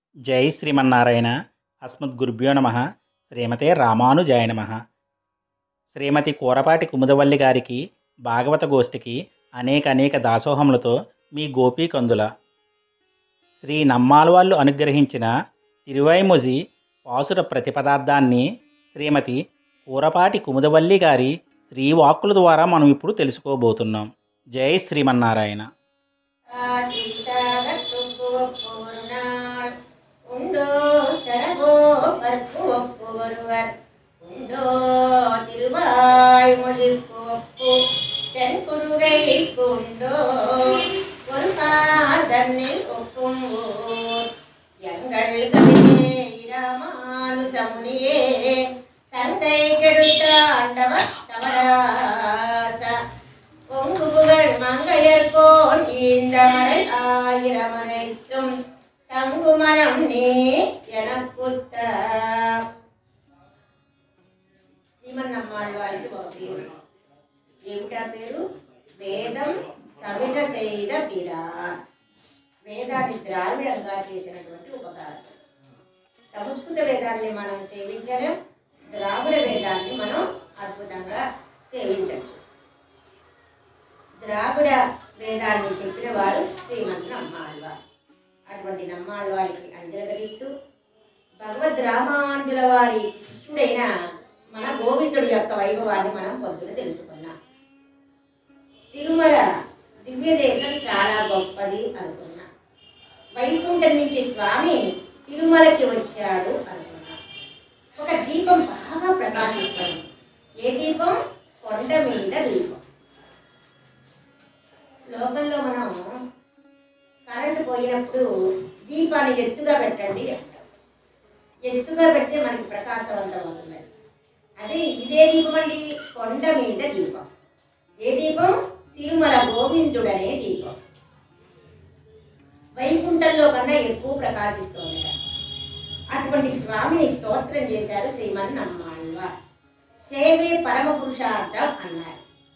జై శ్రీమన్నారాయణ అస్మద్గురుభ్యో నమ శ్రీమతే రామానుజాయ నమ శ్రీమతి కూరపాటి కుముదవల్లి గారికి భాగవత గోష్ఠికి అనేక అనేక దాసోహములతో మీ గోపీ కందుల శ్రీ నమ్మాళ్వాళ్ళు అనుగ్రహించిన తిరువైముజి పాసుర ప్రతిపదార్థాన్ని శ్రీమతి కూరపాటి కుముదవల్లి గారి శ్రీవాక్కుల ద్వారా మనం ఇప్పుడు తెలుసుకోబోతున్నాం జై శ్రీమన్నారాయణ ஆசிசாகத்துக்கு ஒப்புவருநாள் உண்டோ சடகோ பற்பு ஒப்பு ஒருவர் உண்டோ திருவாய் மொழிக்கு ஒப்பு தென் குருகை உண்டோ ஒரு தன்னில் ஒப்பும் ஊர் எங்கள் கவியே இராமானுசமுனியே சந்தை கெடுத்த ஆண்டவ தவராச பொங்கு புகழ் மங்கையர்கோன் இந்த மறை ஆயிரமனைத்தும் தங்கு மனம் நீ எனக்குத்த శ్రీమన్నమ్మాళ్ళ వారికి ఒక పేరు ఏమిటా పేరు వేదం తమిళ చేద పిరా వేదాన్ని ద్రావిడంగా చేసినటువంటి ఉపకారం సంస్కృత వేదాన్ని మనం సేవించలేం ద్రావిడ వేదాన్ని మనం అద్భుతంగా సేవించవచ్చు ద్రావిడ వేదాన్ని చెప్పిన వారు శ్రీమంత్ నమ్మాళ్వారు అటువంటి నమ్మాళ్వారికి అంజలిస్తూ భగవద్ రామాంజుల వారి శిష్యుడైన మన గోవిందుడి యొక్క వైభవాన్ని మనం పొద్దున తెలుసుకున్నాం తిరుమల దివ్య దేశం చాలా గొప్పది అనుకున్నాం వైకుంఠం నుంచి స్వామి తిరుమలకి వచ్చాడు అనుకున్నాం ఒక దీపం బాగా ప్రకాశిస్తుంది ఏ దీపం కొండ మీద దీపం లోకంలో మనం కరెంటు పోయినప్పుడు దీపాన్ని ఎత్తుగా పెట్టండి అంటాం ఎత్తుగా పెడితే మనకి ప్రకాశవంతం అవుతుంది అదే ఇదే దీపం అండి కొండ మీద దీపం ఏ దీపం తిరుమల గోవిందుడనే దీపం వైకుంఠంలో కన్నా ఎక్కువ ప్రకాశిస్తుంది అటువంటి స్వామిని స్తోత్రం చేశారు శ్రీమన్ నమ్మాళ్ళ సేవే పరమ పురుషార్థం అన్నారు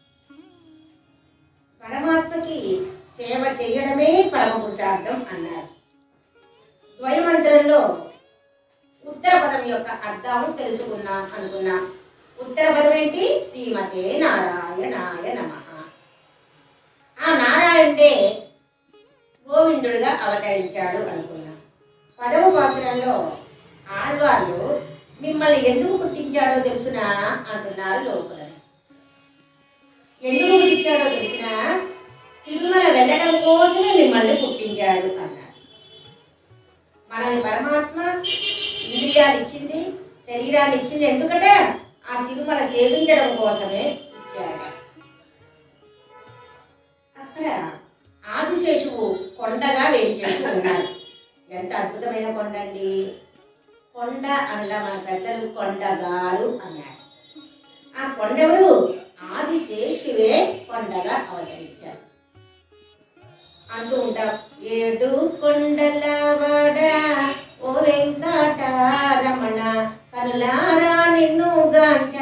పరమాత్మకి సేవ చేయడమే పరమ పురుషార్థం అన్నారు ద్వయమంత్రంలో ఉత్తర పదం యొక్క అర్థాలు తెలుసుకున్నాం అనుకున్నాం ఉత్తర పదం ఏంటి శ్రీమతే నారాయణాయ నమ ఆ నారాయణుడే గోవిందుడిగా అవతరించాడు అనుకున్నాం పదవ భాషలలో ఆళ్వాళ్ళు మిమ్మల్ని ఎందుకు పుట్టించాడో తెలుసునా అంటున్నారు లోపల ఎందుకు పుట్టించాడో తెలిసిన తిరుమల వెళ్ళడం కోసమే మిమ్మల్ని పుట్టించాడు అన్నాడు మనల్ని పరమాత్మ ఇంద్రియాలు ఇచ్చింది శరీరాన్ని ఇచ్చింది ఎందుకంటే ఆ తిరుమల సేవించడం కోసమే ఇచ్చాడు అక్కడ ఆదిశేషువు కొండగా వేయించేసి ఉన్నాడు ఎంత అద్భుతమైన కొండ అండి కొండ అనలా మన పెద్దలు కొండగారు అన్నాడు ఆ కొండెవరు ఆదిశేషువే కొండగా అవతరించారు అంటూ ఉంటాం ఏడు కొండల వాడ ఓ వెంకటరమణ కనులారా నిన్ను గాంచ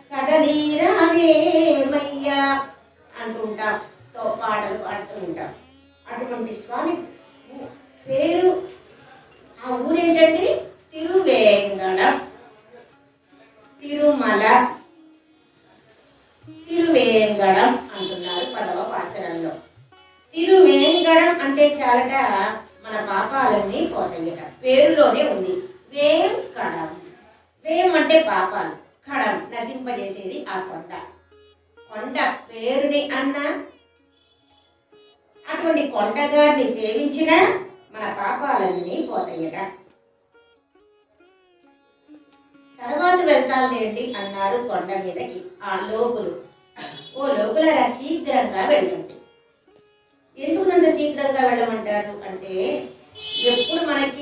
కదలీరావేమయ్యా అంటూ ఉంటాం తో పాటలు పాడుతూ ఉంటాం అటువంటి స్వామి పేరు ఆ ఊరేంటండి తిరువేంగడం తిరుమల తిరువేంగడం అంటున్నారు పదవ పాశరంలో తిరువేంగడం అంటే చాలట మన పాపాలన్నీ పోతాయట పేరులోనే ఉంది వేం కడం వేం అంటే పాపాలు కడం నశింపజేసేది ఆ కొండ కొండ పేరుని అన్న అటువంటి కొండగారిని సేవించిన మన పాపాలన్నీ పోతాయట తర్వాత వెళ్తానులేండి అన్నారు కొండ మీదకి ఆ లోకులు ఓ లోకులరా శీఘ్రంగా వెళ్ళండి ఎందుకునంత శీఘ్రంగా వెళ్ళమంటారు అంటే ఎప్పుడు మనకి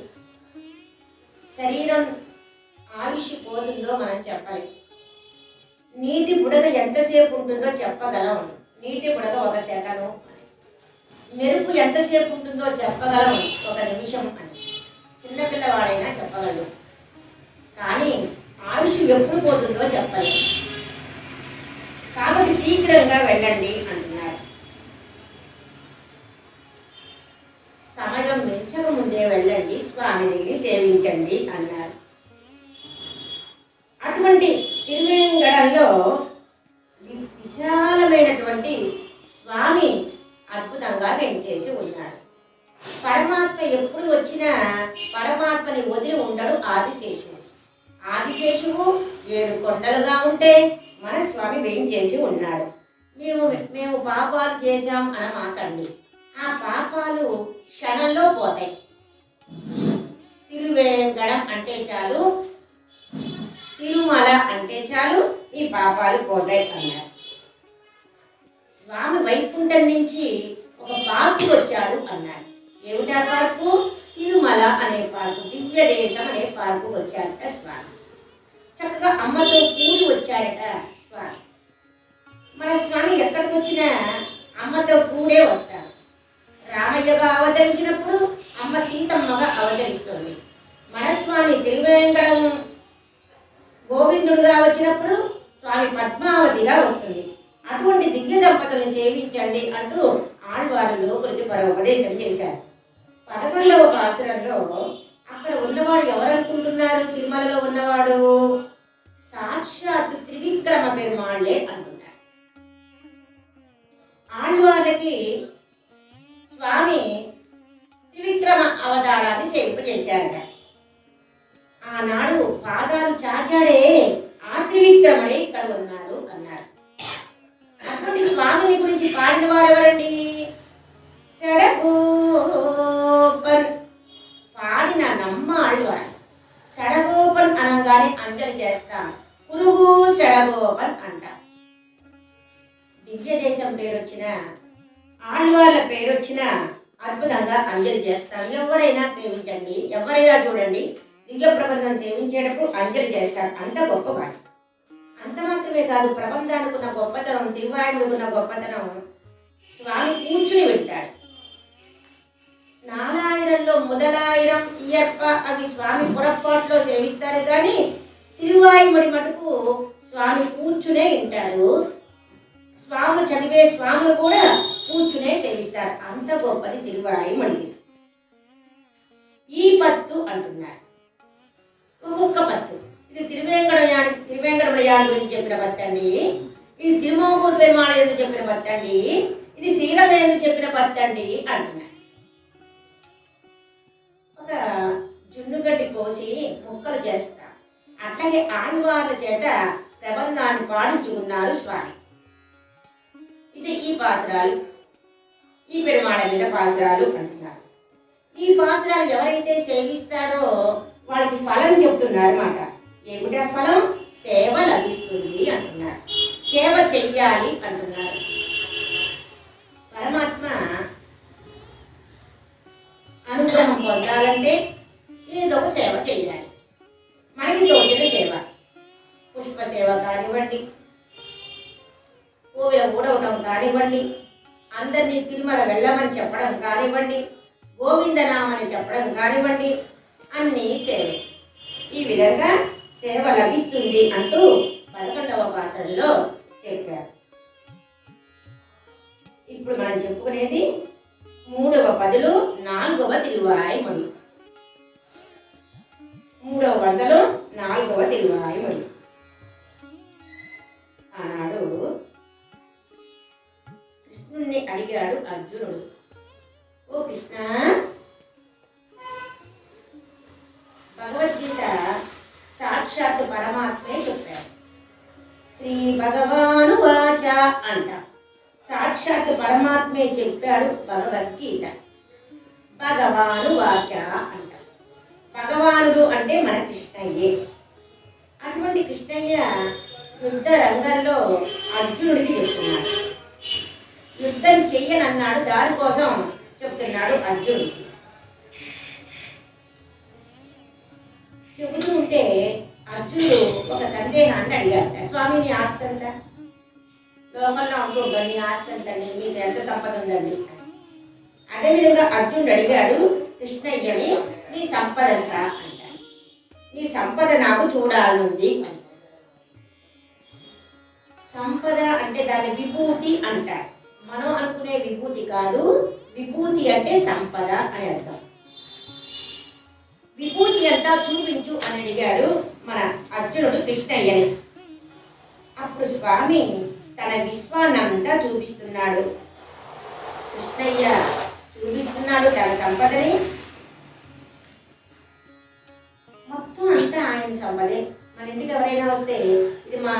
శరీరం ఆయుష్ పోతుందో మనం చెప్పలేం నీటి బుడగ ఎంతసేపు ఉంటుందో చెప్పగలం నీటి బుడగ ఒక సెకను అని. మెరుపు ఎంతసేపు ఉంటుందో చెప్పగలం ఒక నిమిషం అని చిన్నపిల్లవాడైనా చెప్పగలడు కానీ ఆయుష్ ఎప్పుడు పోతుందో చెప్పలేము కాబట్టి శీఘ్రంగా వెళ్ళండి అంటున్నారు సమయం మించక ముందే పొద్దున్నే వెళ్ళండి స్వామి దగ్గర సేవించండి అన్నారు అటువంటి తిరువేంగడంలో వి- విశాలమైనటువంటి స్వామి అద్భుతంగా పెంచేసి ఉన్నాడు పరమాత్మ ఎప్పుడు వచ్చినా పరమాత్మని వదిలి ఉండడు ఆదిశేషువు ఆదిశేషువు ఏడు కొండలుగా ఉంటే మన స్వామి వేయించేసి ఉన్నాడు మేము మేము పాపాలు చేశాం అనమాకండి ఆ పాపాలు క్షణంలో పోతాయి తిరువేంకడం అంటే చాలు తిరుమల అంటే చాలు ఈ పాపాలు పోతాయి అన్నారు స్వామి వైకుంఠం నుంచి ఒక పార్కు వచ్చాడు అన్నాడు ఏమిటా పార్కు తిరుమల అనే పార్కు దివ్య దేశం అనే పార్కు వచ్చాడట స్వామి చక్కగా అమ్మతో కూడి వచ్చాడట స్వామి మన స్వామి ఎక్కడికి వచ్చినా అమ్మతో కూడే వస్తాడు రామయ్యగా అవతరించినప్పుడు అమ్మ సీతమ్మగా అవతరిస్తుంది మన స్వామి తిరువేంకడం గోవిందుడుగా వచ్చినప్పుడు స్వామి పద్మావతిగా వస్తుంది అటువంటి దివ్య దంపతుల్ని సేవించండి అంటూ ఆళ్వారు లోకులకి పరోపదేశం చేశారు పదకొండవ పాసురంలో అక్కడ ఉన్నవాడు ఎవరు అనుకుంటున్నారు తిరుమలలో ఉన్నవాడు సాక్షాత్తు త్రివిక్రమ పెరుమాళ్లే అంటున్నారు ఆళ్వార్లకి స్వామి త్రివిక్రమ అవతారాన్ని సేవింపజేశారట ఆనాడు పాదాలు చాచాడే ఆ త్రివిక్రముడే ఇక్కడ ఉన్నారు అన్నారు అటువంటి స్వామిని గురించి పాడిన వారు ఎవరండి సడగోపన్ పాడిన నమ్మాళ్ళవారు సడగోపన్ అనగానే అంజలి చేస్తాం పురుగు సడగోపన్ అంటాం దివ్య దేశం పేరు వచ్చిన ఆళ్వార్ల పేరు వచ్చిన అద్భుతంగా అంజలి చేస్తాం ఎవరైనా సేవించండి ఎవరైనా చూడండి దివ్య ప్రబంధం సేవించేటప్పుడు అంజలి చేస్తారు అంత గొప్పవాడు అంత మాత్రమే కాదు ప్రబంధానికి ఉన్న గొప్పతనం తిరువాయుడికి ఉన్న గొప్పతనం స్వామి కూర్చుని వింటాడు నాలాయిరంలో మొదలాయిరం ఇయప్ప అవి స్వామి పురప్పాట్లో సేవిస్తారు కానీ తిరువాయుముడి మటుకు స్వామి కూర్చునే వింటాడు స్వాములు చదివే స్వాములు కూడా కూర్చునే సేవిస్తారు అంత గొప్పది తిరువాయుముడికి ఈ పత్తు అంటున్నారు ఒక్కొక్క పత్తు ఇది తిరువేంకటయాని తిరువేంకటమయాని గురించి చెప్పిన పత్తు అండి ఇది తిరుమోగూరు పెరుమాళ ఎందుకు చెప్పిన పత్తు అండి ఇది శ్రీరంగ ఎందుకు చెప్పిన పత్తు అండి అంటున్నారు ఒక జున్నుగడ్డి కోసి ముక్కలు చేస్తా అట్లాగే ఆళ్వార్ల చేత ప్రబంధాన్ని పాడించుకున్నారు స్వామి ఇది ఈ పాసురాలు ఈ పెరుమాళ మీద పాసురాలు అంటున్నారు ఈ పాసురాలు ఎవరైతే సేవిస్తారో వాళ్ళకి ఫలం చెప్తున్నారు అన్నమాట ఏమిటా ఫలం సేవ లభిస్తుంది అంటున్నారు సేవ చెయ్యాలి అంటున్నారు పరమాత్మ అనుగ్రహం పొందాలంటే ఏదో ఒక సేవ చెయ్యాలి మనకి తోచిన సేవ పుష్ప సేవ కానివ్వండి కోవిల ఊడవటం కానివ్వండి అందరినీ తిరుమల వెళ్ళమని చెప్పడం కానివ్వండి గోవిందనామని చెప్పడం కానివ్వండి అన్నీ సేవే ఈ విధంగా సేవ లభిస్తుంది అంటూ పదకొండవ భాషల్లో చెప్పారు ఇప్పుడు మనం చెప్పుకునేది మూడవ పదులు నాలుగవ తిరువాయిమొడి మూడవ వందలు నాలుగవ తిరువాయిమొడి ఆనాడు కృష్ణుణ్ణి అడిగాడు అర్జునుడు ఓ కృష్ణ భగవద్గీత సాక్షాత్ పరమాత్మే చెప్పారు శ్రీ భగవాను వాచ అంట సాక్షాత్ పరమాత్మే చెప్పాడు భగవద్గీత భగవాను వాచ అంట భగవానుడు అంటే మన కృష్ణయ్యే అటువంటి కృష్ణయ్య యుద్ధ రంగంలో అర్జునుడికి చెప్తున్నాడు యుద్ధం చెయ్యనన్నాడు దానికోసం చెప్తున్నాడు అర్జునుడికి చెబుతూ ఉంటే అర్జునుడు ఒక సందేహాన్ని అడిగాడు స్వామిని ఆస్తి ఎంత లోకంలో అంటుంటాడు నీ ఆస్తి ఎంతండి మీకు ఎంత సంపద ఉందండి అదేవిధంగా అర్జునుడు అడిగాడు కృష్ణయ్యని నీ సంపద ఎంత అంటాడు నీ సంపద నాకు చూడాలనుంది అంటాడు సంపద అంటే దాని విభూతి అంటారు మనం అనుకునే విభూతి కాదు విభూతి అంటే సంపద అని అర్థం విభూతి అంతా చూపించు అని అడిగాడు మన అర్జునుడు కృష్ణయ్యని అప్పుడు స్వామి తన విశ్వాన్నంతా చూపిస్తున్నాడు కృష్ణయ్య చూపిస్తున్నాడు తన సంపదని మొత్తం అంతా ఆయన సంపదే మన ఇంటికి ఎవరైనా వస్తే ఇది మా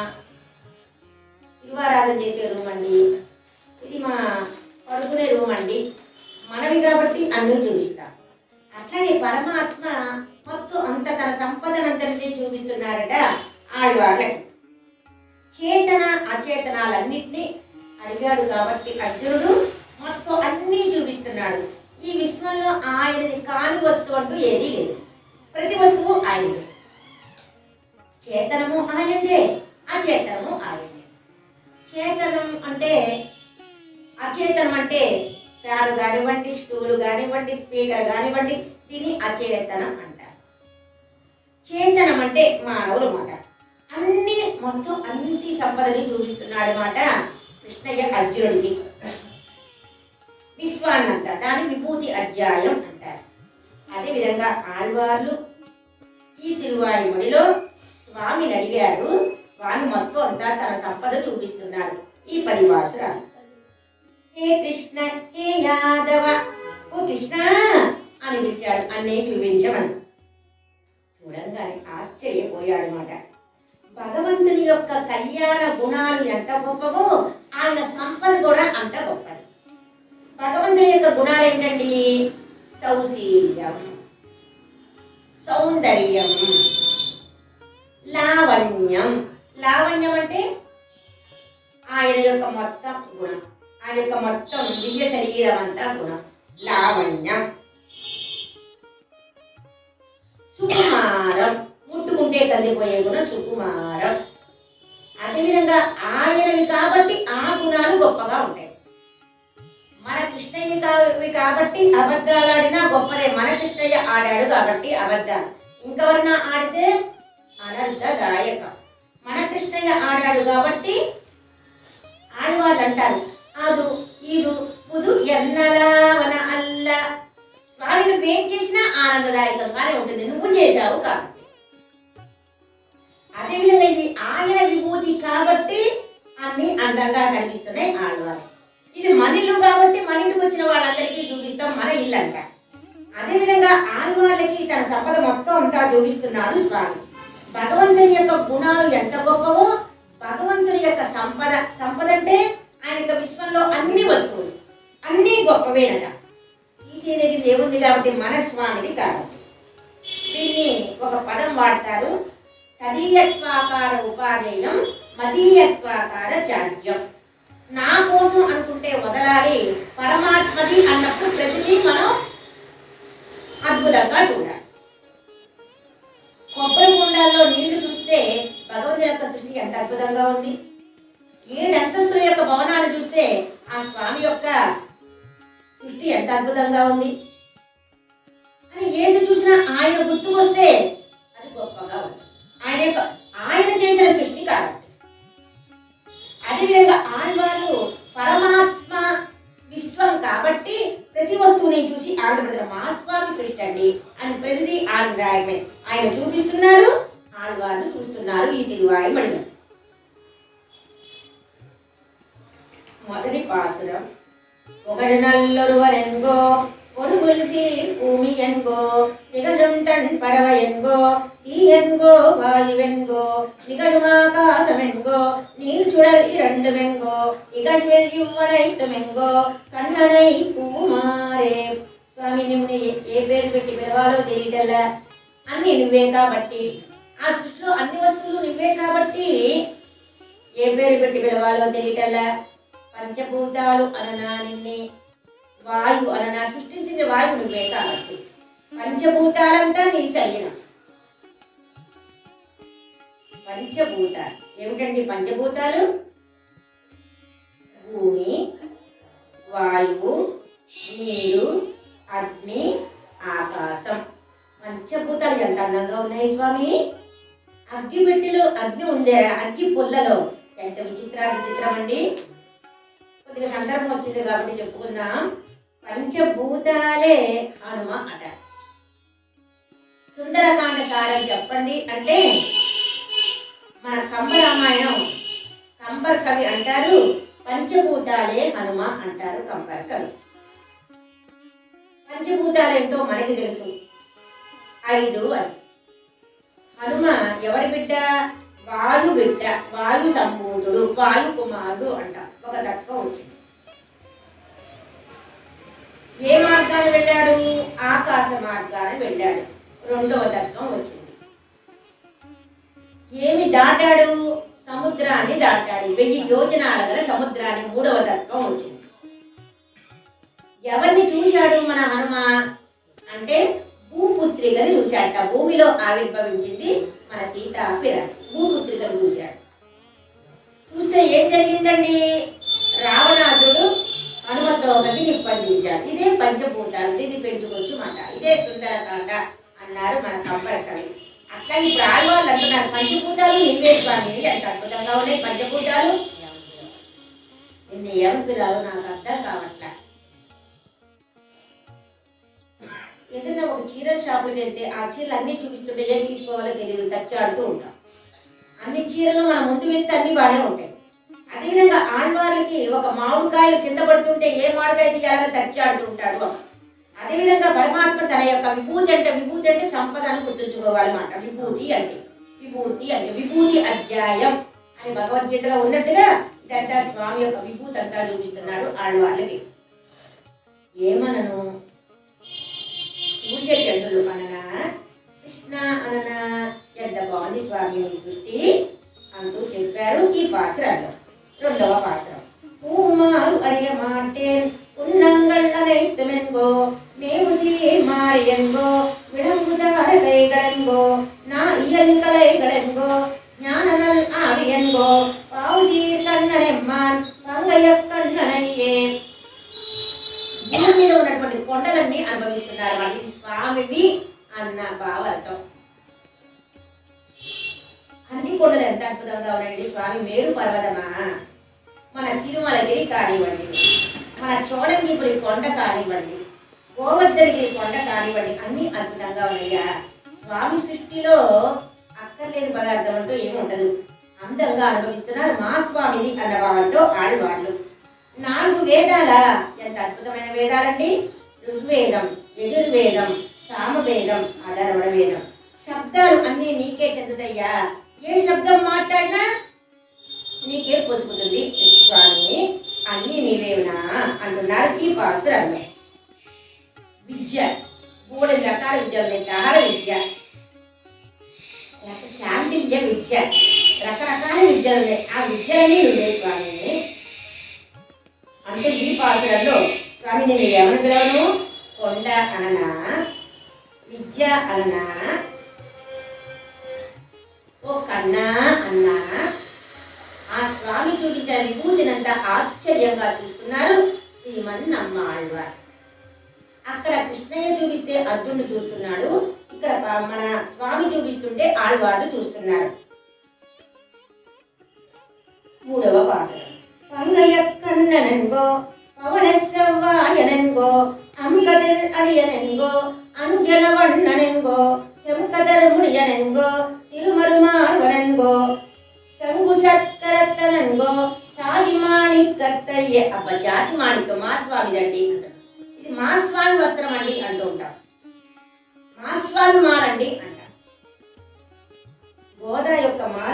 ఇల్వారాధన చేసే రూమ్ అండి ఇది మా పడుకునే రూమ్ అండి మనవి కాబట్టి అన్నీ చూపిస్తాం అట్లాగే పరమాత్మ మొత్తం అంత తన సంపదనంతటినీ చూపిస్తున్నాడట ఆడవాళ్ళకి చేతన అచేతనాలన్నింటినీ అడిగాడు కాబట్టి అర్జునుడు మొత్తం అన్నీ చూపిస్తున్నాడు ఈ విశ్వంలో ఆయనది కాని వస్తువు అంటూ ఏదీ లేదు ప్రతి వస్తువు ఆయనదే చేతనము ఆయనదే అచేతనము ఆయనదే చేతనం అంటే అచేతనం అంటే ఫ్యాన్ కానివ్వండి స్టూలు కానివ్వండి స్పీకర్ కానివ్వండి దీన్ని అచేతనం అంటారు చేతనం అంటే మానవులు మాట అన్ని మొత్తం అన్ని సంపదని చూపిస్తున్నాడు మాట కృష్ణయ్య అర్జునుడికి విశ్వాన్నంత దాని విభూతి అధ్యాయం అంటారు అదేవిధంగా ఆళ్వార్లు ఈ తిరువాయుమడిలో స్వామిని అడిగారు స్వామి మొత్తం అంతా తన సంపద చూపిస్తున్నారు ఈ పరిభాషరాలు హే కృష్ణ హే యాదవ ఓ కృష్ణ అని పిలిచాడు అన్నే చూపించమని చూడంగానే ఆశ్చర్యపోయాడు మాట భగవంతుని యొక్క కళ్యాణ గుణాలు ఎంత గొప్పవో ఆయన సంపద కూడా అంత గొప్పది భగవంతుని యొక్క గుణాలు ఏంటండి సౌశీల్యం సౌందర్యం లావణ్యం లావణ్యం అంటే ఆయన యొక్క మొత్తం గుణం ఆయన యొక్క మొత్తం దివ్య శరీరం అంతా గుణం లావణ్యం సుకుమారం ముట్టుకుంటే కందిపోయే గుణం సుకుమారం అదేవిధంగా ఆయనవి కాబట్టి ఆ గుణాలు గొప్పగా ఉంటాయి మన కృష్ణయ్య కావి కాబట్టి అబద్ధాలు ఆడినా గొప్పదే మన కృష్ణయ్య ఆడాడు కాబట్టి అబద్ధాలు ఇంకెవరన్నా ఆడితే అనర్థదాయక మన కృష్ణయ్య ఆడాడు కాబట్టి ఆడవాళ్ళు అంటారు అదు ఇది పుదు ఎన్నలావన అల్ల స్వామి నువ్వేం చేసినా ఆనందదాయకంగానే ఉంటుంది నువ్వు చేశావు కాబట్టి అదేవిధంగా ఇది ఆయన విభూతి కాబట్టి అన్ని అందంగా కనిపిస్తున్నాయి ఆడవాళ్ళు ఇది మన ఇల్లు కాబట్టి మన ఇంటికి వచ్చిన వాళ్ళందరికీ చూపిస్తాం మన ఇల్లు అంతా అదేవిధంగా ఆడవాళ్ళకి తన సంపద మొత్తం అంతా చూపిస్తున్నాడు స్వామి భగవంతుని యొక్క గుణాలు ఎంత గొప్పవో భగవంతుని యొక్క సంపద సంపద అంటే ఆయన యొక్క విశ్వంలో అన్ని వస్తువులు అన్నీ గొప్పవేనట తీసేది దేవుంది కాబట్టి మన స్వామిది కాబట్టి దీన్ని ఒక పదం వాడతారు తదీయత్వాకార ఉపాధేయం మదీయత్వాకార జాడ్యం నా కోసం అనుకుంటే వదలాలి పరమాత్మది అన్నప్పుడు ప్రతిదీ మనం అద్భుతంగా చూడాలి కొబ్బరి కుండాల్లో నీళ్లు చూస్తే భగవంతుని యొక్క సృష్టి ఎంత అద్భుతంగా ఉంది ఏడంతస్తుల యొక్క భవనాలు చూస్తే ఆ స్వామి యొక్క సృష్టి ఎంత అద్భుతంగా ఉంది అని ఏది చూసినా ఆయన గుర్తుకు వస్తే అది గొప్పగా ఉంది ఆయన యొక్క ఆయన చేసిన సృష్టి కాబట్టి అదేవిధంగా ఆడవాళ్ళు పరమాత్మ విశ్వం కాబట్టి ప్రతి వస్తువుని చూసి ఆనందపడతారు మా స్వామి సృష్టి అండి అని ప్రతిదీ ఆనందదాయకమే ఆయన చూపిస్తున్నారు ఆడవాళ్ళు చూస్తున్నారు ఈ తిరువాయి మడిలో మొదటి పాసురం ఒకటి నల్లొరువరెంగో పొరుగుల్సి భూమి ఎన్గో నిగజుంటన్ పరవ ఎన్గో తీయన్గో వాయువెన్గో నిగడుమాకాశమెన్గో నీల్ చుడల్ ఇరండు మెంగో ఇగజ్వెల్ యువ్వరైతు మెంగో కన్ననై పూమారే స్వామి నిన్ను ఏ- ఏ పేరు పెట్టి పిలవాలో తెలియటలా అన్ని నువ్వే కాబట్టి ఆ సృష్టిలో అన్ని వస్తువులు నువ్వే కాబట్టి ఏ పేరు పెట్టి పిలవాలో తెలియటలా పంచభూతాలు అననా నిన్నే వాయువు అననా సృష్టించింది వాయువు నువ్వే కాబట్టి పంచభూతాలంతా నీ శరీరం పంచభూతాలు ఏమిటండి పంచభూతాలు భూమి వాయువు నీరు అగ్ని ఆకాశం పంచభూతాలు ఎంత అందంగా ఉన్నాయి స్వామి అగ్గి పెట్టిలో అగ్ని ఉందే అగ్గి పుల్లలో ఎంత విచిత్ర విచిత్రం అండి కొద్దిగా సందర్భం వచ్చింది కాబట్టి చెప్పుకున్నాం పంచభూతాలే హనుమ అట అలంకారం చెప్పండి అంటే మన కంబ రామాయణం కంబర్ కవి అంటారు పంచభూతాలే హనుమ అంటారు కంబర్ కవి పంచభూతాలు ఏంటో మనకి తెలుసు ఐదు అని హనుమ ఎవరి బిడ్డ వాయు బిడ్డ వాయు సంభూతుడు వాయు కుమారుడు అంట ఒక తత్వం వచ్చింది ఏ మార్గాన వెళ్ళాడు ఆకాశ మార్గాన వెళ్ళాడు రెండవ తత్వం వచ్చింది ఏమి దాటాడు సముద్రాన్ని దాటాడు వెయ్యి యోజనాల గల సముద్రాన్ని మూడవ తత్వం వచ్చింది ఎవరిని చూశాడు మన హనుమ అంటే భూపుత్రికని చూశాడట భూమిలో ఆవిర్భవించింది మన సీతా పిరాటి భూపుత్రికను చూశాడు చూస్తే ఏం జరిగిందండి రావణాసుడు హనుమంతోగతి నిప్పందించాడు ఇదే పంచభూతాలు దీన్ని పెంచుకోవచ్చు మాట ఇదే సుందరకాండ అన్నారు మన కంబర కవి అట్లా ఇప్పుడు ఆడవాళ్ళు అంటున్నారు పంచభూతాలు నీవే స్వామి ఎంత అద్భుతంగా ఉన్నాయి పంచభూతాలు నిన్ను ఎవరి పిల్లలు నాకు అర్థం కావట్లా ఏదైనా ఒక చీరల షాపుకి వెళ్తే ఆ చీరలు అన్ని చూపిస్తుంటే ఏం తీసుకోవాలో తెలియదు తచ్చాడుతూ ఉంటాం అన్ని చీరలు మనం ముందు వేస్తే అన్ని బాగానే ఉంటాయి అదేవిధంగా ఆడవాళ్ళకి ఒక మామిడికాయలు కింద పడుతుంటే ఏ మామిడికాయ తీయాలని తచ్చాడుతూ ఉంటాడు అని. అదేవిధంగా పరమాత్మ తన యొక్క విభూతి అంటే విభూతి అంటే సంపద అని గుర్తుంచుకోవాలన్నమాట విభూతి అంటే విభూతి అంటే విభూతి అధ్యాయం అని భగవద్గీతలో ఉన్నట్టుగా ఇదంతా స్వామి యొక్క విభూతి అంతా చూపిస్తున్నాడు ఆడవాళ్ళకి ఏమనను సూర్య చంద్రులు అననా కృష్ణ అననా ఎంత బాగుంది స్వామి నీ సృష్టి అంటూ చెప్పారు ఈ పాసురాల్లో రెండవ పాసురం பூமாறு அறிய மாட்டேன் உன்னங்கள் வைத்துமென்கோ மேவுசியை மாறியென்கோ விளங்குதார கைகளென்கோ நான் இயல் கலைகளென்கோ ஞானநல் ஆவியென்கோ பாவுசீர் கண்ணனெம்மான் பங்கைய கண்ணனையே భూమి మీద ఉన్నటువంటి కొండలన్నీ అనుభవిస్తున్నారు వాళ్ళు ఇది స్వామివి అన్న భావాలతో అన్ని కొండలు ఎంత అద్భుతంగా ఉన్నాయండి స్వామి మేరు పర్వతమా మన తిరుమలగిరి కానివ్వండి మన చోళంగిపురి కొండ కానివ్వండి గోవర్ధనగిరి కొండ కానివ్వండి అన్ని అద్భుతంగా ఉన్నాయా స్వామి సృష్టిలో అక్కర్లేని పదార్థం అంటూ ఏమి ఉండదు అందంగా అనుభవిస్తున్నారు మా స్వామిది అన్న భావంతో ఆడవాళ్ళు నాలుగు వేదాల ఎంత అద్భుతమైన వేదాలండి ఋగ్వేదం యజుర్వేదం సామవేదం అధర్వణ వేదం శబ్దాలు అన్నీ నీకే చెందుతాయ్యా ఏ శబ్దం మాట్లాడినా నీకే పొసుకుతుంది స్వామి అన్నీ నీవేనా అంటున్నారు ఈ పాసురంలో విద్య మూడు రకాల విద్యలు ఉన్నాయి దహర విద్య లేక శాంతిల్య విద్య రకరకాల విద్యలు ఉన్నాయి ఆ విద్యలన్నీ నువ్వే స్వామి అంటే ఈ పాసురంలో స్వామి నేను ఎవరు పిలవను కొండ అననా విద్య అననా ఓ కన్నా అన్నా ఆ స్వామి చూపించిన విభూతినంతా ఆశ్చర్యంగా చూస్తున్నారు శ్రీమన్ ఆళ్వార్ అక్కడ కృష్ణయ్య చూపిస్తే అర్జునుడు చూస్తున్నాడు ఇక్కడ ప- మన స్వామి చూపిస్తుంటే ఆళ్వార్లు చూస్తున్నారు మూడవ పాసరం பங்கைய கண்ணனென்கோ பவன செவ்வாயனென்கோ அங்கதிர் அடியனென்கோ அஞ்சல வண்ணனென்கோ செங்கதர் முடியனென்கோ திருமருமார்வனென்கோ శంగు సత్కరత్తనన్గో సాది మాణికత్తయ్య అబ్బ జాతి మాణిక్యం మా స్వామిదండి అంటారు. ఇది మా స్వామి వస్త్రం అండి అంటూ ఉంటాం మా స్వామి మాలండి అంటారు గోదా యొక్క మాల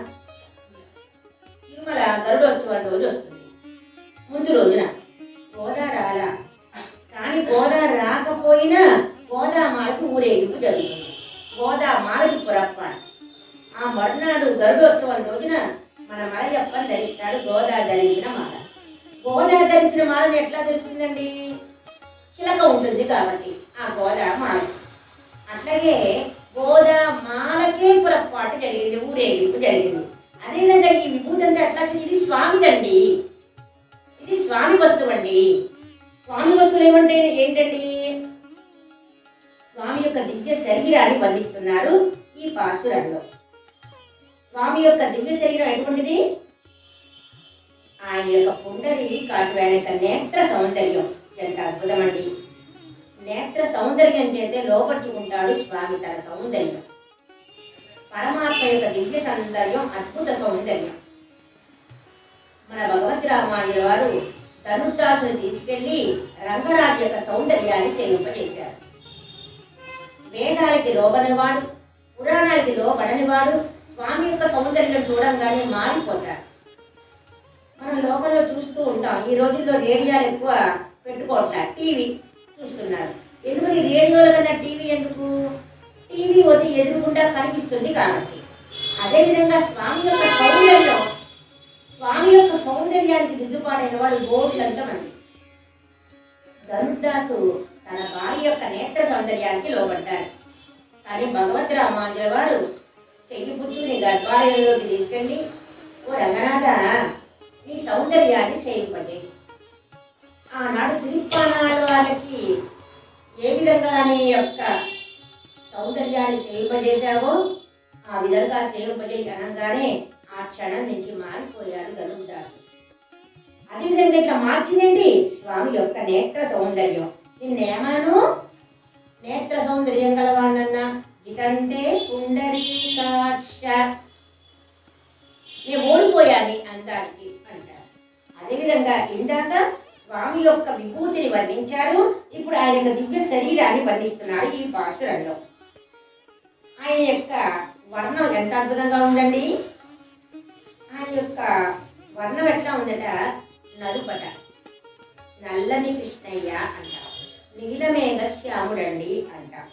తిరుమల గరుడోత్సవం రోజు వస్తుంది ముందు రోజున గోదా రాలా కానీ గోదా రాకపోయినా గోదా మాలకి ఊరేగింపు జరుగుతుంది గోదా మాలకి పురప్పాడు ఆ మరునాడు గరుడోత్సవం రోజున మన మలయప్పని ధరిస్తాడు గోదా ధరించిన మాల గోదా ధరించిన మాలని ఎట్లా తెలుస్తుందండి చిలక ఉంటుంది కాబట్టి ఆ గోదా మాల అట్లాగే గోదా మాలకే పురపాటు జరిగింది ఊరేగింపు జరిగింది అదేవిధంగా ఈ విభూతి అంతా ఎట్లా చూ- ఇది స్వామిదండి ఇది స్వామి వస్తువు అండి స్వామి వస్తువులు ఏమంటే ఏంటండి స్వామి యొక్క దివ్య శరీరాన్ని వర్ణిస్తున్నారు ఈ పాసురంలో స్వామి యొక్క దివ్య శరీరం ఎటువంటిది ఆయన యొక్క పుండరి కాటు ఆయన యొక్క నేత్ర సౌందర్యం ఎంత అద్భుతమండి నేత్ర సౌందర్యం చేతే లోపరుచుకుంటాడు స్వామి తన సౌందర్యం పరమాత్మ యొక్క దివ్య సౌందర్యం అద్భుత సౌందర్యం మన భగవతి రామానుజుల వారు ధనుర్దాసుని తీసుకెళ్లి రంగరాజు యొక్క సౌందర్యాన్ని సేవింపజేశారు వేదాలకి లోబడినవాడు పురాణాలకి లోబడనివాడు స్వామి యొక్క సౌందర్యం చూడంగానే మారిపోతారు మనం లోకంలో చూస్తూ ఉంటాం ఈ రోజుల్లో రేడియోలు ఎక్కువ పెట్టుకోవట్లేదు టీవీ చూస్తున్నారు ఎందుకు ఈ రేడియోల కన్నా టీవీ ఎందుకు టీవీ వద్ద ఎదురుకుండా కనిపిస్తుంది కాబట్టి అదేవిధంగా స్వామి యొక్క సౌందర్యం స్వామి యొక్క సౌందర్యానికి దిద్దుపాటైన వాడు బోర్డులంత మంది ధనుర్దాసు తన భార్య యొక్క నేత్ర సౌందర్యానికి లోబడ్డారు కానీ భగవత్ రామానుజుల వారు చెయ్యి పుచ్చుని గర్భాలయంలోకి తీసుకెళ్ళి ఓ రంగనాథ నీ సౌందర్యాన్ని సేవింపజేయి ఆనాడు తిరుప్పానాడు వాళ్ళకి ఏ విధంగా నీ యొక్క సౌందర్యాన్ని సేవింపజేశావో ఆ విధంగా సేవింపజేయి అనగానే ఆ క్షణం నుంచి మారిపోయారు గరుడాసు అదేవిధంగా ఇట్లా మార్చిందండి స్వామి యొక్క నేత్ర సౌందర్యం నిన్నేమాను నేత్ర సౌందర్యం గలవాణ్ణన్నా ఇదంతే పుండరీకాక్ష నేను ఓడిపోయాను అందానికి అంటారు అదేవిధంగా ఇందాక స్వామి యొక్క విభూతిని వర్ణించారు ఇప్పుడు ఆయన యొక్క దివ్య శరీరాన్ని వర్ణిస్తున్నారు ఈ పాశురంలో ఆయన యొక్క వర్ణం ఎంత అద్భుతంగా ఉందండి ఆయన యొక్క వర్ణం ఎట్లా ఉందట నలుపట నల్లని కృష్ణయ్య అంటాం నీలమేఘ శ్యాముడండి అంటాం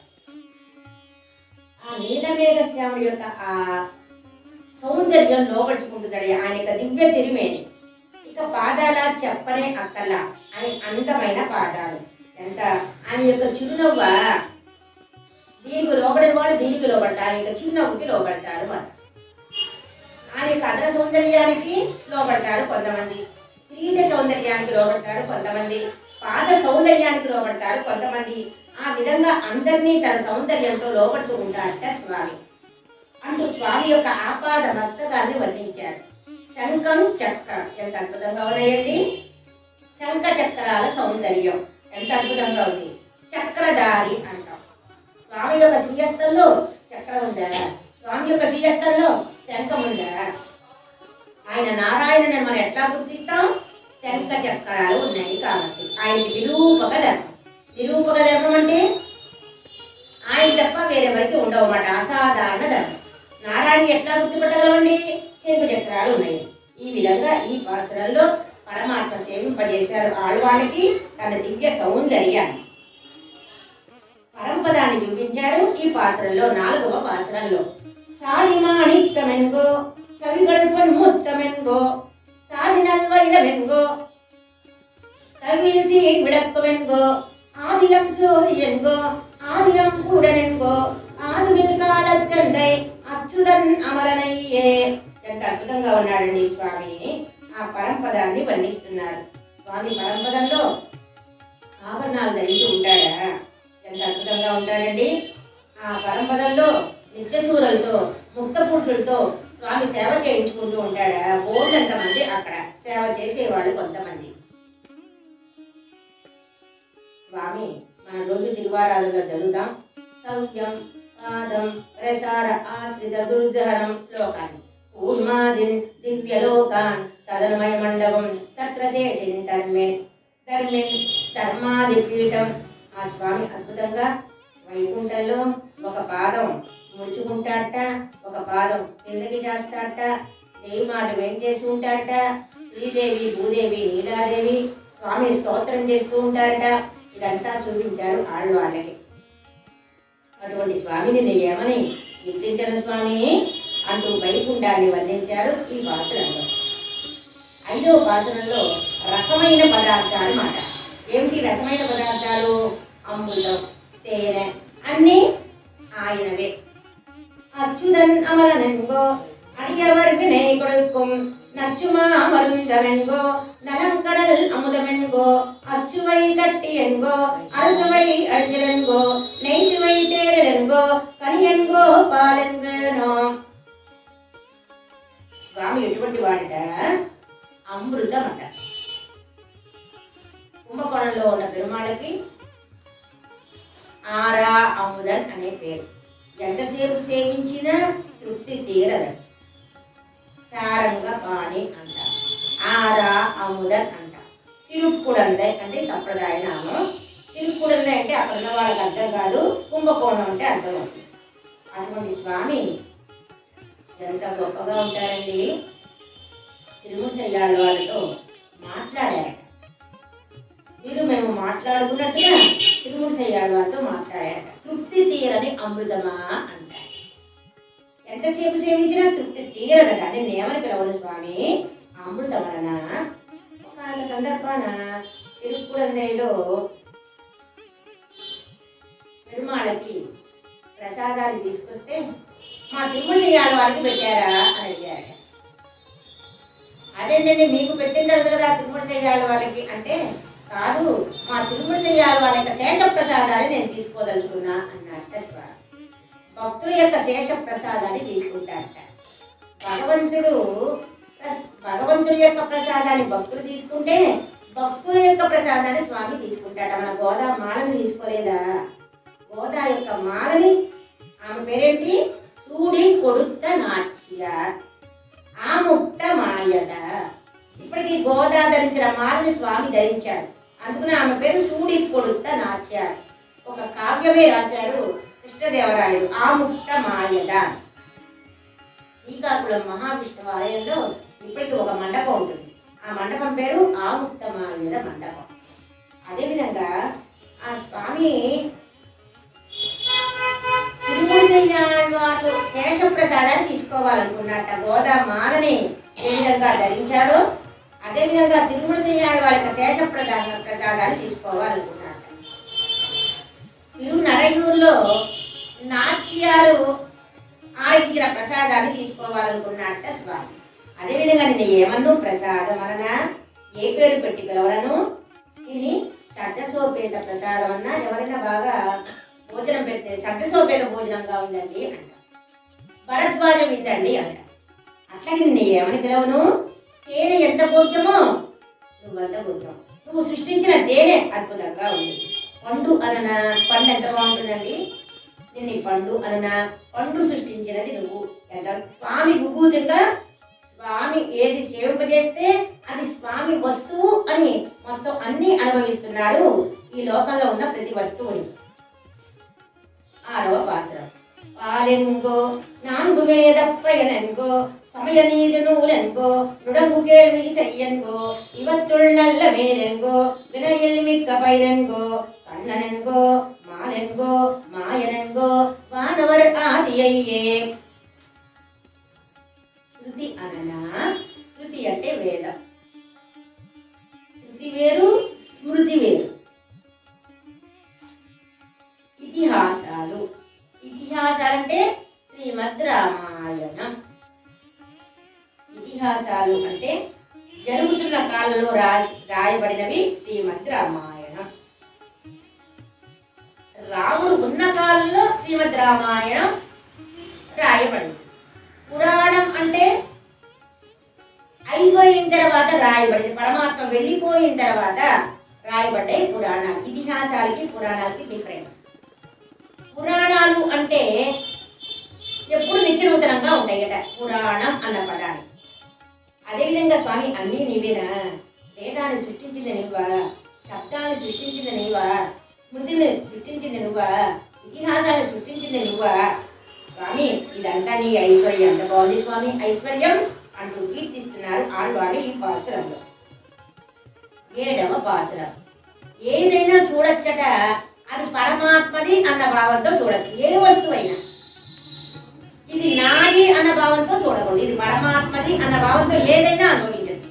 ఆ నీలమేఘ శ్యాముడి యొక్క ఆ సౌందర్యం లోపరుచుకుంటుందండి ఆయన యొక్క దివ్య తిరిమేని ఇక పాదాల చెప్పనే అక్కల ఆయన అందమైన పాదాలు ఎంత ఆయన యొక్క చిరునవ్వ దీనికి లోబడిన వాళ్ళు దీనికి లోబడతారు ఆయన యొక్క చిరునవ్వుకి లోబడతారు మరి ఆయన యొక్క అదర సౌందర్యానికి లోబడతారు కొంతమంది క్రీడ సౌందర్యానికి లోబడతారు కొంతమంది పాద సౌందర్యానికి లోబడతారు కొంతమంది ఆ విధంగా అందరినీ తన సౌందర్యంతో లోపడుతూ ఉంటారట స్వామి అంటూ స్వామి యొక్క ఆపాద మస్తకాన్ని వర్ణించారు శంఖం చక్రం ఎంత అద్భుతంగా ఉన్నాయండి శంఖ చక్రాల సౌందర్యం ఎంత అద్భుతంగా ఉంది చక్రధారి అంటాం స్వామి యొక్క శ్రీయస్థంలో చక్రం ఉందా స్వామి యొక్క శ్రీయస్థంలో శంఖం ఉందా ఆయన నారాయణుని మనం ఎట్లా గుర్తిస్తాం శంఖ చక్రాలు ఉన్నాయి కాబట్టి ఆయనకి నిరూపక ధర్మం నిరూపక ధర్మం అంటే ఆయన తప్ప వేరెవరికి ఉండవన్నమాట అసాధారణ ధర్మం నారాయణ ఎట్లా గుర్తుపట్టగలమండి శంఖ చక్రాలు ఉన్నాయి ఈ విధంగా ఈ పాసురంలో పరమాత్మ సేవింపజేశారు ఆళ్వానికి తన దివ్య సౌందర్యాన్ని పరంపదాన్ని చూపించారు ఈ పాసురంలో నాలుగవ పాసురంలో சாதிமாணிக்கமென்கோ சவிகள்பன் முத்தமென்கோ சாதிநல்வயிரமென்கோ கவிழ்சி விளக்குமென்கோ ஆதியம் சோதியென்கோ ஆதியம் கூடனென்கோ ఆదుమిల్ కాలత్కండై అచ్యుతన్ అమలనయ్యే ఎంత అద్భుతంగా ఉన్నాడండి స్వామి ఆ పరంపదాన్ని వర్ణిస్తున్నారు స్వామి పరంపదంలో ఆభరణాలు ధరించి ఉంటాడా ఎంత అద్భుతంగా ఉంటాడండి ఆ పరంపరల్లో నిత్యసూరులతో ముక్త పురుషులతో స్వామి సేవ చేయించుకుంటూ ఉంటాడా బోర్లంత మంది అక్కడ సేవ చేసేవాళ్ళు కొంతమంది స్వామి మన రోజు తిరువారాధనలో జరుగుతాం సౌఖ్యం పాదం ప్రసార ఆశ్రిత దుర్ధరం శ్లోకాన్ని కూర్మాదిన్ దివ్యలోకాన్ తదన్మయ మండపం తత్ర శేషిన్ ధర్మిన్ ధర్మిన్ ధర్మాది పీఠం ఆ స్వామి అద్భుతంగా వైకుంఠంలో ఒక పాదం ముడుచుకుంటాడట ఒక పాదం కిందకి చేస్తాడట దేవి మాట వేంచేసి ఉంటాడట శ్రీదేవి భూదేవి నీలాదేవి స్వామిని స్తోత్రం చేస్తూ ఉంటారట ఇదంతా చూపించారు ఆళ్వాళ్ళకి అటువంటి స్వామిని నేను ఏమని కీర్తించను స్వామి అంటూ వైకుంఠాన్ని వర్ణించారు ఈ భాషణంలో ఐదవ భాషణంలో రసమైన పదార్థాలు మాట ఏమిటి రసమైన పదార్థాలు అమృతం తేనె అన్నీ ఆయనవే அச்சுதன் அமலனென்கோ அடியவர் வினை கொடுக்கும் நச்சுமா மருந்தமென்கோ நலங்கடல் அமுதமென்கோ அச்சுவை கட்டி என்கோ அரசுவை அடிச்சிலென்கோ நெய்சுவை தேரலென்கோ கனியென்கோ పాలెన్గనో స్వామి ఎటువంటి వాడిట అమృతం అట కుంభకోణంలో ఉన్న పెరుమాళకి ఆరా అముదన్ అనే పేరు ఎంతసేపు సేవించినా తృప్తి తీరదండి సారంగా పాణి అంటారు ఆరా అముదన్ అంటారు తిరుక్కుడందై అంటే సంప్రదాయ నామం తిరుక్కుడందై అంటే అక్కడ ఉన్న వాళ్ళకి అర్థం కాదు కుంభకోణం అంటే అర్థం అవుతుంది అటువంటి స్వామి ఎంత గొప్పగా ఉంటారండి తిరుమల వాళ్ళతో మాట్లాడారట మీరు మేము మాట్లాడుకున్నట్టుగా తిరుమల చెయ్యాలి వాళ్ళతో మాట్లాడారట తృప్తి తీరని అమృతమా అంటారు ఎంతసేపు సేవించినా తృప్తి తీరదట నేను ఏమని పిలవను స్వామి అమృతం వలన ఒక సందర్భాన తిరుక్కుడంలో పెరుమాళకి ప్రసాదాలు తీసుకొస్తే మా తిరుమల చెయ్యాలి వారికి పెట్టారా అని అడిగారట అదేంటండి మీకు పెట్టిన తర్వాత కదా తిరుమల చెయ్యాలి వాళ్ళకి అంటే కాదు మా తిరుమల చెయ్యాలి వాళ్ళ యొక్క శేష ప్రసాదాన్ని నేను తీసుకోదలుచుకున్నా అన్నట్ట స్వామి భక్తుల యొక్క శేష ప్రసాదాన్ని తీసుకుంటాడట భగవంతుడు ప్రస్- భగవంతుడి యొక్క ప్రసాదాన్ని భక్తులు తీసుకుంటే భక్తుల యొక్క ప్రసాదాన్ని స్వామి తీసుకుంటాడు మన గోదా మాలను తీసుకోలేదా గోదా యొక్క మాలని ఆమె పేరేంటి సూడి కొడుత నాట్య ఆముక్త మాల్యద ఇప్పటికి గోదా ధరించిన మాలని స్వామి ధరించాడు అందుకని ఆమె పేరు సూడి కొడుత నాట్య ఒక కావ్యమే రాశారు కృష్ణదేవరాయలు ఆముక్త మాల్యద శ్రీకాకుళం మహావిష్ణువు ఆలయంలో ఇప్పటికి ఒక మండపం ఉంటుంది ఆ మండపం పేరు ఆముక్త మాల్యద మండపం అదేవిధంగా ఆ స్వామి తిరుమల వాళ్ళు శేష ప్రసాదాన్ని తీసుకోవాలనుకున్నట్ట గోదా మాలని ఏ విధంగా ధరించాడో అదే విధంగా తిరుమల చెయ్యాలి వాళ్ళ యొక్క శేష ప్రధాన ప్రసాదాన్ని తీసుకోవాలనుకున్నట్ట తిరునరయూరులో నాట్యాలు ఆరగించిన ప్రసాదాన్ని తీసుకోవాలనుకున్నట్ట స్వామి అదేవిధంగా నిన్న ఏమన్ను ప్రసాదం అనన ఏ పేరు పెట్టి పిలవరను ఇది సడ్డసోపేత ప్రసాదం అన్నా ఎవరైనా బాగా భోజనం పెడితే సడ్డసోపేత భోజనంగా ఉండండి అంట భరద్వాజం ఇద్దండి అంట అట్లాగే నిన్న ఏమని పిలవను తేనె ఎంత భోగ్యమో నువ్వంత భోగ్యం నువ్వు సృష్టించిన తేనె అద్భుతంగా ఉంది పండు అనన పండు ఎంత బాగుంటుందండి నిన్న ఈ పండు అనన పండు సృష్టించినది నువ్వు ఎంత స్వామి విభూతిగా స్వామి ఏది సేవింపజేస్తే అది స్వామి వస్తువు అని మొత్తం అన్ని అనుభవిస్తున్నారు ఈ లోకంలో ఉన్న ప్రతి వస్తువుని ఆరవ పాసురం పాలెన్గో నాన్గు వేద பயனென்கோ சமய நீதி நூலென்கோ நுடங்கு கேள்வி செய்யன்கோ இவற்றுள் நல்ல மேலென்கோ வினையில் மிக்க பயிரென்கோ கண்ணனென்கோ மாலென்கோ மாயனென்கோ வானவர் ஆதியையே శృతి అననా శృతి అంటే వేదం శృతి వేరు స్మృతి వేరు ఇతిహాసాలు ఇతిహాసాలంటే శ్రీమద్ రామాయణం ఇతిహాసాలు అంటే జరుగుతున్న కాలంలో రాసి రాయబడినవి శ్రీమద్ రామాయణం రాముడు ఉన్న కాలంలో శ్రీమద్ రామాయణం రాయబడింది పురాణం అంటే అయిపోయిన తర్వాత రాయబడింది పరమాత్మ వెళ్ళిపోయిన తర్వాత రాయబడ్డాయి పురాణాలు ఇతిహాసాలకి పురాణాలకి డిఫరెంట్ పురాణాలు అంటే ఎప్పుడు నిత్యనూతనంగా ఉంటాయట పురాణం అన్న పదాన్ని అదేవిధంగా స్వామి అన్నీ నీవేనా వేదాన్ని సృష్టించింది నువ్వా శబ్దాన్ని సృష్టించింది నువ్వా స్మృతిని సృష్టించింది నువ్వా ఇతిహాసాన్ని సృష్టించింది నువ్వా స్వామి ఇదంతా నీ ఐశ్వర్యం ఎంత బాగుంది స్వామి ఐశ్వర్యం అంటూ కీర్తిస్తున్నారు ఆడవారు ఈ పాసురంలో ఏడవ పాసురం ఏదైనా చూడొచ్చట అది పరమాత్మది అన్న భావంతో చూడొచ్చు ఏ వస్తువైనా ఇది నాది అన్న భావంతో చూడకూడదు ఇది పరమాత్మది అన్న భావంతో ఏదైనా అనుభవించచ్చు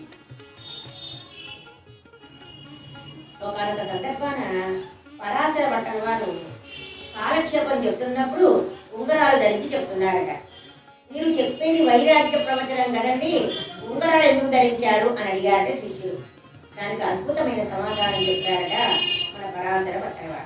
ఒకనొక సందర్భాన పరాశర పట్టణ వారు కాలక్షేపం చెప్తున్నప్పుడు ఉంగరాలు ధరించి చెప్తున్నారట మీరు చెప్పేది వైరాగ్య ప్రవచనం కదండి ఉంగరాలు ఎందుకు ధరించారు అని అడిగారట శిష్యుడు దానికి అద్భుతమైన సమాధానం చెప్పారట మన పరాశర పట్టణవాడు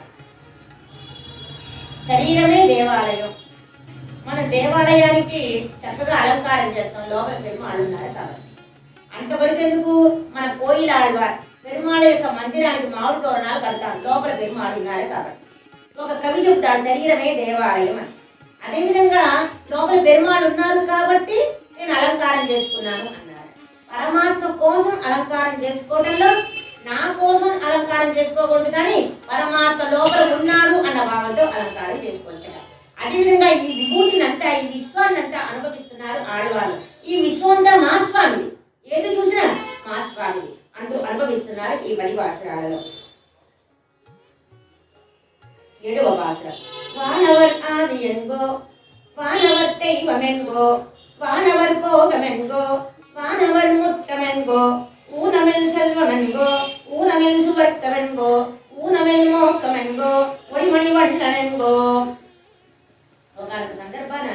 శరీరమే దేవాలయం మన దేవాలయానికి చక్కగా అలంకారం చేస్తాం లోపల పెరుమాళ్ళు ఉన్నారు కాబట్టి అంతవరకు ఎందుకు మన కోయిల ఆళ్వార్ పెరుమాళ యొక్క మందిరానికి మామిడి తోరణాలు కడతాం లోపల పెరుమాళ్ళు ఉన్నారు కాబట్టి ఒక కవి చెప్తాడు శరీరమే దేవాలయం అని అదేవిధంగా లోపల పెరుమాళ్ళు ఉన్నారు కాబట్టి నేను అలంకారం చేసుకున్నాను అన్నారు పరమాత్మ కోసం అలంకారం చేసుకోవడంలో నా కోసం అలంకారం చేసుకోకూడదు కానీ పరమాత్మ లోపల ఉన్నాడు అన్న భావంతో అలంకారం చేసుకోవచ్చు అదేవిధంగా ఈ విభూతినంతా ఈ విశ్వాన్నంతా అనుభవిస్తున్నారు ఆడవాళ్ళు ఈ విశ్వం అంతా మా స్వామిది ఏది చూసినా మా స్వామిది అంటూ అనుభవిస్తున్నారు ఈ పది భాషలలో ఏడవ భాష వానవర్ ఆది ఎన్గో వానవర్ దైవమెన్గో వానవర్ భోగమెన్గో వానవర్ ముత్తమెన్గో ஊனமில் செல்வமென்கோ ஊனமில் சுவர்க்கமென்கோ ஊனமில் మోక్కమెన్గో ఒడిమణి వంటనెన్గో ఒకనొక సందర్భాన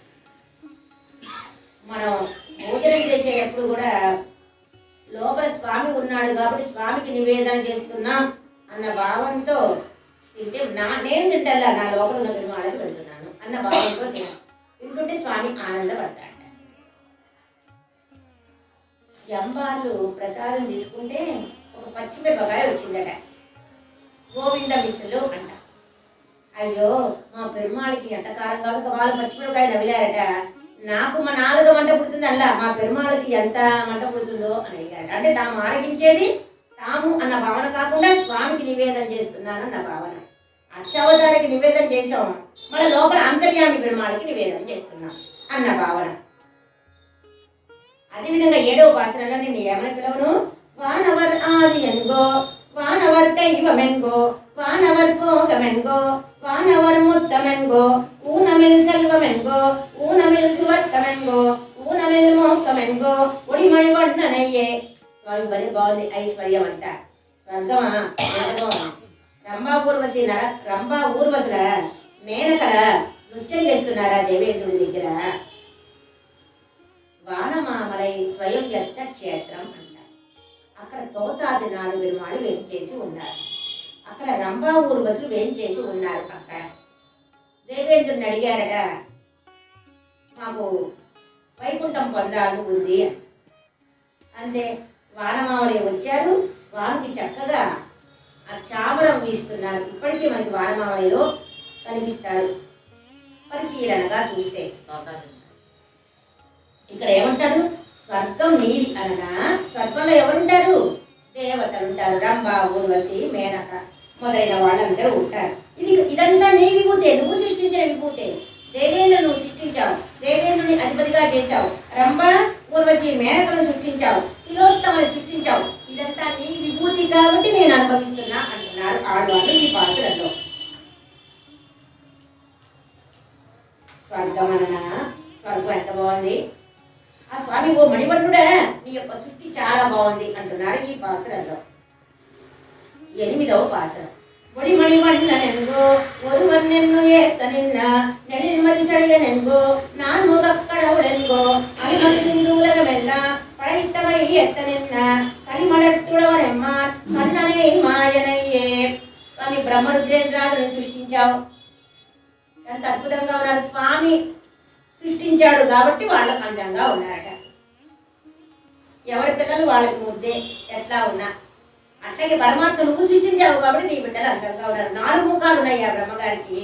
మనం భోజనం చేసేటప్పుడు కూడా లోపల స్వామి ఉన్నాడు కాబట్టి స్వామికి నివేదన చేస్తున్నాం అన్న భావంతో తింటే నా నేను తింటల్లా నా లోపల ఉన్న పెరుమాళకి పెడుతున్నాను అన్న భావంతో తిన్నాను తింటుంటే స్వామి ఆనందపడతాడు జంబాలు ప్రసాదం తీసుకుంటే ఒక పచ్చిమిరపకాయ వచ్చిందట గోవింద మిస్సులు అంట అయ్యో మా పెరుమాళికి ఎంత కారం కాబట్టి వాళ్ళు పచ్చిమిరపకాయ నవ్విలారట నాకు మా నాలుగు మంట పుడుతుంది అలా మా పెరుమాళికి ఎంత మంట పుడుతుందో అని అడిగారట అంటే తాము ఆరగించేది తాము అన్న భావన కాకుండా స్వామికి నివేదన చేస్తున్నాను అన్న భావన అక్షవతారికి నివేదన చేసాం మన లోపల అంతర్యామి పెరుమాళికి నివేదన చేస్తున్నాం అన్న భావన అదేవిధంగా ఏడవ భాషలలో నేను ఏమని పిలవను వానవర్ ఆది ఎన్గో వానవర్ దైవమెన్గో వానవర్ భోగమెన్గో వానవర్ ముత్తమెన్గో ఊనమిల్ సెల్వమెన్గో ఊనమిల్ సువర్తమెన్గో ఊనమిల్ మోక్కమెన్గో ఒడిమణి వండనయ్యే వాళ్ళు బలి బాగుంది ఐశ్వర్యం అంట స్వర్గమా స్వర్గమా రంభా ఊర్వశి నర రంభా ఊర్వశుల మేనకల నృత్యం చేస్తున్నారా దేవేంద్రుడి దగ్గర వానమామలై స్వయం వ్యక్త క్షేత్రం అంటారు అక్కడ తోతాది నాలుగు పెరుమాళ్ళు వేంచేసి ఉన్నారు అక్కడ రంభా ఊర్వశులు వేంచేసి ఉన్నారు అక్కడ దేవేంద్రుని అడిగారట మాకు వైకుంఠం పొందాలని ఉంది అంటే వానమామలే వచ్చారు స్వామికి చక్కగా ఆ చామరం వీస్తున్నారు ఇప్పటికీ మనకి వానమామలలో కనిపిస్తారు పరిశీలనగా చూస్తే ఇక్కడ ఏమంటారు స్వర్గం నీది అనగా స్వర్గంలో ఎవరుంటారు దేవతలు ఉంటారు రంభ ఊర్వశి మేనక మొదలైన వాళ్ళందరూ ఉంటారు ఇది ఇదంతా నీ విభూతే నువ్వు సృష్టించిన విభూతే దేవేంద్ర నువ్వు సృష్టించావు దేవేంద్రుని అధిపతిగా చేశావు రంభ ఊర్వశి మేనకను సృష్టించావు తిలోత్తమని సృష్టించావు ఇదంతా నీ విభూతి కాబట్టి నేను అనుభవిస్తున్నా అంటున్నారు ఆడవాళ్ళు ఈ పాత్రలో స్వర్గం అనగా స్వర్గం ఎంత బాగుంది ఆ స్వామి ఓ మణివర్ణుడా నీ యొక్క సృష్టి చాలా బాగుంది అంటున్నారు ఈ పాసురంలో ఎనిమిదవ పాసురం ఒడి మణివర్ణనెంగో ఒరువన్నెన్ను ఏత్త నిన్న నెడిమది సడిగనెంగో நான் முகக்கடவுளென்கோ அனுமதி சிந்துலகமெல்ல படைத்தவை எத்த நின்ன కనిమలర్తుడవనెమ్మాన్ కన్ననే మాయనయ్యే స్వామి బ్రహ్మరుద్రేంద్రాలను సృష్టించావు ఎంత అద్భుతంగా ఉన్నారు స్వామి సృష్టించాడు కాబట్టి వాళ్ళకు అందంగా ఉన్నారట ఎవరి పిల్లలు వాళ్ళకి ముద్దే ఎట్లా ఉన్నా అట్లాగే పరమాత్మ నువ్వు సృష్టించావు కాబట్టి నీ బిడ్డలు అందంగా ఉన్నారు నాలుగు ముఖాలు ఉన్నాయి ఆ బ్రహ్మగారికి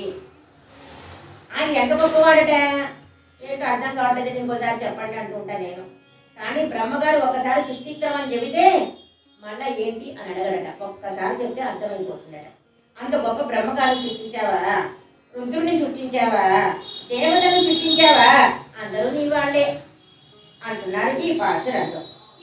ఆయన ఎంత గొప్పవాడట ఏంటో అర్థం కావట్లేదు ఇంకోసారి చెప్పండి అంటుంటా నేను కానీ బ్రహ్మగారు ఒకసారి సృష్టిక్రమం చెబితే మళ్ళా ఏంటి అని అడగడట ఒక్కసారి చెప్తే అర్థమైపోతుందట అంత గొప్ప బ్రహ్మగారు సృష్టించావా రుద్రుణ్ణి సృష్టించావా దేవతను సృష్టించావా అందరూ నీ వాళ్ళే అంటున్నారు ఈ పాసురంలో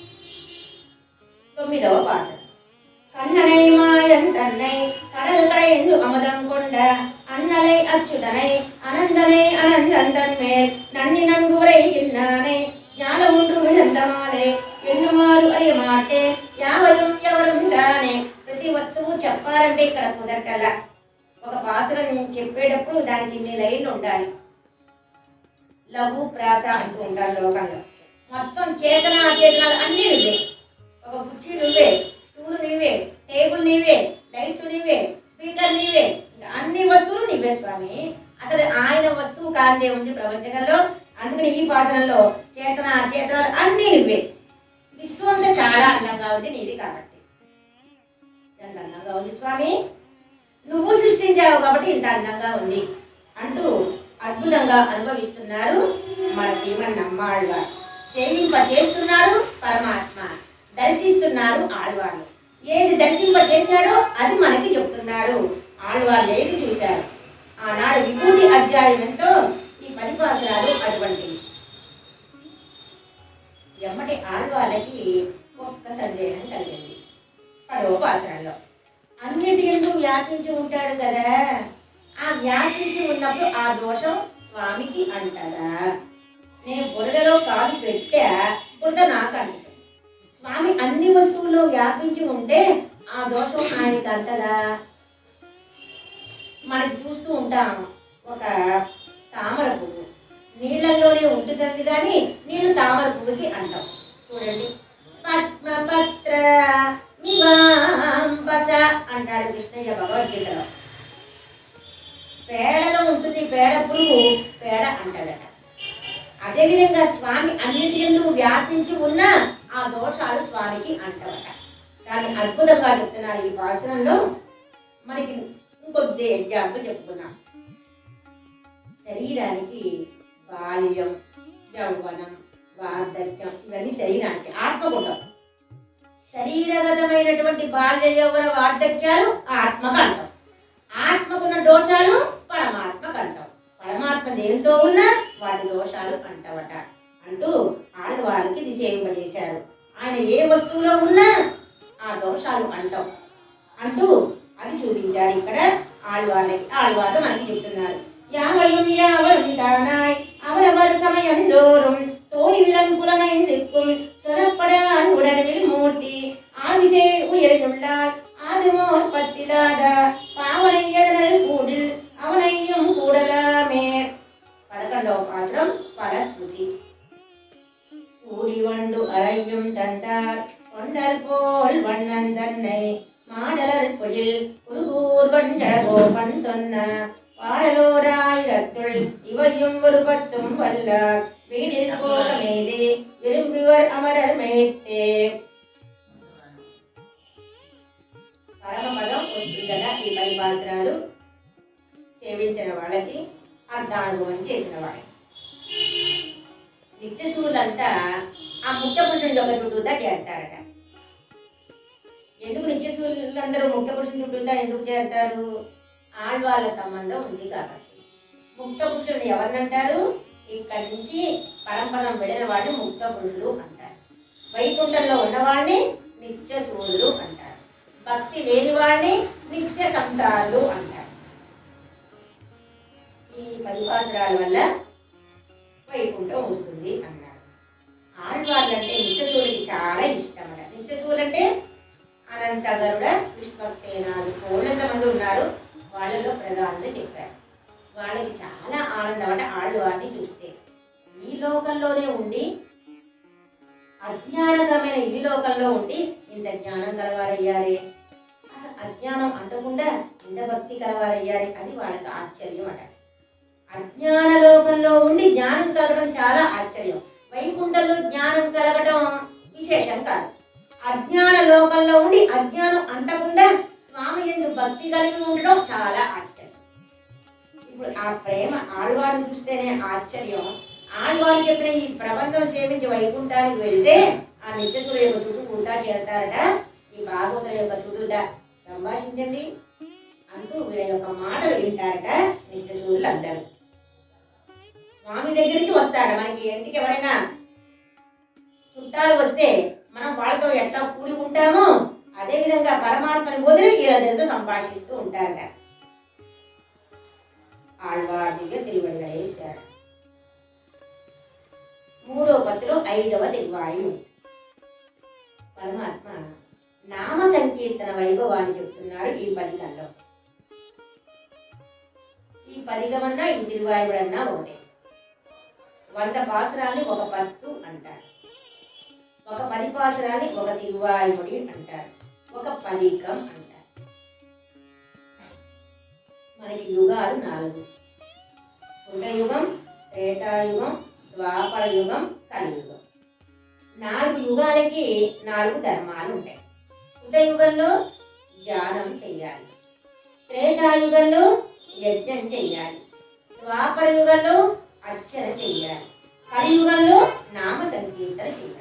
తొమ్మిదవ పాసురం கண்ணனை மாயன் தன்னை கடல் கடைந்து அமுதம் கொண்ட அண்ணலை அச்சுதனை அனந்தனை அனந்தன் தன்மேல் நன்னி நன்கு உரைகின்றானே ஞான ஒன்று விழுந்த மாலே ఎన్నుమారు అనే మాటే యావయం ఎవరం దానే ప్రతి వస్తువు చెప్పాలంటే ఇక్కడ కుదరటల ఒక పాసురం చెప్పేటప్పుడు దానికి ఇన్ని లైన్లు ఉండాలి లఘు ప్రాస అంటూ ఉంటారు లోకంలో మొత్తం చేతన అచేతనాలు అన్నీ నువ్వే ఒక కుర్చీ నువ్వే స్టూలు నీవే టేబుల్ నీవే లైట్లు నీవే స్పీకర్ నీవే ఇంకా అన్ని వస్తువులు నీవే స్వామి అసలు ఆయన వస్తువు కాందే ఉంది ప్రపంచంలో అందుకని ఈ భాషలలో చేతన చేతనాలు అన్నీ నువ్వే విశ్వం అంతా చాలా అందంగా ఉంది నీది కాబట్టి ఎంత అందంగా ఉంది స్వామి నువ్వు సృష్టించావు కాబట్టి ఇంత అందంగా ఉంది అంటూ ఆ అద్భుతంగా అనుభవిస్తున్నారు మన శ్రీమన్ నమ్మాళ్వారు సేవింప చేస్తున్నాడు పరమాత్మ దర్శిస్తున్నారు ఆళ్వార్లు ఏది దర్శింప చేశాడో అది మనకి చెప్తున్నారు ఆళ్వార్లు ఏది చూశారు ఆనాడు విభూతి అధ్యాయం ఎంతో ఈ పరిపాత్రాలు అటువంటివి ఎమ్మటి ఆళ్వాళ్ళకి ఒక్క సందేహం కలిగింది పదవ పాసరంలో అన్నిటి ఎందుకు వ్యాపించి ఉంటాడు కదా ఆ వ్యాపించి ఉన్నప్పుడు ఆ దోషం స్వామికి అంటారా నేను బురదలో కాలు పెట్టా బురద నాకు అంటుంది స్వామి అన్ని వస్తువుల్లో వ్యాపించి ఉంటే ఆ దోషం ఆయనకి అంటదా మనకి చూస్తూ ఉంటాం ఒక తామర పువ్వు నీళ్ళల్లోనే ఉంటుంది కానీ నీళ్ళు తామర పువ్వుకి అంటాం చూడండి పద్మపత్ర నివాంబస అంటాడు కృష్ణయ్య భగవద్గీతలో పేడలో ఉంటుంది పేడ పురుగు పేడ అంటాడట అదేవిధంగా స్వామి అన్నిటి ఎందు వ్యాపించి ఉన్న ఆ దోషాలు స్వామికి అంటవట దాన్ని అద్భుతంగా చెప్తున్నారు ఈ భాషణంలో మనకి ఇంకొద్ది ఎగ్జాంపుల్ చెప్పుకున్నాం శరీరానికి బాల్యం యౌవనం వార్ధక్యం ఇవన్నీ శరీరానికి ఆత్మగుండం శరీరగతమైనటువంటి బాల్య యౌవన వార్ధక్యాలు ఆత్మకు అంటాం ఆత్మకున్న దోషాలు పరమాత్మకు అంటాం పరమాత్మ దేంట్లో ఉన్నా వాటి దోషాలు అంటావట అంటూ ఆడవాళ్ళకి ఇది సేవింపజేశారు ఆయన ఏ వస్తువులో ఉన్నా ఆ దోషాలు అంటాం అంటూ అది చూపించారు ఇక్కడ ఆళ్వాళ్ళకి ఆళ్వాళ్ళు మనకి చెప్తున్నారు யாவையும் யாவரும் தானாய் அவரவர் சமயம் தோறும் தோய்விலன் புலனைந்திற்கும் சொல்லப்படான் உடனில் மூர்த்தி ஆவிசே உயர்ந்துள்ளார் ஆதுமோர் பத்திலாத பாவனை எதனல் கூடில் அவனையும் கூடலாமே పదకొండవ పాత్రం ఫలశ్రుతి கூடி வண்டு அறையும் தண்டார் கொண்டல் போல் வண்ணன் தன்னை மாடலர் பொழில் குருகூர் வஞ்சகோபன் சொன்ன பாடலோராயிரத்துள் இவையும் ஒரு பத்தும் வல்லார் வீடில் போகமேதே விரும்புவர் அமரர் மேத்தே పరమపదం వస్తుందట ఈ పరిభాషరాలు సేవించిన వాళ్ళకి అర్థానుభవం చేసిన వాళ్ళకి నిత్యసూరులంతా ఆ ముక్త పురుషుని యొక్క చుట్టూతా చేరతారట ఎందుకు నిత్యసూరులందరూ ముక్త పురుషుని చుట్టూతా ఎందుకు చేరతారు ఆళ్వాళ్ళ సంబంధం ఉంది కాబట్టి ముక్త పురుషులను ఎవరినంటారు ఇక్కడి నుంచి పరంపరం వెళ్ళిన వాడిని ముక్త పురుషులు అంటారు వైకుంఠంలో ఉన్నవాడిని నిత్య సూర్యులు అంటారు భక్తి లేని వాడిని నిత్య సంసారులు అంటారు ఈ పరిభాషరాల వల్ల వైకుంఠం వస్తుంది అన్నారు ఆళ్వాళ్ళంటే నిత్యసూరికి చాలా ఇష్టం అట నిత్యసూరు అంటే అనంత గరుడ విశ్వసేనాలు కోళ్ళంత మంది ఉన్నారు వాళ్ళలో ప్రధానులు చెప్పారు వాళ్ళకి చాలా ఆనందం అంటే ఆళ్వారిని చూస్తే ఈ లోకంలోనే ఉండి అజ్ఞానకరమైన ఈ లోకంలో ఉండి ఇంత జ్ఞానం కలవారయ్యారే అసలు అజ్ఞానం అంటకుండా ఇంత భక్తి కలవారయ్యారే అది వాళ్ళకి ఆశ్చర్యం అట అజ్ఞాన లోకంలో ఉండి జ్ఞానం కలగడం చాలా ఆశ్చర్యం వైకుంఠంలో జ్ఞానం కలగడం విశేషం కాదు అజ్ఞాన లోకంలో ఉండి అజ్ఞానం అంటకుండా స్వామి ఎందు భక్తి కలిగి ఉండడం చాలా ఆశ్చర్యం ఇప్పుడు ఆ ప్రేమ ఆళ్వారిని చూస్తేనే ఆశ్చర్యం ఆళ్వారు చెప్పిన ఈ ప్రబంధం సేవించి వైకుంఠానికి వెళ్తే ఆ నిత్యసుడు యొక్క చుట్టూ ఊతా చేరతారట ఈ భాగవతుల యొక్క చుట్టూట సంభాషించండి అంటూ వీళ్ళ యొక్క మాటలు వింటారట నిత్యసూరులు అందరూ స్వామి దగ్గర నుంచి వస్తాడు మనకి ఇంటికి ఎవరైనా చుట్టాలు వస్తే మనం వాళ్ళతో ఎట్లా కూడి ఉంటామో అదే విధంగా పరమాత్మని వదిలి వీళ్ళందరితో సంభాషిస్తూ ఉంటారట ఆళ్వాడిగా తిరువడిగలేశారు మూడో పత్తిలో ఐదవ తిరువాయు పరమాత్మ నామ సంకీర్తన వైభవాన్ని చెప్తున్నారు ఈ పదికంలో ఈ పదికమన్నా ఈ తిరువాయుడన్నా ఒకటే వంద పాసురాల్ని ఒక పత్తు అంటారు ఒక పది పాసురాల్ని ఒక తిరువాయుడి అంటారు ఒక పదికం అంటారు మనకి యుగాలు నాలుగు యుగం త్రేతాయుగం ద్వాపర యుగం కలియుగం నాలుగు యుగాలకి నాలుగు ధర్మాలు ఉంటాయి యుగంలో ధ్యానం చెయ్యాలి త్రేతాయుగంలో యజ్ఞం చెయ్యాలి ద్వాపర యుగంలో అర్చన చెయ్యాలి కలియుగంలో నామ సంకీర్తన చేయాలి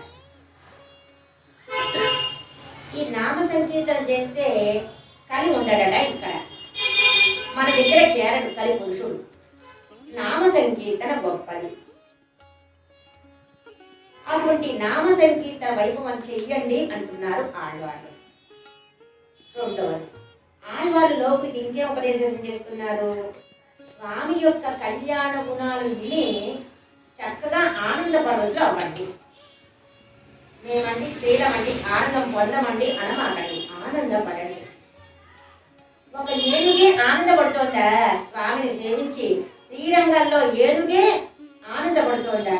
ఈ నామ సంకీర్తన చేస్తే కలి ఉండడట ఇక్కడ మన దగ్గర చేరడు కలి పురుషుడు నామ సంకీర్తన గొప్పది అటువంటి నామ సంకీర్తన వైభవం చెయ్యండి అంటున్నారు ఆళ్వాళ్ళు రెండవది ఆళ్వాళ్ళు లోపలికి ఇంకే ఉపదేశం చేస్తున్నారు స్వామి యొక్క కళ్యాణ గుణాలు విని చక్కగా ఆనంద పరవశులు అవ్వండి మేమండి స్త్రీలమండి ఆనందం పొందమండి అనమాకండి ఆనందపడండి ఒక ఏనుగే ఆనందపడుతోందా స్వామిని సేవించి శ్రీరంగంలో ఏనుగే ఆనందపడుతోందా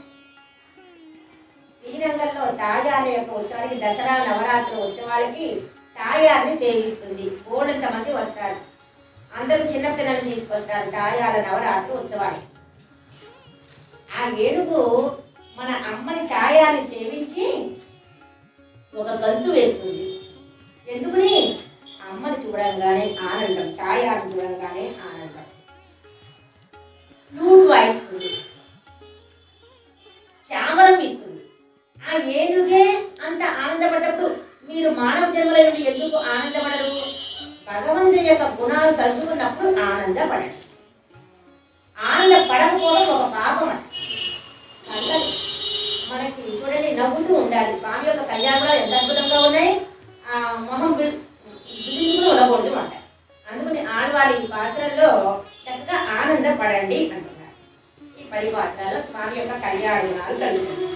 శ్రీరంగంలో తాయాల యొక్క ఉత్సవానికి దసరా నవరాత్రి ఉత్సవాలకి తాయారిని సేవిస్తుంది బోర్డంత మంది వస్తారు అందరూ చిన్నపిల్లలు తీసుకొస్తారు తాయాల నవరాత్రి ఉత్సవానికి ఆ ఏనుగు మన అమ్మని తాయాన్ని సేవించి ఒక గంతు వేస్తుంది ఎందుకుని అమ్మని చూడంగానే ఆనందం ఛాయాన్ని చూడంగానే ఆనందం ఫ్లూట్ వాయిస్తుంది చామరం ఇస్తుంది ఆ ఏనుగే అంత ఆనందపడ్డప్పుడు మీరు మానవ జన్మల నుండి ఎందుకు ఆనందపడరు భగవంతుడి యొక్క గుణాలు తలుచుకున్నప్పుడు ఆనందపడండి ఆనందపడకపోవడం ఒక పాపం అంట అందరూ మనకి చూడండి నవ్వుతూ ఉండాలి స్వామి యొక్క కళ్యాణంలో ఎంత అద్భుతంగా ఉన్నాయి ఆ మొహం బిగించుకుని ఉండకూడదు అంట అందుకని ఆడవాళ్ళు ఈ భాషలలో చక్కగా ఆనందపడండి అంటున్నారు ఈ పది భాషలలో స్వామి యొక్క కళ్యాణ గుణాలు కలుగుతుంది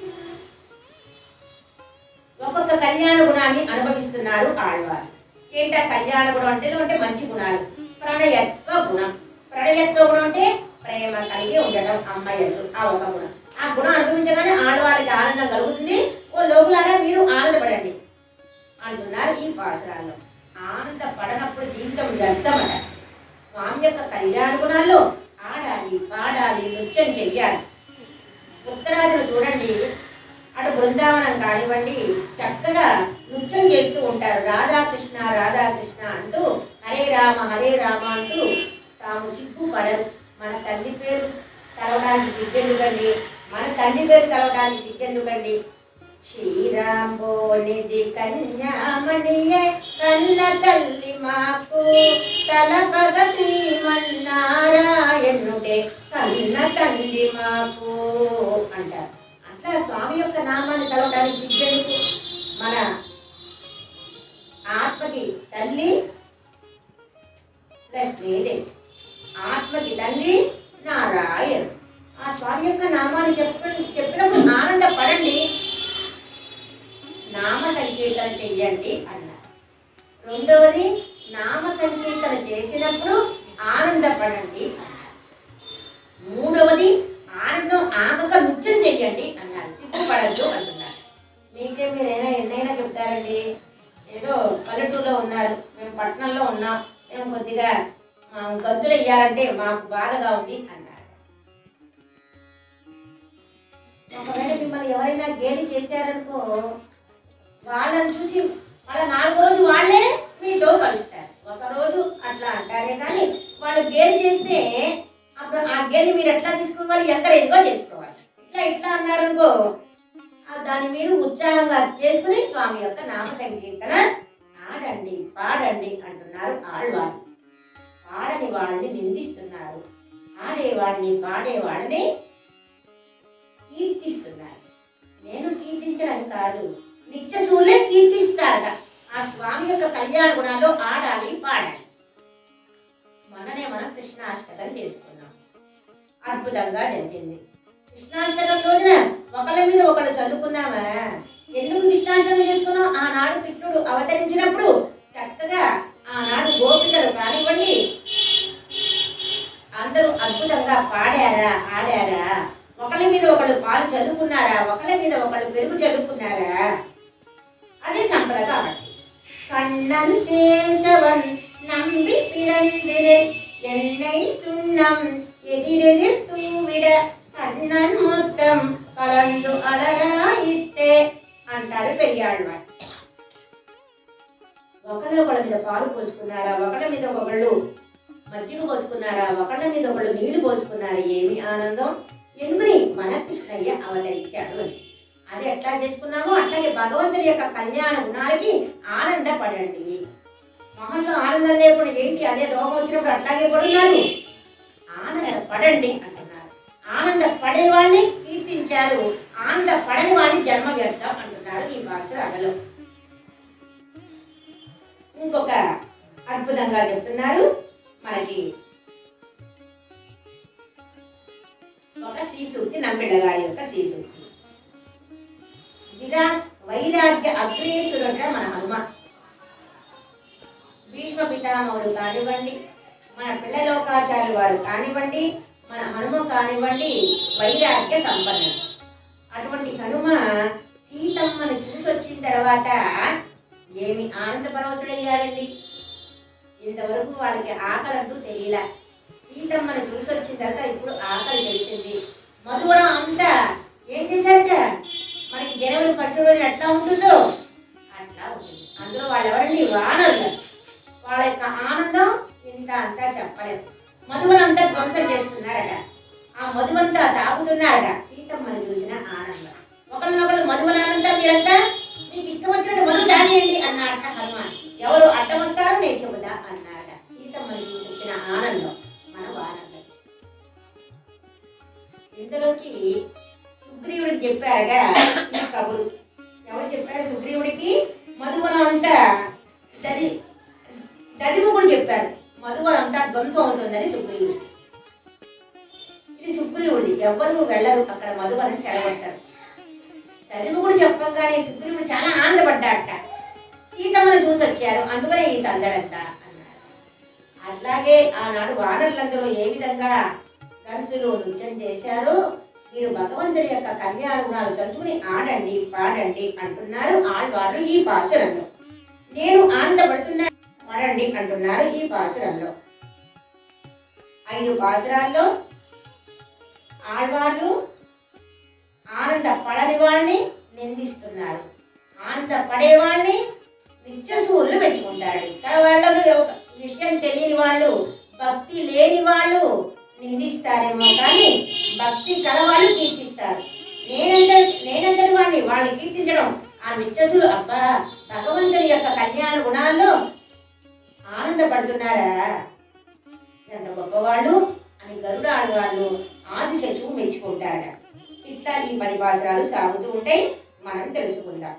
ఒక్కొక్క కళ్యాణ గుణాన్ని అనుభవిస్తున్నారు ఆడవారు ఏంటా కళ్యాణ గుణం అంటే అంటే మంచి గుణాలు ప్రణయత్వ గుణం ప్రణయత్వ గుణం అంటే ప్రేమ కలిగి ఉండటం అమ్మాయిలు ఆ ఒక గుణం ఆ గుణం అనుభవించగానే ఆడవాళ్ళకి ఆనందం కలుగుతుంది ఓ లోపలారా మీరు ఆనందపడండి అంటున్నారు ఈ పాశురాల్లో ఆనందపడనప్పుడు జీవితం వ్యర్థమట స్వామి యొక్క కళ్యాణ గుణాల్లో ఆడాలి పాడాలి నృత్యం చెయ్యాలి ఉత్తరాదిని చూడండి అటు బృందావనం కానివ్వండి చక్కగా నృత్యం చేస్తూ ఉంటారు రాధాకృష్ణ రాధాకృష్ణ అంటూ హరే రామ హరే రామ అంటూ తాము సిగ్గుపడరు మన తల్లి పేరు తలవడానికి సిగ్గెందుకండి మన తల్లి పేరు తలవడానికి సిగ్గెందుకండి శ్రీరాంబోనిది కన్యామణియే కన్న తల్లి మాకు తలపగ శ్రీమన్నారాయణుడే కన్న తల్లి మాకు అంటారు అట్లా స్వామి యొక్క నామాన్ని తలవడానికి సిగ్గెందుకు మన ఆత్మకి తల్లి లక్ష్మీదేవి ఆత్మకి తండ్రి నారాయణ ఆ స్వామి యొక్క నామాన్ని చెప్ప చెప్పినప్పుడు ఆనందపడండి నామ సంకీర్తన చెయ్యండి అన్నారు రెండవది నామ సంకీర్తన చేసినప్పుడు ఆనందపడండి అన్నారు మూడవది ఆనందం ఆగక నృత్యం చెయ్యండి అన్నారు సిగ్గుపడద్దు అంటున్నారు మీకే మీరు ఏమైనా ఎన్నైనా చెప్తారండి ఏదో పల్లెటూరులో ఉన్నారు మేము పట్టణంలో ఉన్నాం మేము కొద్దిగా ఆ, గంతులు వేయాలంటే మాకు బాధగా ఉంది అన్నారు ఒకవేళ మిమ్మల్ని ఎవరైనా గేలి చేశారనుకో వాళ్ళని చూసి వాళ్ళ నాలుగు రోజు వాళ్ళే మీతో కలుస్తారు ఒక రోజు అట్లా అంటారే కానీ వాళ్ళు గేలి చేస్తే అప్పుడు ఆ గేలి మీరు ఎట్లా తీసుకోవాలి ఎంకరేజ్గా చేసుకోవాలి ఇట్లా ఇట్లా అన్నారనుకో ఆ దాన్ని మీరు ఉత్సాహంగా చేసుకుని స్వామి యొక్క నామ సంకీర్తన ఆడండి పాడండి అంటున్నారు ఆళ్వారు పాడని వాళ్ళని నిందిస్తున్నారు ఆడేవాడిని పాడేవాడిని కీర్తిస్తున్నారు నేను కీర్తించడం కాదు నిత్యసూలే కీర్తిస్తారట ఆ స్వామి యొక్క కళ్యాణ గుణాల్లో ఆడాలి పాడాలి మననే మనం కృష్ణాష్టకం చేసుకున్నాం అద్భుతంగా జరిగింది కృష్ణాష్టకం రోజున ఒకళ్ళ మీద ఒకళ్ళు చదువుకున్నామా ఎందుకు కృష్ణాష్టకం చేసుకున్నాం ఆనాడు కృష్ణుడు అవతరించినప్పుడు చక్కగా ఆనాడు గోపికలు కానివ్వండి అందరూ అద్భుతంగా పాడారా ఆడారా ఒకళ్ళ మీద ఒకళ్ళు పాలు చల్లుకున్నారా ఒకళ్ళ మీద ఒకళ్ళు పెరుగు చల్లుకున్నారా అదే సంపద కాబట్టి கண்ணன் கேசவன் நம்பி பிறந்திரு என்னை சுண்ணம் எதிரெதிர் தூவிட கண்ணன் మొత్తం కలందు అలరాయితే అంటారు పెరియాళ్ళవారు ఒకళ్ళ ఒకళ్ళ మీద పాలు పోసుకున్నారా ఒకళ్ళ మీద ఒకళ్ళు మజ్జిగ పోసుకున్నారా ఒకళ్ళ మీద ఒకళ్ళు నీళ్లు పోసుకున్నారా ఏమి ఆనందం ఎందుకని మన కృష్ణయ్య అవతరించాడు అని అది ఎట్లా చేసుకున్నామో అట్లాగే భగవంతుడి యొక్క కళ్యాణ గుణాలకి ఆనందపడండి మొహంలో ఆనందం లేకుండా ఏంటి అదే రోగం వచ్చినప్పుడు అట్లాగే పడున్నారు ఆనందపడండి అంటున్నారు ఆనందపడే వాడిని కీర్తించారు ఆనందపడని వాడిని జన్మ వ్యర్థం అంటున్నారు ఈ భాషలో ఇంకొక అద్భుతంగా చెప్తున్నారు మనకి ఒక శ్రీసూక్తి నమ్మిళ్ళ గారి యొక్క శ్రీసూక్తి విరా వైరాగ్య అగ్రేసుడట మన హనుమ భీష్మ పితామహుడు కానివ్వండి మన పిల్లలోకాచార్యులు వారు కానివ్వండి మన హనుమ కానివ్వండి వైరాగ్య సంపన్నుడు అటువంటి హనుమ సీతమ్మను చూసొచ్చిన తర్వాత ఏమి ఆనంద పరవశుడయ్యాడండి ఇంతవరకు వాళ్ళకి ఆకలి అంటూ తెలియలే సీతమ్మని చూసి వచ్చిన తర్వాత ఇప్పుడు ఆకలి తెలిసింది మధువరం అంతా ఏం చేశారట మనకి జనవరి ఫస్ట్ రోజు ఎట్లా ఉంటుందో అట్లా ఉంటుంది అందులో వాళ్ళు ఎవరండి వానరులు వాళ్ళ యొక్క ఆనందం ఇంత అంతా చెప్పలేదు మధువనం అంతా ధ్వంసం చేస్తున్నారట ఆ మధువంతా తాగుతున్నారట సీతమ్మని చూసిన ఆనందం ఒకరినొకరు మధువనానంతా మీరంతా మీకు ఇష్టం వచ్చినట్టు మధు తాగేయండి అన్నాడట హనుమాన్ ఎవరు అడ్డం వస్తారో నేను చెబుతా అన్నాడట సీతమ్మని చూసి వచ్చిన ఆనందం మన ఆనందం ఇందులోకి సుగ్రీవుడికి చెప్పారట ఈ కబురు ఎవరు చెప్పారు సుగ్రీవుడికి మధువనం అంతా దది దదిము కూడా చెప్పారు మధువనం అంతా ధ్వంసం అవుతుందని సుగ్రీవుడు ఇది సుగ్రీవుడిది ఎవ్వరు వెళ్ళరు అక్కడ మధువనం చెడగొట్టారు దదిము కూడా చెప్పగానే సుగ్రీవుడు చాలా ఆనందపడ్డాట సీతమ్మని చూసి వచ్చారు అందుకనే ఈ సందడంతా అన్నారు అట్లాగే ఆనాడు వానరులందరూ ఏ విధంగా గంతులు నృత్యం చేశారు మీరు భగవంతుడి యొక్క కళ్యాణ గుణాలు తలుచుకుని ఆడండి పాడండి అంటున్నారు ఆళ్వారు ఈ పాసురంలో నేను ఆనందపడుతున్నా పాడండి అంటున్నారు ఈ పాసురంలో ఐదు పాసురాల్లో ఆళ్వార్లు ఆనంద పడని వాడిని నిందిస్తున్నారు ఆనంద పడేవాడిని నిత్యసూరులు మెచ్చుకుంటాడు ఇక్కడ వాళ్ళను ఒక విషయం తెలియని వాళ్ళు భక్తి లేని వాళ్ళు నిందిస్తారేమో కానీ భక్తి కలవాళ్ళు కీర్తిస్తారు నేనంత నేనంతటి వాడిని వాళ్ళని కీర్తించడం ఆ నిత్యసులు అబ్బా భగవంతుని యొక్క కళ్యాణ గుణాల్లో ఆనందపడుతున్నారా ఎంత గొప్పవాళ్ళు అని గరుడ ఆడవాళ్ళు ఆదిశేషువు మెచ్చుకుంటారట ఇట్లా ఈ పది పాసరాలు సాగుతూ ఉంటాయి మనం తెలుసుకుందాం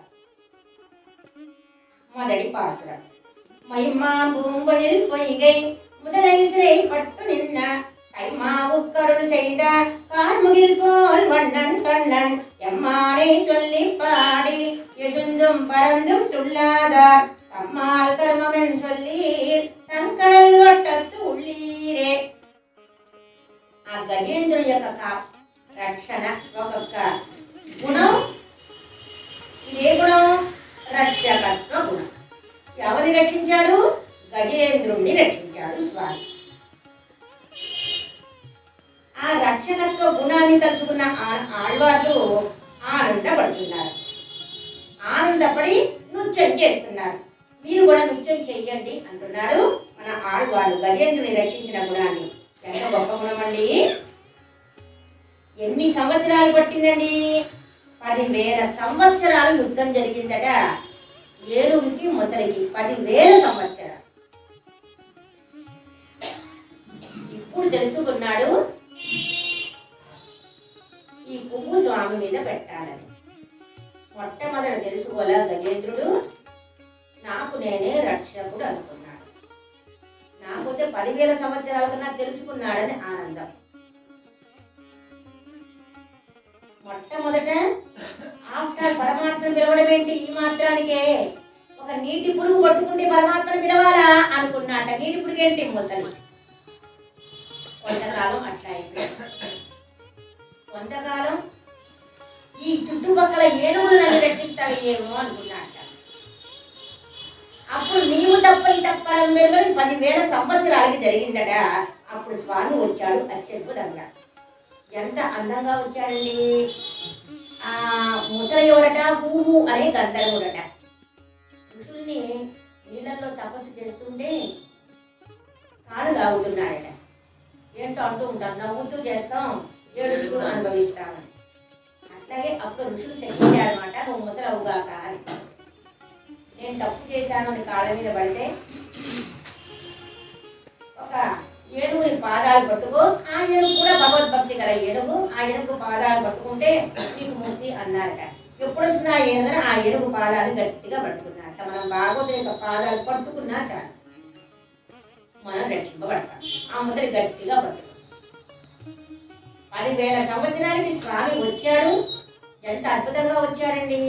మొదటి పాసురం மைமா பூம்பொழில் பொய்கை முதலை சிறை பட்டு நின்ன கைமாவுக்கருள் செய்த கார்முகில் போல் வண்ணன் கண்ணன் எம்மானை சொல்லி பாடி எழுந்தும் பறந்தும் துள்ளாதார் தம்மால் கர்மமென் சொல்லீர் தங்கடல் వట్టత్తు உள்ளீరే ఆ గజేంద్రుని యొక్క కా- రక్షణ ఒక్కొక్క గుణం ఇదే గుణం రక్షకత్వ గుణం ఎవరిని రక్షించాడు గజేంద్రుణ్ణి రక్షించాడు స్వామి ఆ రక్షకత్వ గుణాన్ని తలుచుకున్న ఆ- ఆళ్వార్లు ఆనందపడుతున్నారు ఆనందపడి నృత్యం చేస్తున్నారు మీరు కూడా నృత్యం చెయ్యండి అంటున్నారు మన ఆళ్వార్లు గజేంద్రుని రక్షించిన గుణాన్ని ఎంత గొప్ప గుణం అండి ఎన్ని సంవత్సరాలు పట్టిందండి పదివేల సంవత్సరాలు యుద్ధం జరిగిందట ఏనుగుకి ముసలికి పదివేల సంవత్సరాలు ఇప్పుడు తెలుసుకున్నాడు ఈ పువ్వు స్వామి మీద పెట్టాలని మొట్టమొదట తెలుసుకోలే గజేంద్రుడు నాకు నేనే రక్షకుడు అనుకున్నాడు నాకపోతే పదివేల సంవత్సరాల కన్నా తెలుసుకున్నాడని ఆనందం మొట్టమొదట ఆఫ్టర్ పరమాత్మ పిలవడం ఏంటి ఈ మాత్రానికే ఒక నీటి పురుగు పట్టుకుంటే పరమాత్మని పిలవాలా అనుకున్నాట నీటి పురుగు ఏంటి ముసలి కొంతకాలం అట్లా అయిపోయింది కొంతకాలం ఈ చుట్టుపక్కల ఏనుగులు నన్ను రక్షిస్తావి ఏమో అనుకున్నాట అప్పుడు నీవు తప్ప ఈ తప్పలం మెరుగని పదివేల సంవత్సరాలకి జరిగిందట అప్పుడు స్వామి వచ్చాడు అత్యద్భుతంగా ఎంత అందంగా వచ్చాడండి ఆ ముసలి ఎవరట హూహు అనే గంధర్వుడట ఋషుల్ని నీళ్ళల్లో తపస్సు చేస్తుంటే కాళ్ళు లాగుతున్నాడట ఏంటో అంటూ ఉంటాం నవ్వుతూ చేస్తాం ఏడుస్తూ అనుభవిస్తామని అట్లాగే అప్పుడు ఋషులు శక్తించారనమాట నువ్వు ముసలవుగాక అని నేను తప్పు చేశాను అని కాళ్ళ మీద పడితే ఒక ఏనుగుని పాదాలు పట్టుకో ఆ ఏనుగు కూడా భగవద్భక్తి గల ఏనుగు ఆ ఏనుగు పాదాలు పట్టుకుంటే నీకు ముక్తి అన్నారట ఎప్పుడు వస్తున్నా ఆ ఏనుగుని ఆ ఏనుగు పాదాలు గట్టిగా పట్టుకున్నారట మనం భాగవతుని యొక్క పాదాలు పట్టుకున్నా చాలు మనం రక్షింపబడతాం ఆ ముసలి గట్టిగా పట్టుకుంటాం పదివేల సంవత్సరాలకి స్వామి వచ్చాడు ఎంత అద్భుతంగా వచ్చాడండి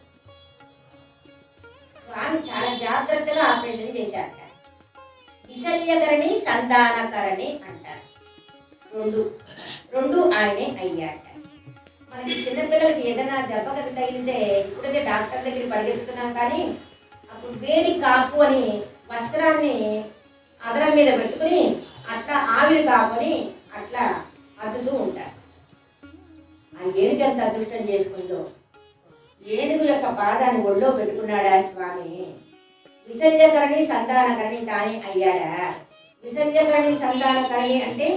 స్వామి చాలా జాగ్రత్తగా ఆపరేషన్ చేశారట విశల్యకరణి సంతానకరణి అంటారు రెండు రెండు ఆయనే అయ్యాట మనకి చిన్నపిల్లలకి ఏదైనా దెబ్బ కథ తగిలితే ఇప్పుడైతే డాక్టర్ దగ్గరికి పరిగెత్తుతున్నాం కానీ అప్పుడు వేడి కాపు అని వస్త్రాన్ని అదనం మీద పెట్టుకుని అట్లా ఆవిరి కాపుని అట్లా అద్దుతూ ఉంటారు ఆ ఏనుగు ఎంత అదృష్టం చేసుకుందో ఏనుగు యొక్క పాదాన్ని ఒళ్ళో పెట్టుకున్నాడా స్వామి విసర్జకరణి సంతానకరణి తానే అయ్యాడా విసర్జకరణి సంతానకరణి అంటే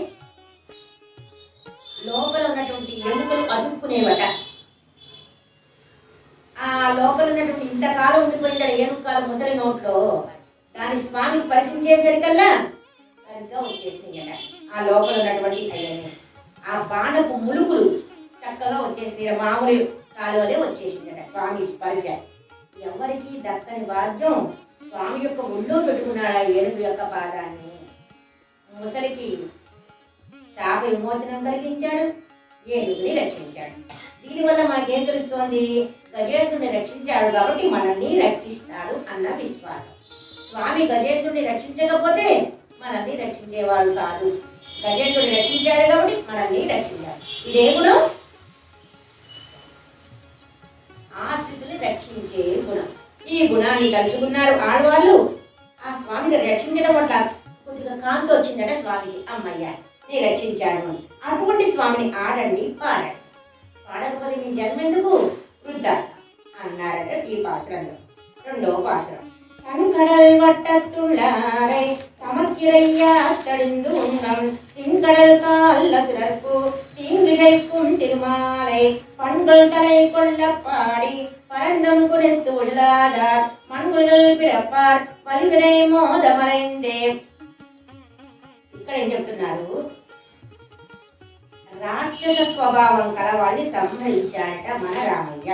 లోపల ఉన్నటువంటి ఎముకలు అదుపుకునేవట ఆ లోపల ఉన్నటువంటి ఇంతకాలం ఉండిపోయింటాడు ఏనుకాల ముసలి నోట్లో దాని స్వామి స్పర్శించేసరికల్లా సరిగ్గా వచ్చేసినాయట ఆ లోపల ఉన్నటువంటి అయ్యని ఆ బాణపు ములుకులు చక్కగా వచ్చేసినాయి మామూలు కాలువలే వచ్చేసిందట స్వామి స్పర్శ ఎవరికి దక్కని భాగ్యం స్వామి యొక్క ఒళ్ళో పెట్టుకున్నాడు ఆ ఏనుగు యొక్క పాదాన్ని ముసలికి శాప విమోచనం కలిగించాడు ఏనుగుని రక్షించాడు దీనివల్ల మనకేం తెలుస్తోంది గజేంద్రుని రక్షించాడు కాబట్టి మనల్ని రక్షిస్తాడు అన్న విశ్వాసం స్వామి గజేంద్రుని రక్షించకపోతే మనల్ని రక్షించేవాడు కాదు గజేంద్రుని రక్షించాడు కాబట్టి మనల్ని రక్షించాడు ఇదే గుణం ఆశ్రితుని రక్షించే గుణం ఈ గుణాన్ని తలుచుకున్నారు ఆడవాళ్ళు ఆ స్వామిని రక్షించడం వల్ల కొద్దిగా కాంతి వచ్చిందట స్వామికి అమ్మయ్య నేను రక్షించాను అని. అటువంటి స్వామిని ఆడండి పాడండి పాడకపోతే నీ జన్మెందుకు వృద్ధ అన్నారట ఈ పాసురంలో రెండో పాసురం கண்கடல் வட்டத்துள்ளாரை தமக்கிரையா தடிந்து உண்ணம் திங்கடல் கால் அசுரர்க்கு தீங்கிழைக்கும் திருமாலை பண்கள் தலை கொள்ள பாடி பரந்தம் குறித்து உள்ளாதார் மண்குள்கள் பிறப்பார் வலிவினை మోదమలైందే ఇక్కడ ఏం చెప్తున్నారు రాక్షస స్వభావం కలవాడిని సంహరించాడట మన రామయ్య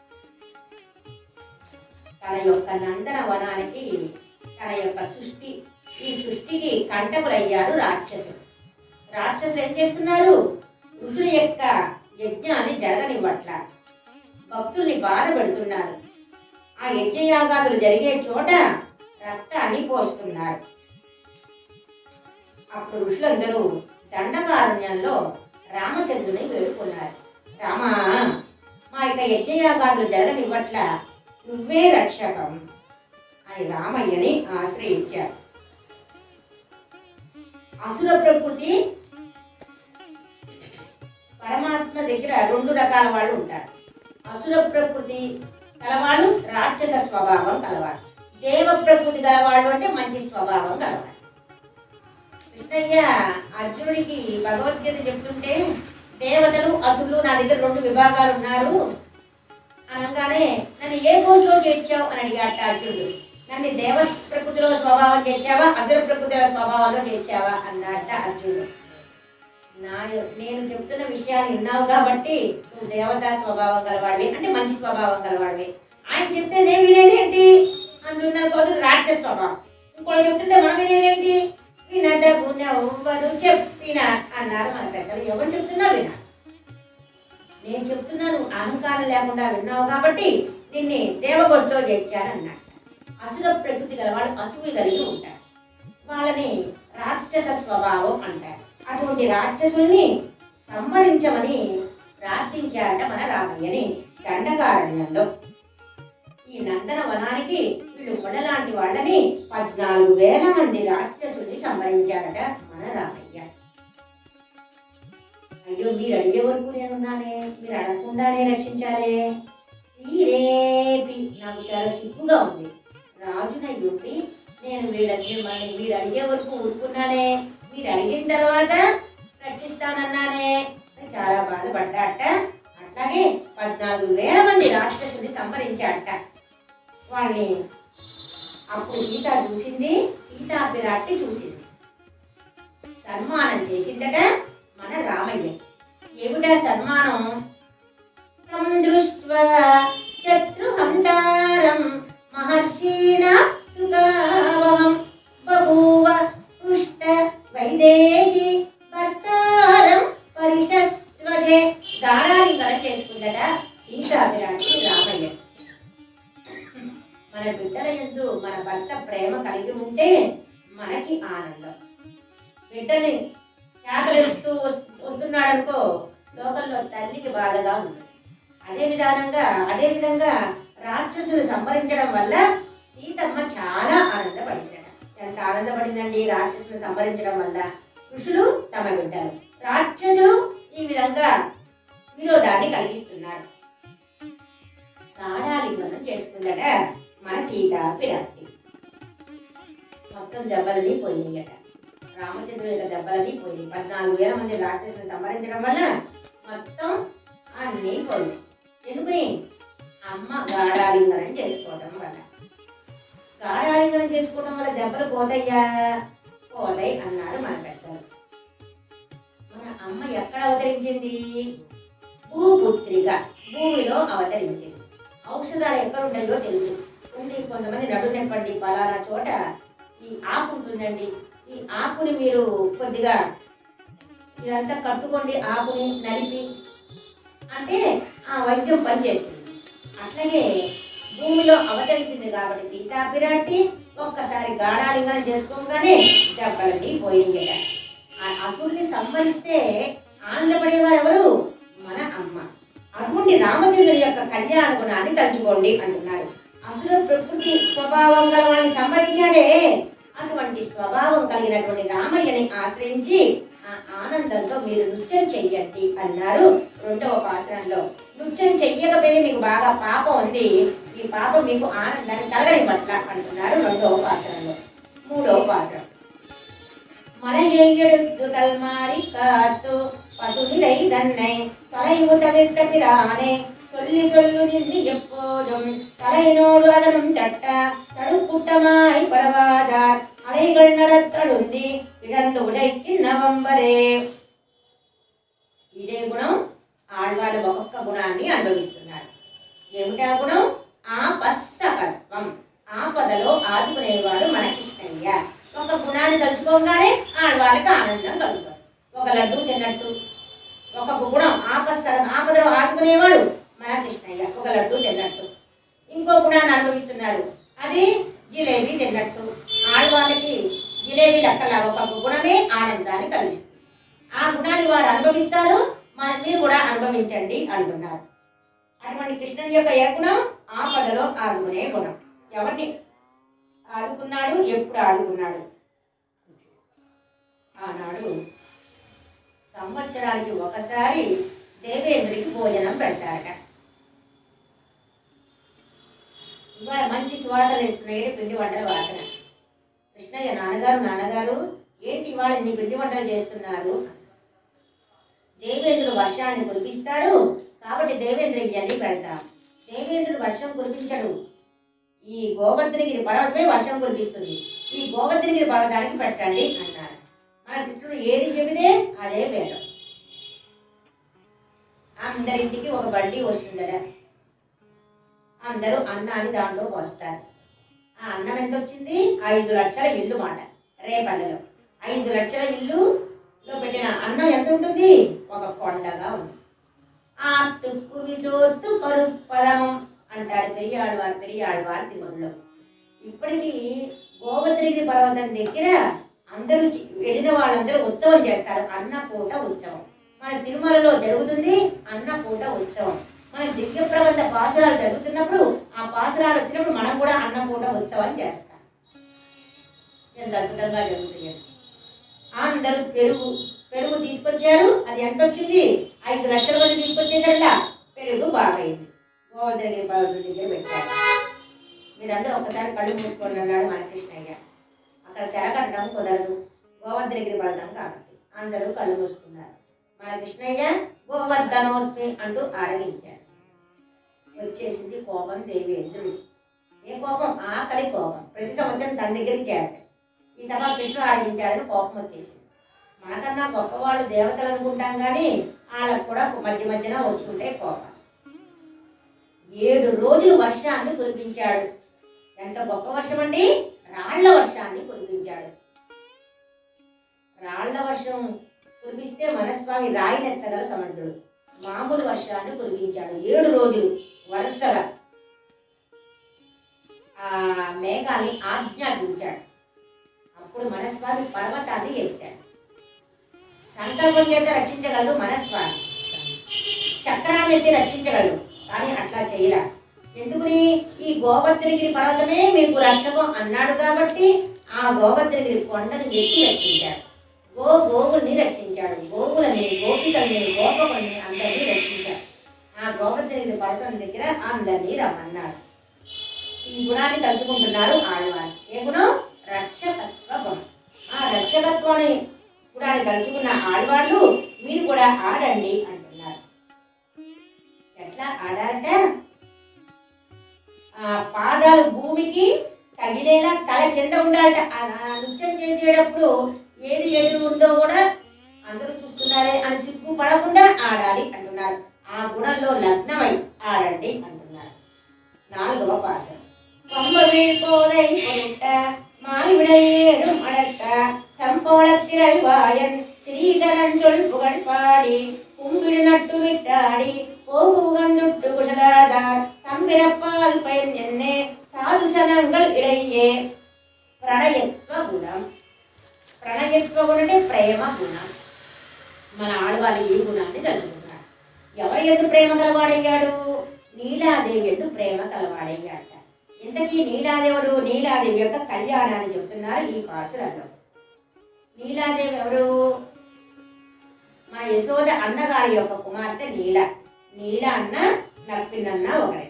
తన యొక్క నందన వనానికి తన యొక్క సృష్టి ఈ సృష్టికి కంటకులయ్యారు రాక్షసులు రాక్షసులు ఏం చేస్తున్నారు ఋషుల యొక్క యజ్ఞాన్ని జరగనివ్వట్ల భక్తుల్ని బాధ పెడుతున్నారు ఆ యజ్ఞయాగాదులు జరిగే చోట రక్తాన్ని పోస్తున్నారు అప్పుడు ఋషులందరూ దండకారణ్యంలో రామచంద్రుని వేడుకున్నారు రామా మా యొక్క యజ్ఞయాగాదులు జరగనివ్వట్ల నువ్వే రక్షకం అని రామయ్యని ఆశ్రయించారు అసుర ప్రకృతి పరమాత్మ దగ్గర రెండు రకాల వాళ్ళు ఉంటారు అసుర ప్రకృతి కలవాళ్ళు రాక్షస స్వభావం కలవాళ్ళు దేవ ప్రకృతి గలవాళ్ళు అంటే మంచి స్వభావం కలవాళ్ళు కృష్ణయ్య అర్జునుడికి భగవద్గీత చెప్తుంటే దేవతలు అసురులు నా దగ్గర రెండు విభాగాలు ఉన్నారు అనగానే నన్ను ఏ కోర్టులో చేర్చావు అని అడిగాట అర్జునుడు నన్ను దేవ ప్రకృతిలో స్వభావం చేర్చావా అసుర ప్రకృతిలో స్వభావంలో చేర్చావా అన్నట్ట అర్జునుడు నా నేను చెప్తున్న విషయాలు విన్నావు కాబట్టి నువ్వు దేవతా స్వభావం గలవాడివి అంటే మంచి స్వభావం గలవాడివి ఆయన చెప్తే నేను వినేదేంటి అందున్న కోతులు రాక్షస స్వభావం ఇంకోటి చెప్తుంటే మనం వినేదేంటి వినదగునెవ్వరు చెప్పిన అన్నారు మన పెద్దలు ఎవరు చెప్తున్నా వినా నేను చెప్తున్నాను అహంకారం లేకుండా విన్నావు కాబట్టి నిన్ను దేవగొట్లో చేర్చానన్నాడు అసుర ప్రకృతి గల వాళ్ళు అసువులు కలిగి ఉంటారు వాళ్ళని రాక్షస స్వభావం అంటారు అటువంటి రాక్షసుల్ని సంహరించమని ప్రార్థించారట మన రామయ్యని దండకారణ్యంలో ఈ నందన వనానికి వీళ్ళు మొనలాంటి వాళ్ళని పద్నాలుగు వేల మంది రాక్షసుల్ని సంహరించారట మన రామయ్య అయ్యో మీరు అడిగే వరకు నేనున్నానే మీరు అడగకుండానే రక్షించాలే మీరేపి నాకు చాలా సిగ్గుగా ఉంది రాజునయ్యుండి నేను వీళ్ళని మిమ్మల్ని మీరు అడిగే వరకు ఊరుకున్నానే మీరు అడిగిన తర్వాత రక్షిస్తానన్నానే అని చాలా బాధపడ్డాట అట్లాగే పద్నాలుగు వేల మంది రాక్షసుని సంహరించాట వాళ్ళని అప్పుడు సీత చూసింది సీతా పిరాట్టి చూసింది సన్మానం చేసిందట మన రామయ్య ఏమిటా సన్మానం తం దృష్ట్వా శత్రుహంతారం మహర్షీణ సుగావహం బభూవ పృష్ట వైదేహి భర్తారం పరిశస్వజే గాఢాలింగనం చేసుకుందట సీతాభిరాణి రామయ్య మన బిడ్డల ఎందు మన భర్త ప్రేమ కలిగి ఉంటే మనకి ఆనందం బిడ్డని చేతలేస్తూ వస్తున్నాడు అనుకో లోకంలో తల్లికి బాధగా ఉంటుంది అదే విధానంగా అదే విధంగా రాక్షసులు సంహరించడం వల్ల సీతమ్మ చాలా ఆనందపడిందట ఎంత ఆనందపడిందండి రాక్షసులు సంహరించడం వల్ల ఋషులు తమ బిడ్డలు రాక్షసులు ఈ విధంగా విరోధాన్ని కలిగిస్తున్నారు కాడాలింగనం చేసుకుందట మన సీత పిరాట్టి మొత్తం దెబ్బలని పోయినాయట రామచంద్రుడి యొక్క దెబ్బలని పోయి పద్నాలుగు వేల మంది రాక్షసులు సంహరించడం వల్ల మొత్తం అన్నీ పోయినాయి ఎందుకని అమ్మ గాఢాలింగనం చేసుకోవడం వల్ల గాఢాలింగనం చేసుకోవడం వల్ల దెబ్బలు పోతాయ్యా పోతాయి అన్నారు మన పెద్దలు మన అమ్మ ఎక్కడ అవతరించింది భూపుత్రిక భూమిలో అవతరించింది ఔషధాలు ఎక్కడ ఉంటాయో తెలుసు ఉంది కొంతమంది నడు నెప్పండి పలానా చోట ఈ ఆకు ఉంటుందండి ఈ ఆకుని మీరు కొద్దిగా ఇదంతా కట్టుకోండి ఆకుని నలిపి అంటే ఆ వైద్యం పనిచేస్తుంది అట్లాగే భూమిలో అవతరించింది కాబట్టి సీతాపిరాట్టి ఒక్కసారి గాఢాలింగనం చేసుకోగానే దెబ్బలన్నీ పోయిందట ఆ అసురుని సంహరిస్తే ఆనందపడేవారు ఎవరు మన అమ్మ అటువంటి రామచంద్రుడి యొక్క కళ్యాణ గుణాన్ని తలుచుకోండి అంటున్నారు అసుర ప్రకృతి స్వభావం గల వాళ్ళని సంహరించాడే అటువంటి స్వభావం కలిగినటువంటి రామయ్యని ఆశ్రయించి ఆ ఆనందంతో మీరు నృత్యం చెయ్యండి అన్నారు రెండవ పాసనంలో నృత్యం చెయ్యకపోతే మీకు బాగా పాపం ఉంది ఈ పాపం మీకు ఆనందాన్ని కలగని పట్ల అంటున్నారు రెండవ పాసనంలో మూడవ పాసనం மலையெழுத்து கல்மாரி காத்து பசுநிலை தன்னை தலைவு தவிர்த்த பிரானே சொல்லி சொல்லு நின்று எப்போதும் தலையினோடு அதனும் தட்ட தடுக்கூட்டமாய் பரவாதார் அலைகள் நரத்தழுந்தி இழந்து உழைக்கு నవంబరే ఇదే గుణం ఆడవాళ్ళు ఒక్కొక్క గుణాన్ని అనుభవిస్తున్నారు ఏమిటా గుణం ఆపస్సకత్వం ఆపదలో ఆదుకునేవాడు మన కృష్ణయ్య ఒక గుణాన్ని తలుచుకోగానే ఆడవాళ్ళకి ఆనందం కలుగుతుంది ఒక లడ్డు తిన్నట్టు ఒక గుణం ఆపస్స ఆపదలో ఆదుకునేవాడు మన కృష్ణయ్య ఒక లడ్డు తిన్నట్టు ఇంకో గుణాన్ని అనుభవిస్తున్నారు అది జిలేబీ తిన్నట్టు ఆడవాళ్ళకి జిలేబీ లెక్కల ఒక గుణమే ఆనందాన్ని కలిగిస్తుంది ఆ గుణాన్ని వారు అనుభవిస్తారు మన మీరు కూడా అనుభవించండి అంటున్నారు అటువంటి కృష్ణుని యొక్క ఏ గుణం ఆపదలో ఆదుకునే గుణం ఎవరిని ఆడుకున్నాడు ఎప్పుడు ఆడుకున్నాడు ఆనాడు సంవత్సరానికి ఒకసారి దేవేంద్రుడికి భోజనం పెడతారట ఇవాళ మంచి సువాసనలు ఇస్తున్నాయి పిండి వంటల వాసన కృష్ణయ్య నాన్నగారు నాన్నగారు ఏంటి ఇవాళ నీ పిండి వంటలు చేస్తున్నారు దేవేంద్రుడు వర్షాన్ని కురిపిస్తాడు కాబట్టి దేవేంద్రుడికి జల్లి పెడతాం దేవేంద్రుడు వర్షం కురిపించడు ఈ గోవర్ధనగిరి పర్వతమే వర్షం కురిపిస్తుంది ఈ గోవర్ధనగిరి పర్వతానికి పెట్టండి అన్నారు మన కృష్ణుడు ఏది చెబితే అదే వేదం అందరింటికి ఒక బండి వస్తుందట అందరూ అన్నాన్ని దాంట్లో పోస్తారు ఆ అన్నం ఎంత వచ్చింది ఐదు లక్షల ఇల్లు మాట రేపల్లెలో ఐదు లక్షల ఇల్లులో పెట్టిన అన్నం ఎంత ఉంటుంది ఒక కొండగా ఉంది ఆ టుక్కు విసోత్తు పరుపదము అంటారు పెరియాళ్వారు పెరియాళ్వారు తిరుమలలో ఇప్పటికీ గోవత్రిగిరి పర్వతం దగ్గర అందరూ చి- వెళ్ళిన వాళ్ళందరూ ఉత్సవం చేస్తారు అన్నపూట ఉత్సవం మన తిరుమలలో జరుగుతుంది అన్నపూట ఉత్సవం మన దివ్య ప్రబంధ పాసురాలు జరుగుతున్నప్పుడు ఆ పాసురాలు వచ్చినప్పుడు మనం కూడా అన్నపూట ఉత్సవం చేస్తాం ఎంత అద్భుతంగా జరుగుతుంది అందరూ పెరుగు పెరుగు తీసుకొచ్చారు అది ఎంత వచ్చింది ఐదు లక్షల మంది తీసుకొచ్చేసరిలా పెరుగు బాగైంది గోవర్ధనగిరి పర్వతం దగ్గర పెట్టారు మీరందరూ ఒకసారి కళ్ళు మూసుకోండి అన్నాడు మన కృష్ణయ్య అక్కడ తెరకట్టడం కుదరదు గోవర్ధనగిరి పడదాం కాబట్టి అందరూ కళ్ళు మూసుకున్నారు మన కృష్ణయ్య గోవర్ధనోస్మి అంటూ ఆరగించాడు వచ్చేసింది కోపం దేవి ఇంద్రుడికి ఏ కోపం ఆకలి కోపం ప్రతి సంవత్సరం తన దగ్గరికి చేరతాయి ఈ తమ కృష్ణుడు ఆరగించాడని కోపం వచ్చేసింది మనకన్నా గొప్పవాళ్ళు దేవతలు అనుకుంటాం కానీ వాళ్ళకు కూడా మధ్య మధ్యన వస్తుంటే కోపం ఏడు రోజులు వర్షాన్ని కురిపించాడు ఎంత గొప్ప వర్షం అండి రాళ్ల వర్షాన్ని కురిపించాడు రాళ్ల వర్షం కురిపిస్తే మనస్వామి రాయినెత్తగల సమర్థుడు మామూలు వర్షాన్ని కురిపించాడు ఏడు రోజులు వరుసగా ఆ మేఘాన్ని ఆజ్ఞాపించాడు అప్పుడు మనస్వామి పర్వతాన్ని ఎత్తాడు సంకల్పం చేత రక్షించగలడు మనస్వామి చక్రాన్ని ఎత్తి రక్షించగలడు కానీ అట్లా చేయరా ఎందుకుని ఈ గోవర్ధనగిరి పర్వతమే మీకు రక్షకం అన్నాడు కాబట్టి ఆ గోవర్ధనగిరి కొండను ఎత్తి రక్షించాడు గో గోవుల్ని రక్షించాడు గోవులని గోపికల్ని గోపకుల్ని అందరినీ రక్షించాడు ఆ గోవర్ధనగిరి పర్వతం దగ్గర అందరినీ రమ్మన్నాడు ఈ గుణాన్ని తలుచుకుంటున్నారు ఆడవారు ఏ గుణం రక్షకత్వ గుణం ఆ రక్షకత్వాన్ని గుణాన్ని తలుచుకున్న ఆడవాళ్ళు మీరు కూడా ఆడండి అంటున్నారు ఎట్లా ఆడాలంట ఆ పాదాలు భూమికి తగిలేలా తల కింద ఉండాలట ఆ ఆ నృత్యం చేసేటప్పుడు ఏది ఎదురు ఉందో కూడా అందరూ చూస్తున్నారే అని సిగ్గు పడకుండా ఆడాలి అంటున్నారు ఆ గుణంలో లగ్నమై ఆడండి అంటున్నారు నాలుగవ పాశ கொம்பவிழ்கோதை பொருட்ட மாறிவிடையேடும் அடட்ட சம்போளத்திரள் வாயன் ஸ்ரீதரன் சொல் புகழ் பாடி கும்பிடு நட்டு விட்டாடி போகுகந்துட்டு குஷலாதார் தம்பிரப்பால் பயன் என்னே సాధుసనంగల్ ఇడయ్యే ప్రణయత్వ గుణం ప్రణయత్వ గుణం అంటే ప్రేమ గుణం మన ఆడవాళ్ళు ఈ గుణాన్ని తలుచుకున్నారు ఎవరు ఎందుకు ప్రేమ కలవాడయ్యాడు నీలాదేవి ఎందుకు ప్రేమ కలవాడయ్యాట ఇంతకీ నీలాదేవుడు నీలాదేవి యొక్క కళ్యాణాన్ని చెప్తున్నారు ఈ పాసులలో నీలాదేవి ఎవరు మన యశోద అన్నగారి యొక్క కుమార్తె నీల నీల అన్న నప్పినన్న ఒకరే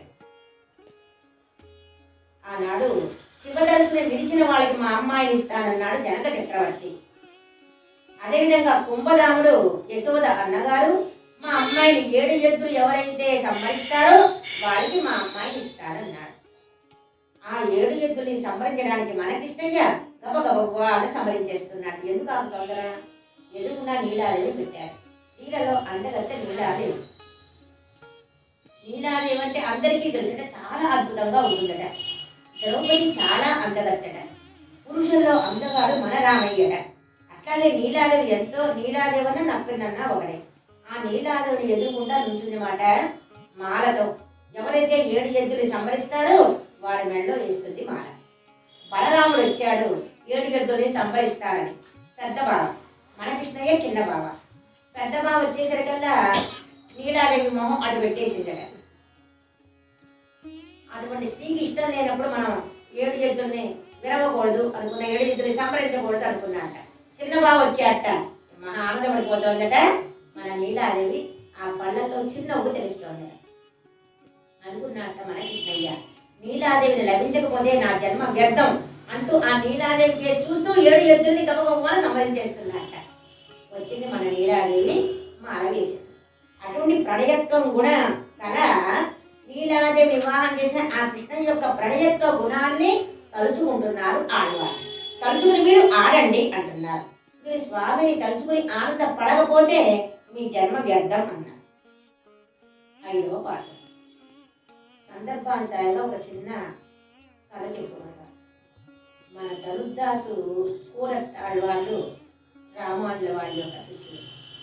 ఆనాడు శివదర్శనం విరిచిన వాళ్ళకి మా అమ్మాయిని ఇస్తానన్నాడు జనక చక్రవర్తి అదేవిధంగా కుంభదాముడు యశోద అన్నగారు మా అమ్మాయిని ఏడు ఎద్దులు ఎవరైతే సంహరిస్తారో వారికి మా అమ్మాయిని ఇస్తానన్నాడు ఆ ఏడు ఎద్దుల్ని సంహరించడానికి మనకిష్టయ్య గబగబ అని సంహరించేస్తున్నాడు ఎందుకు ఆ తొందర ఎదుగున్న నీలాదేవి పెట్టారు నీళ్ళలో అందగత్త నీలాదేవి నీలాదేవి అంటే అందరికీ తెలిసిన చాలా అద్భుతంగా ఉంటుందట ద్రౌపది చాలా అందగత్తట పురుషుల్లో అందగాడు మన రామయ్యట అట్లాగే నీలాదేవి ఎంతో నీలాదేవన్న నప్పినన్నా ఒకరే ఆ నీలాదేవిని ఎదురుకుండా నుంచున్నమాట మాలతో ఎవరైతే ఏడు ఎద్దులు సంభరిస్తారో వారి మెడలో వేస్తుంది మాల బలరాముడు వచ్చాడు ఏడు ఎద్దుల్ని సంభరిస్తారని పెద్ద బావ మన కృష్ణయ్య చిన్న బావ పెద్ద బావ వచ్చేసరికల్లా నీలాదేవి మొహం అటు పెట్టేసిందట అటువంటి స్త్రీకి ఇష్టం లేనప్పుడు మనం ఏడు ఎద్దుల్ని విరవకూడదు అనుకున్న ఏడు ఎద్దుల్ని సంప్రదించకూడదు అనుకున్నట చిన్న బావ వచ్చాట మహా ఆనందపడిపోతుందట మన నీలాదేవి ఆ పళ్ళల్లో చిన్న ఊ తెలుస్తోందట అనుకున్నట్ట మన కృష్ణయ్య నీలాదేవిని లభించకపోతే నా జన్మ వ్యర్థం అంటూ ఆ నీలాదేవి చూస్తూ ఏడు ఎద్దుల్ని గబగబా సంహరించేస్తున్నట్ట వచ్చింది మన నీలాదేవి మాల వేసింది అటువంటి ప్రణయత్వం గుణ కల నీలాదేవి వివాహం చేసిన ఆ కృష్ణ యొక్క ప్రణయత్వ గుణాన్ని తలుచుకుంటున్నారు ఆడవారు తలుచుకుని మీరు ఆడండి అంటున్నారు మీరు స్వామిని తలుచుకుని ఆనంద పడకపోతే మీ జన్మ వ్యర్థం అన్నారు ఐదవ పాఠం సందర్భానుసారంగా ఒక చిన్న కథ చెప్పుకుంటాం మన తరుద్దాసు కూరత్తాడు వాళ్ళు రామానుల వాళ్ళ యొక్క శిష్యులు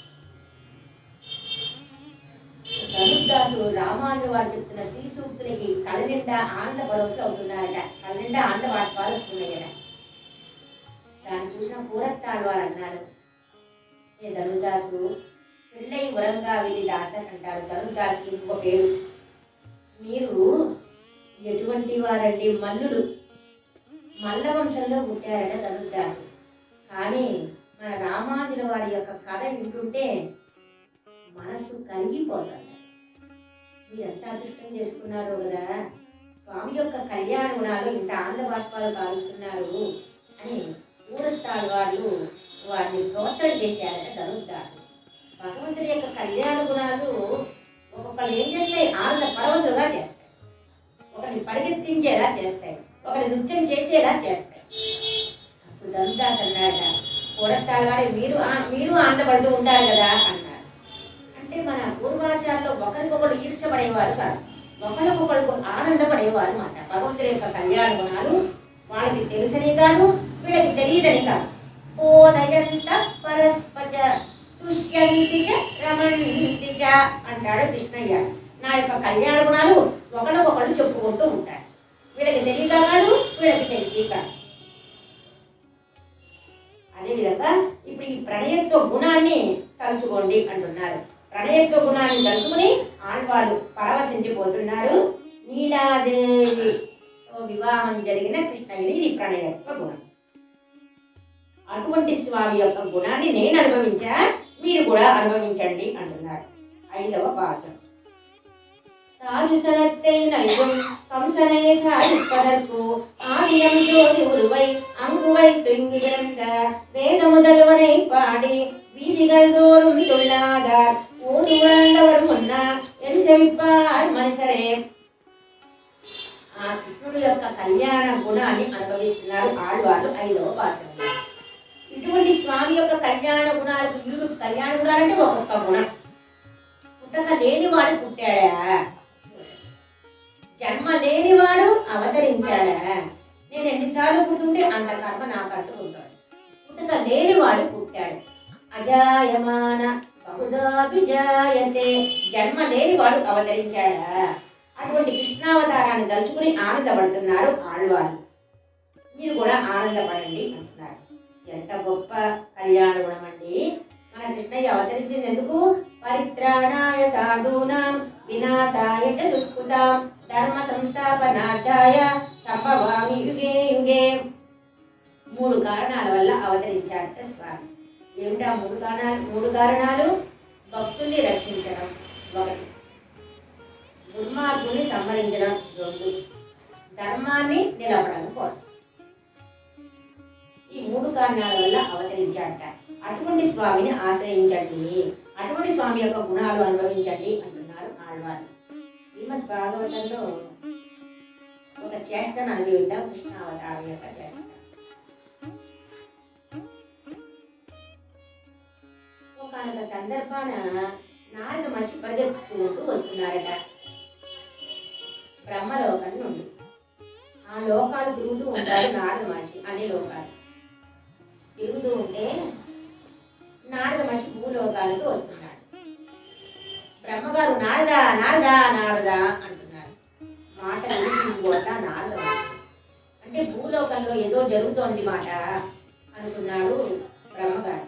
ధనుర్దాసు రామానుల వారు చెప్తున్న శ్రీ సూక్తులకి కళ్ళ నిండా ఆనంద భరోసా అవుతున్నారట కళ్ళ నిండా ఆనంద బాష్పాలు వస్తున్నాయట దాన్ని చూసిన కూరత్తాడు వారు అన్నారు ఏ ధనుర్దాసు పిల్లై వరంగా వెళ్ళి దాసన్ అంటారు ధనుర్దాసుకి ఇంకో పేరు మీరు ఎటువంటి వారండి మల్లులు మల్ల వంశంలో పుట్టారట ధనుర్దాసు కానీ మన రామానుల వారి యొక్క కథ వింటుంటే మనసు కరిగిపోతుంది మీరు ఎంత అదృష్టం చేసుకున్నారో కదా స్వామి యొక్క కళ్యాణ గుణాలు ఇంత ఆనంద బాష్పాలు కాలుస్తున్నారు అని ఊరత్తాడు వాళ్ళు వారిని స్తోత్రం చేశారట ధనుర్దాసుడు భగవంతుడి యొక్క కళ్యాణ గుణాలు ఒక్కొక్కరు ఏం చేస్తాయి ఆనంద పరవశులుగా చేస్తాయి ఒకరిని పరిగెత్తించేలా చేస్తాయి ఒకరిని నృత్యం చేసేలా చేస్తాయి అప్పుడు ధనుర్దాస్ అన్నాడ ఊరత్తాడు వారి మీరు ఆ- మీరు ఆనందపడుతూ ఉంటారు కదా అన్నారు అంటే మన పూర్వాచారంలో ఒకరికొకరు ఈర్షపడేవారు కాదు ఒకరికొకరు ఆనందపడేవారు అన్నమాట భగవంతుడి యొక్క కళ్యాణ గుణాలు వాళ్ళకి తెలుసని కాదు వీళ్ళకి తెలియదని కాదు ఓదయంత పరస్పజ తుష్యంతి చ రమంతి చ అంటాడు కృష్ణయ్య నా యొక్క కళ్యాణ గుణాలు ఒకరికొకరు చెప్పుకుంటూ ఉంటారు వీళ్ళకి తెలియక కాదు వీళ్ళకి తెలిసి కాదు అదేవిధంగా ఇప్పుడు ఈ ప్రణయత్వ గుణాన్ని తలుచుకోండి అంటున్నారు ప్రణయత్వ గుణాన్ని తలుచుకుని ఆడవాళ్ళు పరవశించిపోతున్నారు నీలాదేవి వివాహం జరిగిన కృష్ణగిరి ఇది ప్రణయత్వ గుణం అటువంటి స్వామి యొక్క గుణాన్ని నేను అనుభవించా మీరు కూడా అనుభవించండి అంటున్నారు ఐదవ భాషం సాధు సనత్తై నలుగుం కంసనే సాధిప్పదற்கு ஆதியம் ஜோதி உருவை அங்குவை துங்கி பிறந்த வேத முதல்வனை பாடி வீதிகள் தோறும் துள்ளாதார் ஊதி உழந்தவர் முன்னார் என் செழிப்பார் మనిసరే ఆ కృష్ణుడు యొక్క కళ్యాణ గుణాన్ని అనుభవిస్తున్నారు ఆళ్వారు ఐదవ భాషలో ఇటువంటి స్వామి యొక్క కళ్యాణ గుణాలు వీడు కళ్యాణ గుణాలంటే ఒక్కొక్క గుణం పుట్టక లేనివాడు పుట్టాడా జన్మ లేనివాడు అవతరించాడా నేను ఎన్నిసార్లు పుట్టుంటే అంత కర్మ నాకంటూ ఉంటాడు పుట్టక లేనివాడు పుట్టాడు అజాయమాన బహుదాభిజాయతే జన్మ లేనివాడు అవతరించాడా అటువంటి కృష్ణావతారాన్ని తలుచుకుని ఆనందపడుతున్నారు ఆళ్వారు మీరు కూడా ఆనందపడండి అంటున్నారు ఎంత గొప్ప కళ్యాణ గుణం అండి మన కృష్ణయ్య అవతరించింది ఎందుకు పరిత్రాణాయ సాధూనాం వినాశాయ చ దుఃఖుతాం ధర్మ సంస్థాపనార్థాయ సంభవామి యుగే యుగే మూడు కారణాల వల్ల అవతరించాడట స్వామి ఏమిటా మూడు కారణాలు మూడు కారణాలు భక్తుల్ని రక్షించడం ఒకటి దుర్మార్గుని సంహరించడం రెండు ధర్మాన్ని నిలపడం కోసం ఈ మూడు కారణాల వల్ల అవతరించాడట అటువంటి స్వామిని ఆశ్రయించండి అటువంటి స్వామి యొక్క గుణాలు అనుభవించండి అంటున్నారు ఆళ్వారు శ్రీమద్ భాగవతంలో ఒక చేష్టను అనుభవిద్దాం కృష్ణావతారం యొక్క చేష్ట ఒకనొక సందర్భాన నారద మనిషి పరిగెత్తుకుంటూ వస్తున్నారట బ్రహ్మలోకం నుండి ఆ లోకాలు తిరుగుతూ ఉంటారు నారద మనిషి అనే లోకాలు తిరుగుతూ ఉంటే నారద మనిషి భూలోకాలకు వస్తున్నాడు బ్రహ్మగారు నారదా నారదా నారదా అంటున్నారు మాట కూడా నారద మనిషి అంటే భూలోకంలో ఏదో జరుగుతోంది మాట అనుకున్నాడు బ్రహ్మగారు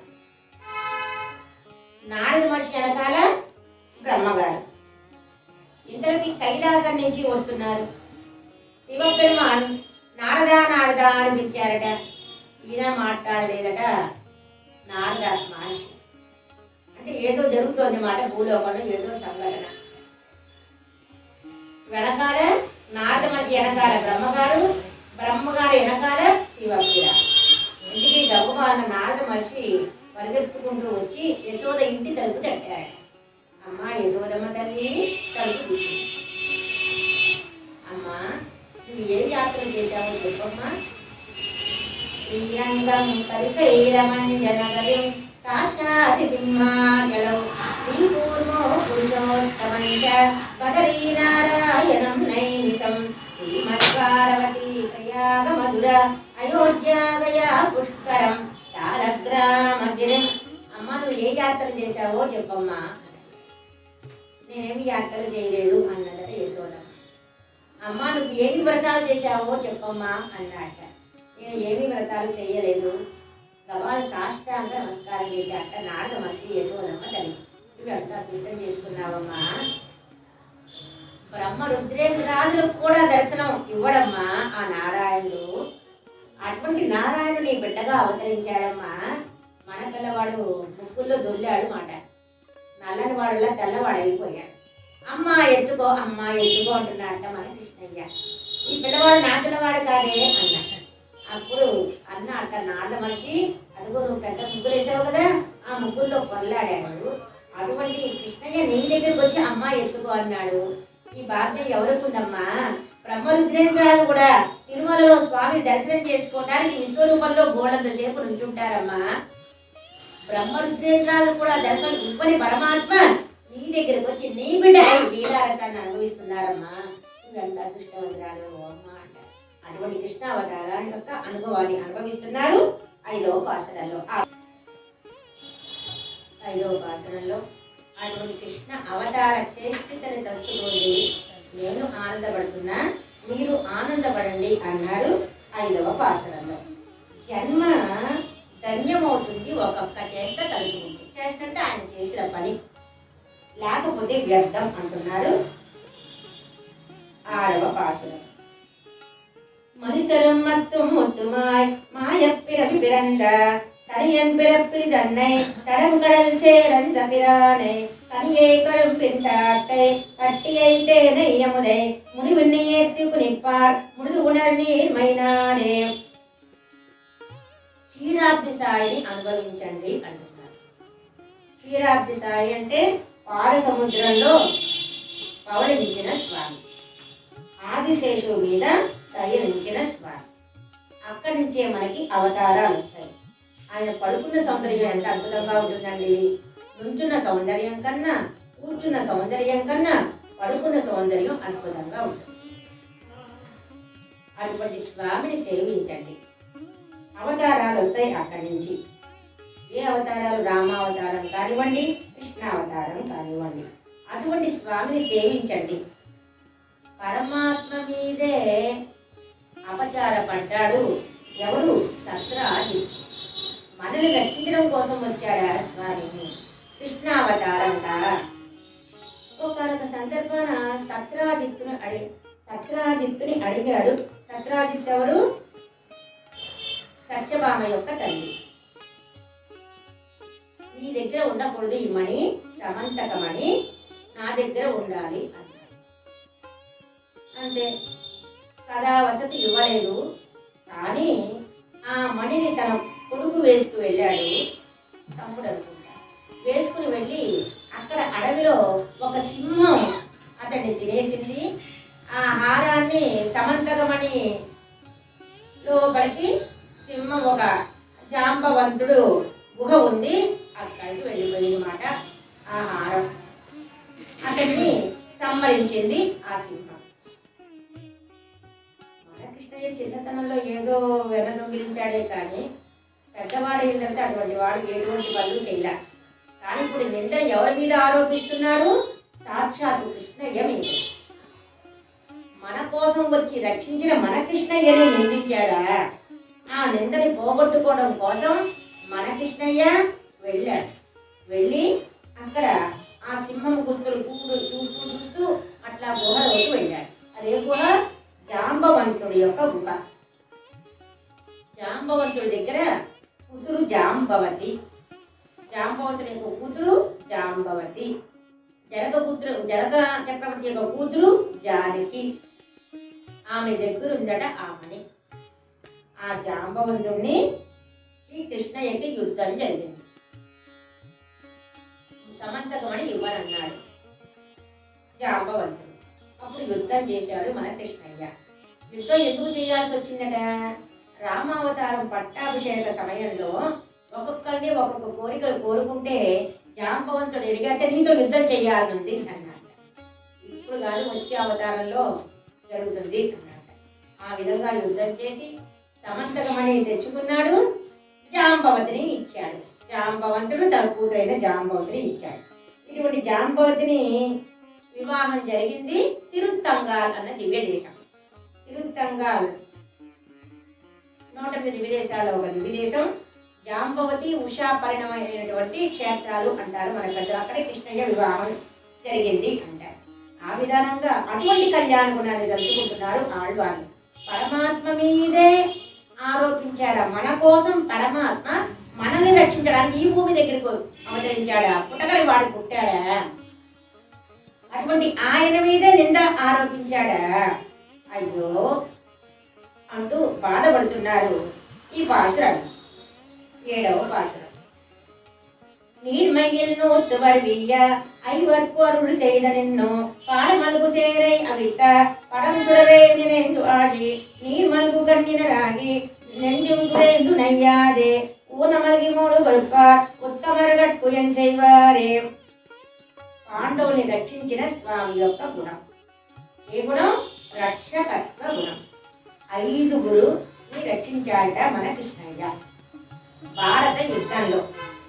నారద మనిషి వెనకాల బ్రహ్మగారు ఇంతలోకి కైలాసం నుంచి వస్తున్నారు శివపెరుమాన్ నారదా నారదా అని పిలిచారట ఈయన మాట్లాడలేదట నారద మహర్షి అంటే ఏదో జరుగుతోంది మాట భూలోకంలో ఏదో సంఘటన వెనకాల నారద మహర్షి వెనకాల బ్రహ్మగారు బ్రహ్మగారు వెనకాల శివపిర ఇంటికి గవ్వమాన నారద మహర్షి పరిగెత్తుకుంటూ వచ్చి యశోద ఇంటి తలుపు తట్టాడు అమ్మ యశోదమ్మ తల్లి తలుపు తీసింది అమ్మా నువ్వు ఏ యాత్రలు చేశావో చెప్పమ్మా శ్రీరంగం పరిశైరమంజనగలిం కాశాతి సింహాచలం శ్రీకూర్మో పురుషోత్తమం చ బదరీనారాయణం నైమిషం శ్రీమద్పార్వతీ ప్రయాగ మధుర అయోధ్యాగయా పుష్కరం శాలగ్రామగిరిం అమ్మ నువ్వు ఏ యాత్ర చేశావో చెప్పమ్మా నేనేమి యాత్రలు చేయలేదు అన్నదట యశోదమ్మ అమ్మ నువ్వు ఏమి వ్రతాలు చేశావో చెప్పమ్మా అన్నాట నేను ఏమి వ్రతాలు చేయలేదు గవాలు సాష్టాంగ నమస్కారం చేశాట నారద మనిషి యశోదమ్మ తల్లి ఇవంతా అద్భుతం చేసుకున్నావమ్మా బ్రహ్మ రుద్రేంద్రాదులకు కూడా దర్శనం ఇవ్వడమ్మా ఆ నారాయణుడు అటువంటి నారాయణుడు నీ బిడ్డగా అవతరించాడమ్మా మన పిల్లవాడు ముక్కుల్లో దొల్లాడు మాట నల్లని వాడులా తెల్లవాడు అయిపోయాడు అమ్మ ఎత్తుకో అమ్మ ఎత్తుకో అంటున్నాడట మన కృష్ణయ్య ఈ పిల్లవాడు నా పిల్లవాడు కాదే అన్నట్టు అప్పుడు అన్న అట్ట నాళ్ళ మనిషి అదిగో నువ్వు పెద్ద ముగ్గురు వేసావు కదా ఆ ముగ్గురులో పొరలాడాడు అటువంటి కృష్ణయ్య నీ దగ్గరికి వచ్చి అమ్మ ఎత్తుకో అన్నాడు ఈ బాధ్యత ఎవరికి ఉందమ్మా బ్రహ్మరుద్రేంద్రాలు కూడా తిరుమలలో స్వామి దర్శనం చేసుకోవడానికి విశ్వరూపంలో గోడంత సేపు నుంచుంటారమ్మా బ్రహ్మరుద్రేంద్రాలు కూడా దర్శనం ఇవ్వని పరమాత్మ నీ దగ్గరకు వచ్చి నీ బిడ్డ అయి లీలారసాన్ని అనుభవిస్తున్నారమ్మా నువ్వెంత అదృష్టవంతురాలు అమ్మా అంటారు అటువంటి కృష్ణ అవతారం యొక్క అనుభవాన్ని అనుభవిస్తున్నారు ఐదవ పాసనలో ఆ ఐదవ పాసనలో అటువంటి కృష్ణ అవతార చేష్టితని తలుచుకోండి నేను ఆనందపడుతున్నా మీరు ఆనందపడండి అన్నారు ఐదవ పాసనలో జన్మ ధన్యమవుతుంది ఒక్కొక్క చేష్ట తలుచుకుంది చేష్ట అంటే ఆయన చేసిన పని లేకపోతే వ్యర్థం అంటున్నారు ఆరవ పాసురం மனுஷரும் மத்தும் முத்துமாய் மாயப்பிறவி பிறந்த தனியன் பிறப்பில் தன்னை தடம் கடல் சேரந்த பிரானை தனியை கழும்பின் சாட்டை கட்டியை தேனை அமுதை முனிவிண்ணை ஏத்தி குனிப்பார் முழுது உணர் நீர் మైనానే క్షీరాబ్ది సాయిని అనుభవించండి అంటున్నారు క్షీరాబ్ది సాయి అంటే పాల సముద్రంలో పవళించిన స్వామి ఆదిశేషువు మీద శయనించిన స్వామి అక్కడి నుంచే మనకి అవతారాలు వస్తాయి ఆయన పడుకున్న సౌందర్యం ఎంత అద్భుతంగా ఉంటుందండి నుంచున్న సౌందర్యం కన్నా కూర్చున్న సౌందర్యం కన్నా పడుకున్న సౌందర్యం అద్భుతంగా ఉంటుంది అటువంటి స్వామిని సేవించండి అవతారాలు వస్తాయి అక్కడి నుంచి ఏ అవతారాలు రామావతారం కానివ్వండి కృష్ణావతారం కానివ్వండి అటువంటి స్వామిని సేవించండి పరమాత్మ మీదే అపచారపడ్డాడు ఎవరు సత్రాది మనల్ని రక్షించడం కోసం వచ్చాడా స్వామి కృష్ణావతారంట ఒకనొక సందర్భాన సత్రాదిత్తుని అడి సత్రాదిత్తుని అడిగాడు సత్రాదిత్ ఎవరు సత్యభామ యొక్క తల్లి నీ దగ్గర ఉండకూడదు ఈ మణి సమంతకమణి నా దగ్గర ఉండాలి అన్నాడు అంతే కళా వసతి ఇవ్వలేదు కానీ ఆ మణిని తన కొడుకు వేసుకు వెళ్ళాడు తమ్ముడు అనుకుంటా వేసుకుని వెళ్ళి అక్కడ అడవిలో ఒక సింహం అతన్ని తినేసింది ఆ హారాన్ని సమంతకమణి లోపలికి సింహం ఒక జాంబవంతుడు గుహ ఉంది అక్కడికి వెళ్ళిపోయింది మాట ఆ హారం అతన్ని సంహరించింది ఆ సింహం మన కృష్ణయ్య చిన్నతనంలో ఏదో వెన దొంగిలించాడే కానీ పెద్దవాడు ఏంటంటే అటువంటి వాడు ఎటువంటి పనులు చేయలే కానీ ఇప్పుడు నింద ఎవరి మీద ఆరోపిస్తున్నారు సాక్షాత్తు కృష్ణయ్య మీద మన కోసం వచ్చి రక్షించిన మన కృష్ణయ్యని నిందించాడా ఆ నిందని పోగొట్టుకోవడం కోసం మన కృష్ణయ్య వెళ్ళాడు వెళ్ళి అక్కడ ఆ సింహం గుర్తులు కూడు చూస్తూ చూస్తూ అట్లా గుహలోకి వెళ్ళాడు అదే గుహ జాంబవంతుడి యొక్క గుహ జాంబవంతుడి దగ్గర కూతురు జాంబవతి జాంబవంతుడి యొక్క కూతురు జాంబవతి జనక కూతురు జనక చక్రవర్తి యొక్క కూతురు జానకి ఆమె దగ్గర ఉందట ఆమెని ఆ జాంబవంతుడిని ఈ కృష్ణయ్యకి యుద్ధం జరిగింది సమంతకమని ఇవ్వనన్నాడు జాంబవంతుడు అప్పుడు యుద్ధం చేశాడు మన కృష్ణయ్య యుద్ధం ఎందుకు చేయాల్సి వచ్చిందట రామావతారం పట్టాభిషేక సమయంలో ఒక్కొక్కరిని ఒక్కొక్క కోరికలు కోరుకుంటే జాంబవంతుడు ఎడిగంటే నీతో యుద్ధం చేయాలనుంది అన్నాడు ఇప్పుడు కాదు వచ్చే అవతారంలో జరుగుతుంది అన్నాడు ఆ విధంగా యుద్ధం చేసి సమంతకమణి తెచ్చుకున్నాడు జాంబవతిని ఇచ్చాడు జాంబవంతుడు తన కూతురైన జాంబవతిని ఇచ్చాడు ఇటువంటి జాంబవతిని వివాహం జరిగింది తిరుత్తంగాల్ అన్న దివ్య దేశం తిరుత్తంగాల్ నూట ఎనిమిది దివ్యదేశాల్లో ఒక దివ్యదేశం జాంబవతి ఉషా పరిణమైనటువంటి క్షేత్రాలు అంటారు మన పెద్దలు అక్కడే కృష్ణయ్య వివాహం జరిగింది అంటారు ఆ విధానంగా అటువంటి కళ్యాణ గుణాన్ని జరుపుకుంటున్నారు ఆళ్వార్లు పరమాత్మ మీదే ఆరోపించారా మన కోసం పరమాత్మ మనల్ని రక్షించడానికి ఈ భూమి దగ్గరకు అవతరించాడా పుట్టగలి వాడు పుట్టాడా అటువంటి ఆయన మీదే నింద ఆరోపించాడా అయ్యో అంటూ బాధపడుతున్నారు ఈ పాశురాలు ఏడవ పాశురం நீர்மையில் நூத்து வருவிய ஐவர் பொருள் செய்த நின்னோ பாரமல்கு சேரை அவித்த படம் சுடரே நினைந்து ஆடி நீர்மல்கு கண்ணினராகி நெஞ்சும் குறைந்து நையாதே ஊனமல்கி மூடு కొడుపార్ ఉత్తమరగట్టు ఎన్ చేయవారే పాండవుల్ని రక్షించిన స్వామి యొక్క గుణం ఏ గుణం రక్షకత్వ గుణం ఐదుగురు రక్షించాడట మన కృష్ణయ్య భారత యుద్ధంలో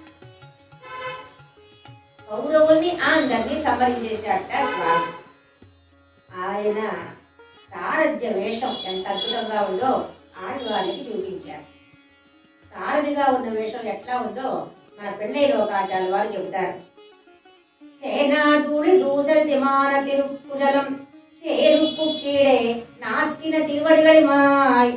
కౌరవుల్ని అందరినీ సంహరించేశాడట స్వామి ఆయన సారథ్య వేషం ఎంత అద్భుతంగా ఉందో ఆడవారికి చూపించారు సారథిగా ఉన్న వేషం ఎట్లా ఉందో మన పెళ్ళై లోకాచార్య వారు చెబుతారు సేనాధూళి దూసరి తిమాన తిరుక్కుజలం తేరుప్పు కీడే నాత్తిన తిరువడిగడి మాయ్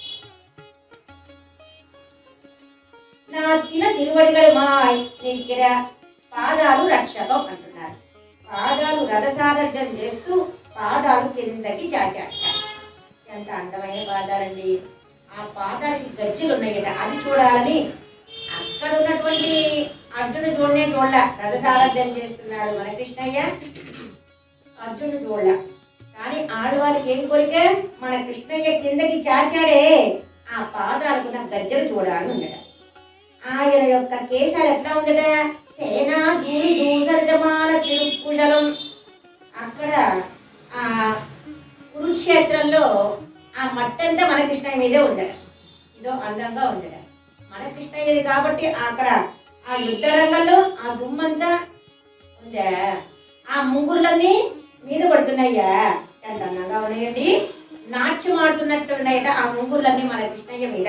నాత్తిన తిరువడిగడి మాయ్ నిగ్గిర పాదాలు రక్షకం అంటున్నారు పాదాలు రథసారథ్యం చేస్తూ పాదాలు కిందకి చాచాట ఎంత అందమైన పాదాలండి ఆ పాదాలకి గజ్జలు ఉన్నాయట అది చూడాలని అక్కడ ఉన్నటువంటి అర్జునుడు చూడనే చూడలే రథసారథ్యం చేస్తున్నాడు మన కృష్ణయ్య అర్జునుడు చూడలే కానీ ఆడవాళ్ళకి ఏం కోరిక మన కృష్ణయ్య కిందకి చాచాడే ఆ పాదాలకున్న గజ్జలు చూడాలని ఉండట ఆయన యొక్క కేశాలు ఎట్లా ఉందట సేనా దూరి దూసరితమాన తిరుక్కుశలం అక్కడ ఆ కురుక్షేత్రంలో ఆ మట్టంతా మన కృష్ణయ్య మీదే ఉండట ఇదో అందంగా ఉండట మన కృష్ణయ్యది కాబట్టి అక్కడ ఆ యుద్ధ రంగంలో ఆ దుమ్మంతా ఉందా ఆ ముంగుర్లన్నీ మీద పడుతున్నాయ్యా ఎంత అందంగా ఉన్నాయండి నాట్యం ఆడుతున్నట్టు ఉన్నాయట ఆ ముంగుర్లన్నీ మన కృష్ణయ్య మీద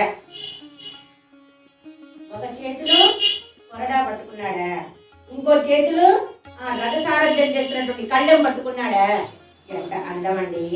ఒక చేతిలో కొరడా పట్టుకున్నాడా ఇంకో చేతులు ఆ రథ సారథ్యం చేస్తున్నటువంటి కళ్ళెం పట్టుకున్నాడా ఎంత అందమండి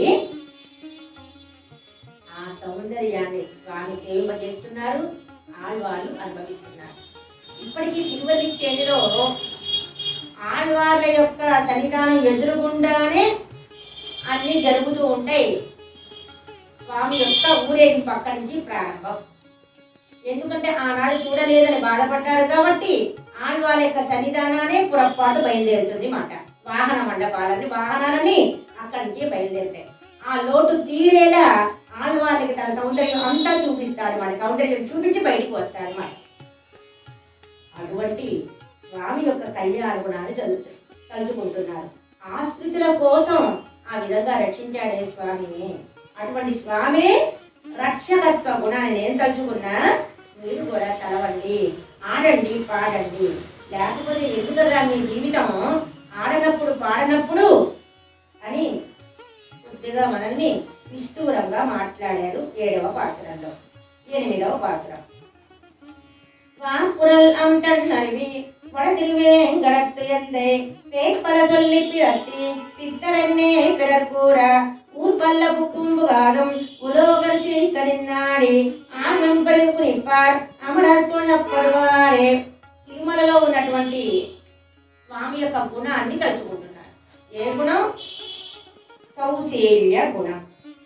ఆ సౌందర్యాన్ని స్వామి సేవింపజేస్తున్నారు ఆళ్వాళ్ళు అనుభవిస్తున్నారు ఇప్పటికీ తిరువల్లికేణిలో ఆళ్వార్ల యొక్క సన్నిధానం ఎదురుగుండానే అన్నీ జరుగుతూ ఉంటాయి స్వామి యొక్క ఊరేగింపు అక్కడి నుంచి ప్రారంభం ఎందుకంటే ఆనాడు చూడలేదని బాధపడ్డారు కాబట్టి ఆళ్వాళ్ళ యొక్క సన్నిధానానే పురపాటు బయలుదేరుతుంది మాట వాహన మండపాలన్నీ వాహనాలన్నీ అక్కడి నుంచి బయలుదేరుతాయి ఆ లోటు తీరేలా ఆళ్వాళ్ళకి తన సౌందర్యం అంతా చూపిస్తాడు మన సౌందర్యం చూపించి బయటికి వస్తాడు మాట అటువంటి స్వామి యొక్క కళ్యాణ గుణాన్ని చదువు తలుచుకుంటున్నారు ఆశ్రితుల కోసం ఆ విధంగా రక్షించాడే స్వామిని అటువంటి స్వామి రక్షకత్వ గుణాన్ని నేను తలుచుకున్నా మీరు కూడా తలవండి ఆడండి పాడండి లేకపోతే ఎందుకరా మీ జీవితం ఆడనప్పుడు పాడనప్పుడు అని కొద్దిగా మనల్ని నిష్ఠూరంగా మాట్లాడారు ఏడవ పాసురంలో ఎనిమిదవ పాసురం வான்புரல் அம் தன்னருவி வடதிருவேங்கடத்து எந்தை பேய்ப்பல சொல்லி பிறத்தி பித்தரென்னே பிறர் கூற ஊர்பல்ல புக்கும்புகாதும் உலோகர் சிரிக்கனின்னாடி ఆనందం పరుగు నిప్పార్ అమరర్ తొణப்படுవారే తిరుమలలో ఉన్నటువంటి స్వామి యొక్క గుణాన్ని తలుచుకుంటున్నారు ఏ గుణం సౌశీల్య గుణం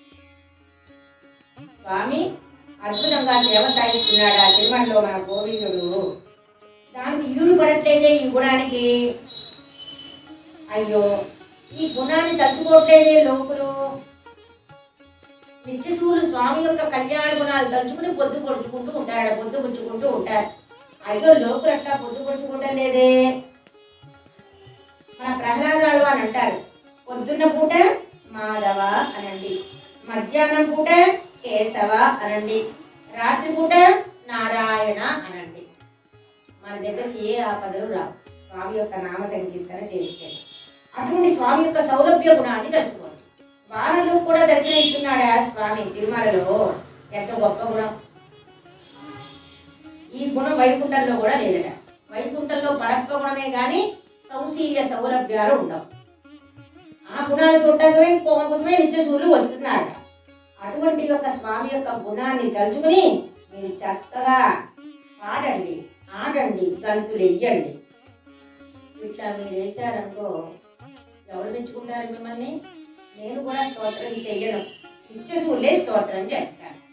స్వామి అద్భుతంగా సేవ సాగిస్తున్నాడు ఆ తిరుమలలో మన గోవిందుడు దానికి ఈడు పడట్లేదే ఈ గుణానికి అయ్యో ఈ గుణాన్ని తలుచుకోవట్లేదే లోకులు నిత్యశూలు స్వామి యొక్క కళ్యాణ గుణాలు తలుచుకుని పొద్దు పొడుచుకుంటూ ఉంటారు పొద్దు పుచ్చుకుంటూ ఉంటారు అయ్యో లోకులు అట్లా పొద్దు పుచ్చుకుంటాం లేదే మన ప్రహ్లాదాలు అని అంటారు పొద్దున్న పూట మాధవ అనండి మధ్యాహ్నం పూట కేశవ అనండి రాత్రి పూట నారాయణ అనండి మన దగ్గరికి ఏ ఆపదలు రావు స్వామి యొక్క నామ సంకీర్తన చేస్తే అటువంటి స్వామి యొక్క సౌలభ్య గుణాన్ని తలుచుకోండి వానలో కూడా దర్శనమిస్తున్నాడు ఆ స్వామి తిరుమలలో ఎంత గొప్ప గుణం ఈ గుణం వైకుంఠంలో కూడా లేదట వైకుంఠంలో పడప్ప గుణమే కానీ సౌశీల్య సౌలభ్యాలు ఉండవు ఆ గుణాలు చూడటానికి ఇంకొక కోసమే నిత్య సూర్యులు వస్తున్నారట అటువంటి యొక్క స్వామి యొక్క గుణాన్ని తలుచుకుని మీరు చక్కగా పాడండి ఆడండి గంతులు వెయ్యండి ఇట్లా మీరు వేశారనుకో ఎవరు మెచ్చుకుంటారు మిమ్మల్ని నేను కూడా స్తోత్రం చెయ్యను నిత్య సూర్యులే స్తోత్రం చేస్తాను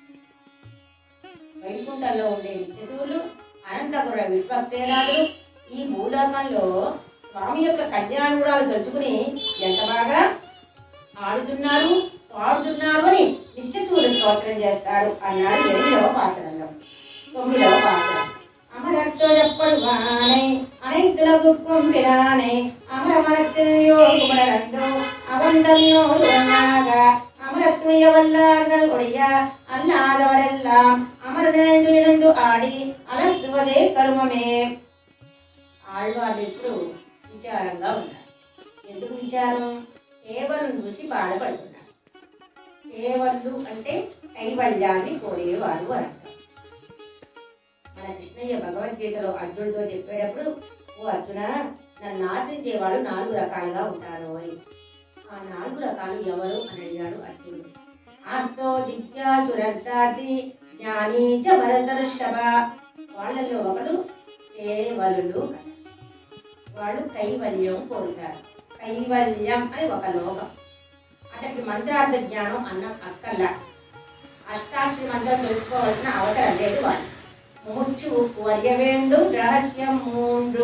వైకుంఠంలో ఉండే నిత్యశూరులు అనంతపుర విశ్వక్సేనాథులు ఈ భూలోకంలో స్వామి యొక్క కళ్యాణ గుణాలు తలుచుకుని ఎంత బాగా ఆడుతున్నారు పాడుతున్నారు అని నిత్యశూరులు స్తోత్రం చేస్తారు అన్నారు ఎనిమిదవ పాసనంలో తొమ్మిదవ పాసనం அமரத்தொழப்பொழுவானை அனைத்துலகுக்கும் பிரானை அமரமரத்தில் யோகுமரந்தோ அவன் தன்னோடு ஒன்றாக அமரத்துய வல்லார்கள் ஒழிய அல்லாதவரெல்லாம் அமர் நினைந்து இருந்து ஆடி అలర్చువదే కర్మమే ఆళ్వాళ్ళు ఇప్పుడు విచారంగా ఉన్నారు ఎందుకు విచారం కేవలం చూసి బాధపడుతున్నారు కేవలు అంటే కైవల్యాన్ని కోరేవారు అని అర్థం మన కృష్ణయ్య భగవద్గీతలో అర్జునుడితో చెప్పేటప్పుడు ఓ అర్జున నన్ను ఆశ్రయించేవాడు నాలుగు రకాలుగా ఉంటారు అని ఆ నాలుగు రకాలు ఎవరు అని అడిగాడు అర్జునుడు ఆర్తో జిజ్ఞాసురర్థార్థి జ్ఞాని చ భరతర్షభ వాళ్ళల్లో ఒకడు కేవలులు వాళ్ళు కైవల్యం కోరుతారు కైవల్యం అని ఒక లోకం అతనికి మంత్రార్థ జ్ఞానం అన్న అక్కర్లా అష్టాక్షరి మంత్రం తెలుసుకోవాల్సిన అవసరం లేదు వాళ్ళు మూర్చు వర్యవేండు రహస్యం మూండు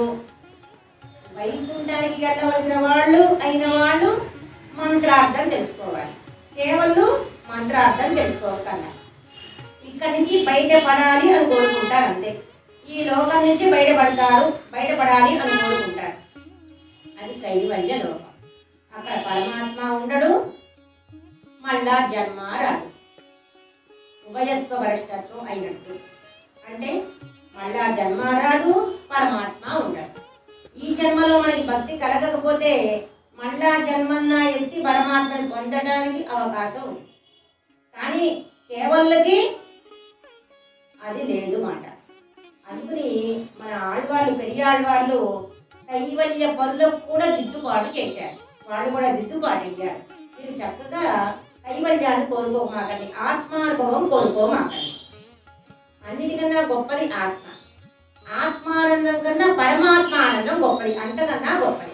వైకుంఠానికి వెళ్ళవలసిన వాళ్ళు అయిన వాళ్ళు మంత్రార్థం తెలుసుకోవాలి కేవలం మంత్రార్థం తెలుసుకోగల ఇక్కడి నుంచి బయటపడాలి అని కోరుకుంటారు అంతే ఈ లోకం నుంచి బయటపడతారు బయటపడాలి అని కోరుకుంటారు అది కైవల్య లోకం అక్కడ పరమాత్మ ఉండడు మళ్ళా జన్మ రాదు ఉభయత్వ భ్రష్టత్వం అయినట్టు అంటే మళ్ళా జన్మ రాదు పరమాత్మ ఉండడు ఈ జన్మలో మనకి భక్తి కలగకపోతే మళ్ళా జన్మన్నా ఎత్తి పరమాత్మని పొందడానికి అవకాశం ఉంది కానీ కేవలకి అది లేదు మాట అందుకని మన ఆళ్వాళ్ళు పెరియాళ్వాళ్ళు కైవల్య పనులకు కూడా దిద్దుబాటు చేశారు వాళ్ళు కూడా దిద్దుబాటు అయ్యారు మీరు చక్కగా కైవల్యాన్ని కోరుకోమాకండి ఆత్మానుభవం కోరుకోమాకండి అన్నిటికన్నా గొప్పది ఆత్మ ఆత్మానందం కన్నా పరమాత్మ ఆనందం గొప్పది అంతకన్నా గొప్పది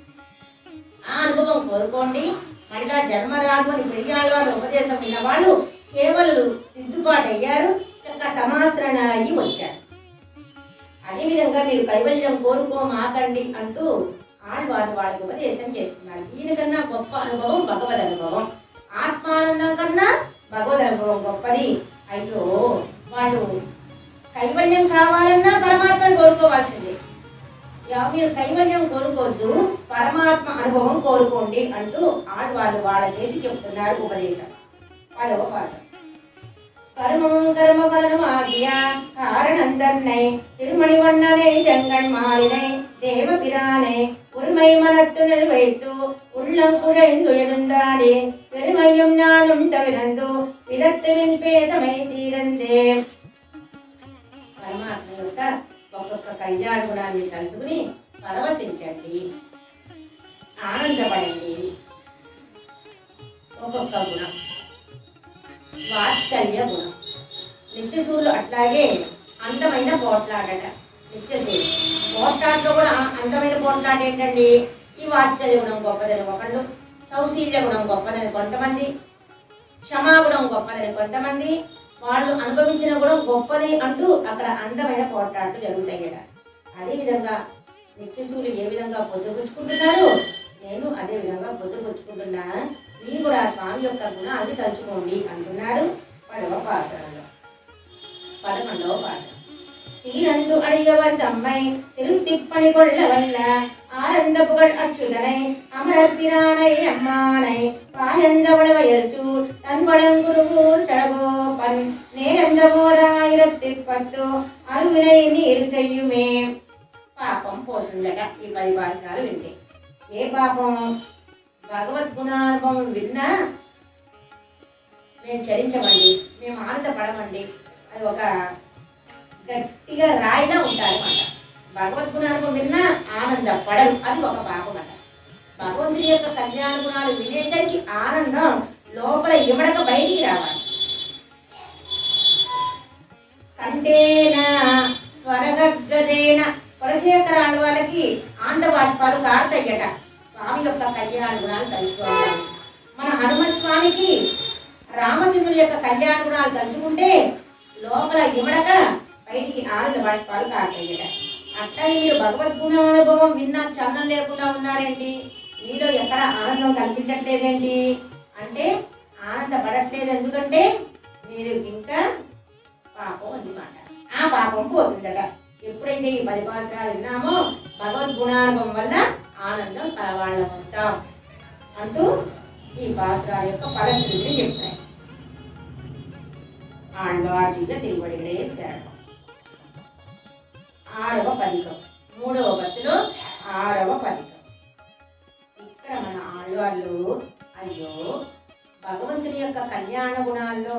ఆ అనుభవం కోరుకోండి మళ్ళా జన్మ రాదు అని పెరియాళ్ళ వారు ఉపదేశం విన్న వాళ్ళు కేవలం దిద్దుబాటు అయ్యారు చక్క సమాసరణ అయ్యి వచ్చారు అదేవిధంగా మీరు కైవల్యం కోరుకోమాకండి అంటూ ఆళ్వారు వాళ్ళకి ఉపదేశం చేస్తున్నారు దీనికన్నా గొప్ప అనుభవం భగవద్ అనుభవం ఆత్మానందం కన్నా భగవద్ అనుభవం గొప్పది అయ్యో వాళ్ళు కైవల్యం కావాలన్నా పరమాత్మని కోరుకోవాల్సిందే యా, మీరు కైవల్యం కోరుకోవద్దు పరమాత్మ అనుభవం కోరుకోండి అంటూ ఆడవాళ్ళు వాళ్ళ చేసి చెప్తున్నారు ఉపదేశం పదవ పాసం கர்மம் கர்ம பலனும் ஆகிய காரணம் தன்னை திருமணிவண்ணனை செங்கண் மாலினை தேவபிரானை உரிமை மனத்துணல் வைத்து உள்ளம் குழைந்து எழுந்தாடி பெருமையும் ஞானம் தவிரந்து విరత్తువిన్ పేదమై తీరందే పరమాత్మ యొక్క ఒక్కొక్క కళ్యాణ గుణాన్ని తలుచుకుని పరవశించండి ఆనందపడండి ఒక్కొక్క గుణం వాత్సల్య గుణం నిత్యసూరులు అట్లాగే అందమైన పోట్లాడట నిత్యసూరులు పోట్లాట్లో కూడా అందమైన పోట్లాట ఏంటండి ఈ వాత్సల్య గుణం గొప్పదని ఒకళ్ళు సౌశీల్య గుణం గొప్పదని కొంతమంది క్షమాగుణం గొప్పదని కొంతమంది వాళ్ళు అనుభవించిన గుణం గొప్పది అంటూ అక్కడ అందమైన పోట్లాట్లు జరుగుతాయట అదేవిధంగా నిత్యసూరులు ఏ విధంగా పొద్దుపుచ్చుకుంటున్నారు నేను అదే విధంగా పొద్దుపుచ్చుకుంటున్నా మీరు కూడా స్వామి యొక్క గుణాన్ని తలుచుకోండి అంటున్నారు పదవ పాసనంలో పదకొండవ పాసనం தீரந்து அடையவர் தம்மை திருத்திப்பணி கொள்ள வல்ல ஆனந்த புகழ் அச்சுதனை அமரத்திரானை அம்மானை பாயந்த உளவையர்சூர் தன் வளங்குருகூர் சடகோபன் நேரந்த ஓராயிரத்தி பத்து அருவினை நீர் செய்யுமே పాపం పోతుందట ఈ పది భాషలు వింటే ఏ పాపం భగవద్గుణానుభవం విన్నా మేము చరించమండి మేము ఆనందపడమండి అది ఒక గట్టిగా రాయిలా ఉంటారన్నమాట భగవద్గుణానుభవం విన్నా ఆనందపడరు అది ఒక పాపం అట భగవంతుడి యొక్క కళ్యాణ గుణాలు వినేసరికి ఆనందం లోపల ఇమడక బయటికి రావాలి కంటేన స్వరగద్గదేన కులశేఖరాల వాళ్ళకి ఆంధ్ర బాష్పాలు కారుతాయట స్వామి యొక్క కళ్యాణ గుణాలు తలుచుకోవాలి మన హనుమ స్వామికి రామచంద్రుడి యొక్క కళ్యాణ గుణాలు తలుచుకుంటే లోపల ఇమడక బయటికి ఆనంద బాష్పాలు కాకయ్యట అట్లాగే మీరు భగవద్గుణ అనుభవం విన్నా చలనం లేకుండా ఉన్నారేంటి మీలో ఎక్కడ ఆనందం కనిపించట్లేదేంటి అంటే ఆనందపడట్లేదు ఎందుకంటే మీరు ఇంకా పాపం అన్నమాట ఆ పాపం పోతుందట ఎప్పుడైతే ఈ పది పాసరాలు విన్నామో భగవద్గుణానుభవం వల్ల ఆనందం కలవాళ్ళమవుతాం అంటూ ఈ పాసరాల యొక్క ఫలశ్రుతిని చెప్తాయి ఆళ్వార్జీల తిరువడిలే శరణం ఆరవ పదికం మూడవ పత్తిలో ఆరవ పదికం ఇక్కడ మన ఆళ్వార్లు అయ్యో భగవంతుని యొక్క కళ్యాణ గుణాల్లో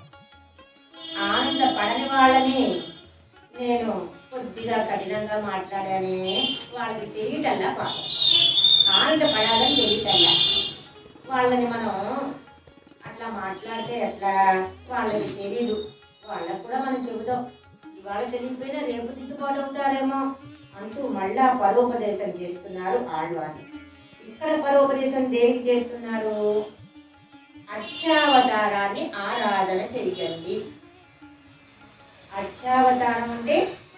ఆనంద పడని వాళ్ళని నేను కొద్దిగా కఠినంగా మాట్లాడానే వాళ్ళకి తెలియటల్లా పాపం ఆనంద పడాలని తెలియటల్లా వాళ్ళని మనం అట్లా మాట్లాడితే ఎట్లా వాళ్ళకి తెలీదు వాళ్ళకు కూడా మనం చెబుతాం ఇవాళ తెలియకపోయినా రేపు దిద్దుబాటు అవుతారేమో అంటూ మళ్ళా పరోపదేశం చేస్తున్నారు ఆళ్వారి ఇక్కడ పరోపదేశం దేనికి చేస్తున్నారు అక్షావతారాన్ని ఆరాధన చెయ్యండి అక్షావతారం అంటే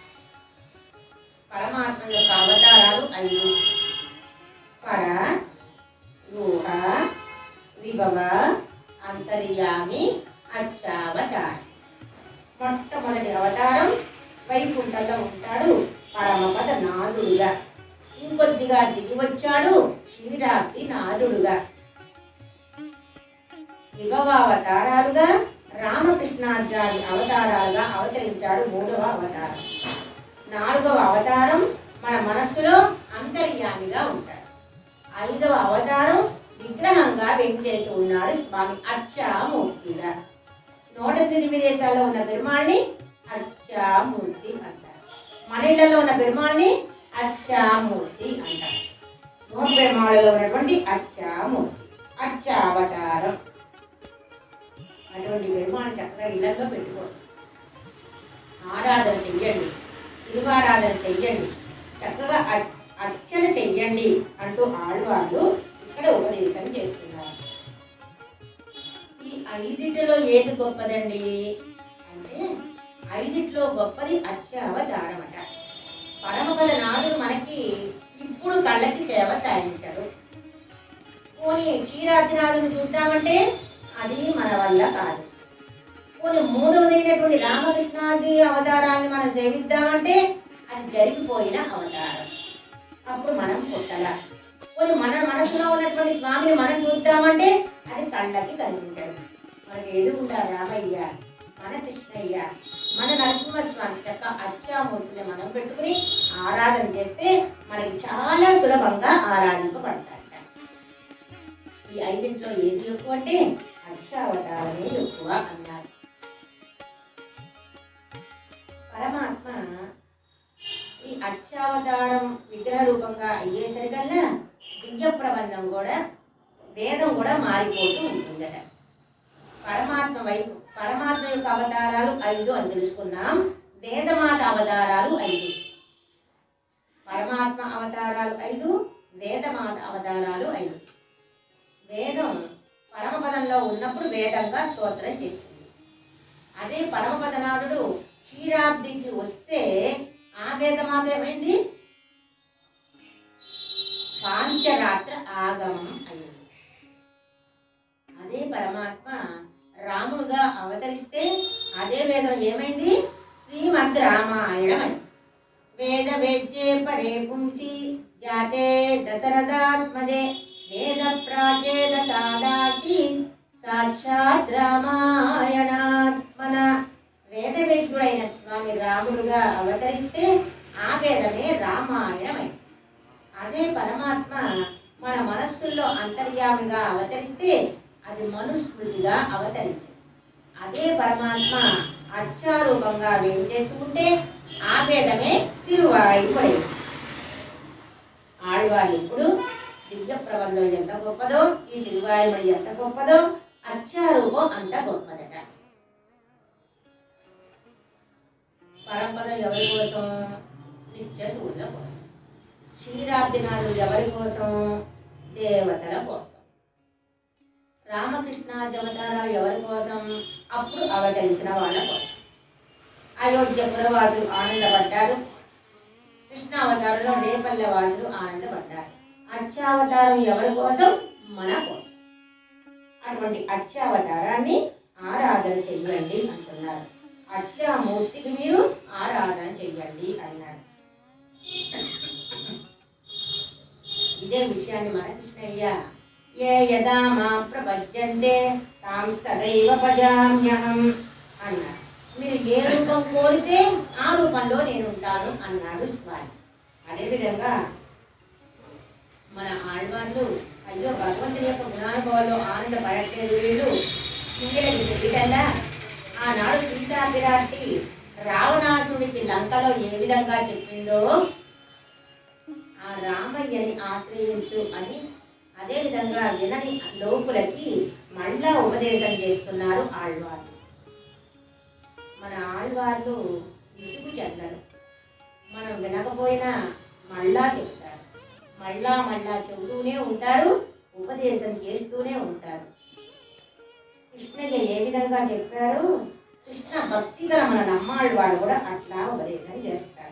పరమాత్మ యొక్క అవతారాలు ఐదు పర రూఢ విభవ అంతర్యామి అక్షావతారం మొట్టమొదటి అవతారం వైకుంఠంలో ఉంటాడు పరమపద నాదుడుగా ఇంకొద్దిగా దిగి వచ్చాడు క్షీరాబ్ది నాదుడుగా విభవ అవతారాలుగా రామకృష్ణాచార్య అవతారాలుగా అవతరించాడు మూడవ అవతారం నాలుగవ అవతారం మన మనస్సులో అంతర్యామిగా ఉంటాడు ఐదవ అవతారం విగ్రహంగా వెంచేసి ఉన్నాడు స్వామి అక్షామూర్తిగా నూట ఎనిమిది దేశాల్లో ఉన్న పెరుమాళ్ళని అక్షామూర్తి అంటారు మన ఇళ్లలో ఉన్న పెరుమాళ్ళని అక్షామూర్తి అంటారు నూట పెరుమాళ్ళలో ఉన్నటువంటి అక్షామూర్తి అక్షావతారం అటువంటి పెరుమాళ్ళు చక్కగా ఇళ్లలో పెట్టుకోండి ఆరాధన చెయ్యండి తిరువారాధన చెయ్యండి చక్కగా అ- అర్చన చెయ్యండి అంటూ ఆళ్వాళ్ళు ఇక్కడ ఉపదేశం చేస్తున్నారు ఈ ఐదింటిలో ఏది గొప్పదండి అంటే ఐదింట్లో గొప్పది అక్షావతారమట పరమపద నాడుడు మనకి ఇప్పుడు కళ్ళకి సేవ సాధించాడు పోనీ క్షీరార్జునాథుని చూద్దామంటే అది మన వల్ల కాదు పోనీ మూడవదైనటువంటి రామకృష్ణాది అవతారాన్ని మనం సేవిద్దామంటే అది జరిగిపోయిన అవతారం అప్పుడు మనం పుట్టల పోనీ మన మనసులో ఉన్నటువంటి స్వామిని మనం చూద్దామంటే అది కళ్ళకి కనిపించదు మనకి ఎదురుండా రామయ్య మన కృష్ణయ్య మన నరసింహస్వామి యొక్క అత్యామూర్తిని మనం పెట్టుకుని ఆరాధన చేస్తే మనకి చాలా సులభంగా ఆరాధింపబడతాయి ఈ ఐదింట్లో ఏది ఎక్కువ అంటే అక్షావతారమే ఎక్కువ అన్నారు పరమాత్మ ఈ అక్షావతారం విగ్రహ రూపంగా అయ్యేసరికల్లా దివ్య ప్రబంధం కూడా వేదం కూడా మారిపోతూ ఉంటుందట పరమాత్మ వైపు పరమాత్మ యొక్క అవతారాలు ఐదు అని తెలుసుకున్నాం వేదమాత అవతారాలు ఐదు పరమాత్మ అవతారాలు ఐదు వేదమాత అవతారాలు ఐదు వేదం పరమపదంలో ఉన్నప్పుడు వేదంగా స్తోత్రం చేస్తుంది అదే పరమపదనాథుడు క్షీరాబ్దికి వస్తే ఆ వేదమాత ఏమైంది పాంచరాత్ర ఆగమం అయింది అదే పరమాత్మ రాముడుగా అవతరిస్తే అదే వేదం ఏమైంది శ్రీమద్ రామాయణం అయింది వేద వేద్యే పరే పుంసి జాతే దశరథాత్మదే వేద ప్రాచేద సాదాసి సాక్షాత్ రామాయణాత్మన వేద వేద్యుడైన స్వామి రాముడుగా అవతరిస్తే ఆ వేదమే రామాయణమై అదే పరమాత్మ మన మనస్సుల్లో అంతర్యామిగా అవతరిస్తే అది మనుస్మృతిగా అవతరించింది అదే పరమాత్మ అక్షారూపంగా వేంచేసుకుంటే ఆ వేదమే తిరువాయుపడి ఆడవాళ్ళు ఇప్పుడు దివ్య ప్రబంధం ఎంత గొప్పదో ఈ తిరువాయుమడి ఎంత గొప్పదో అక్షారూపం అంత గొప్పదట పరంపర ఎవరి కోసం నిత్య సూర్యుల కోసం క్షీరాబ్దినాడు ఎవరి కోసం దేవతల కోసం రామకృష్ణాది అవతారాలు ఎవరి కోసం అప్పుడు అవతరించిన వాళ్ళ కోసం అయోధ్య పురవాసులు ఆనందపడ్డారు కృష్ణావతారంలో రేపల్లె వాసులు ఆనందపడ్డారు అక్షావతారం ఎవరి కోసం మన కోసం అటువంటి అక్షావతారాన్ని ఆరాధన చెయ్యండి అంటున్నారు అక్షామూర్తికి మీరు ఆరాధన చెయ్యండి అన్నారు ఇదే విషయాన్ని మన కృష్ణయ్య ఏ యదా మా ప్రపంచంతే తాం తదైవ భజామ్యహం అన్నారు మీరు ఏ రూపం కోరితే ఆ రూపంలో నేను ఉంటాను అన్నాడు స్వామి అదేవిధంగా మన ఆళ్వాళ్ళు అయ్యో భగవంతుని యొక్క గుణానుభవాల్లో ఆనందపడట్లేదు వీళ్ళు ఇండియకి తెలియకుండా ఆనాడు సీతాపిరాటి రావణాసుడికి లంకలో ఏ విధంగా చెప్పిందో ఆ రామయ్యని ఆశ్రయించు అని అదే విధంగా వినని లోకులకి మళ్ళా ఉపదేశం చేస్తున్నారు ఆళ్వార్లు మన ఆళ్వార్లు విసుగు చెందరు మనం వినకపోయినా మళ్ళా చెప్తారు మళ్ళా మళ్ళా చెబుతూనే ఉంటారు ఉపదేశం చేస్తూనే ఉంటారు కృష్ణయ్య ఏ విధంగా చెప్పారు కృష్ణ భక్తి గల మన నమ్మాళ్ళు వారు కూడా అట్లా ఉపదేశం చేస్తారు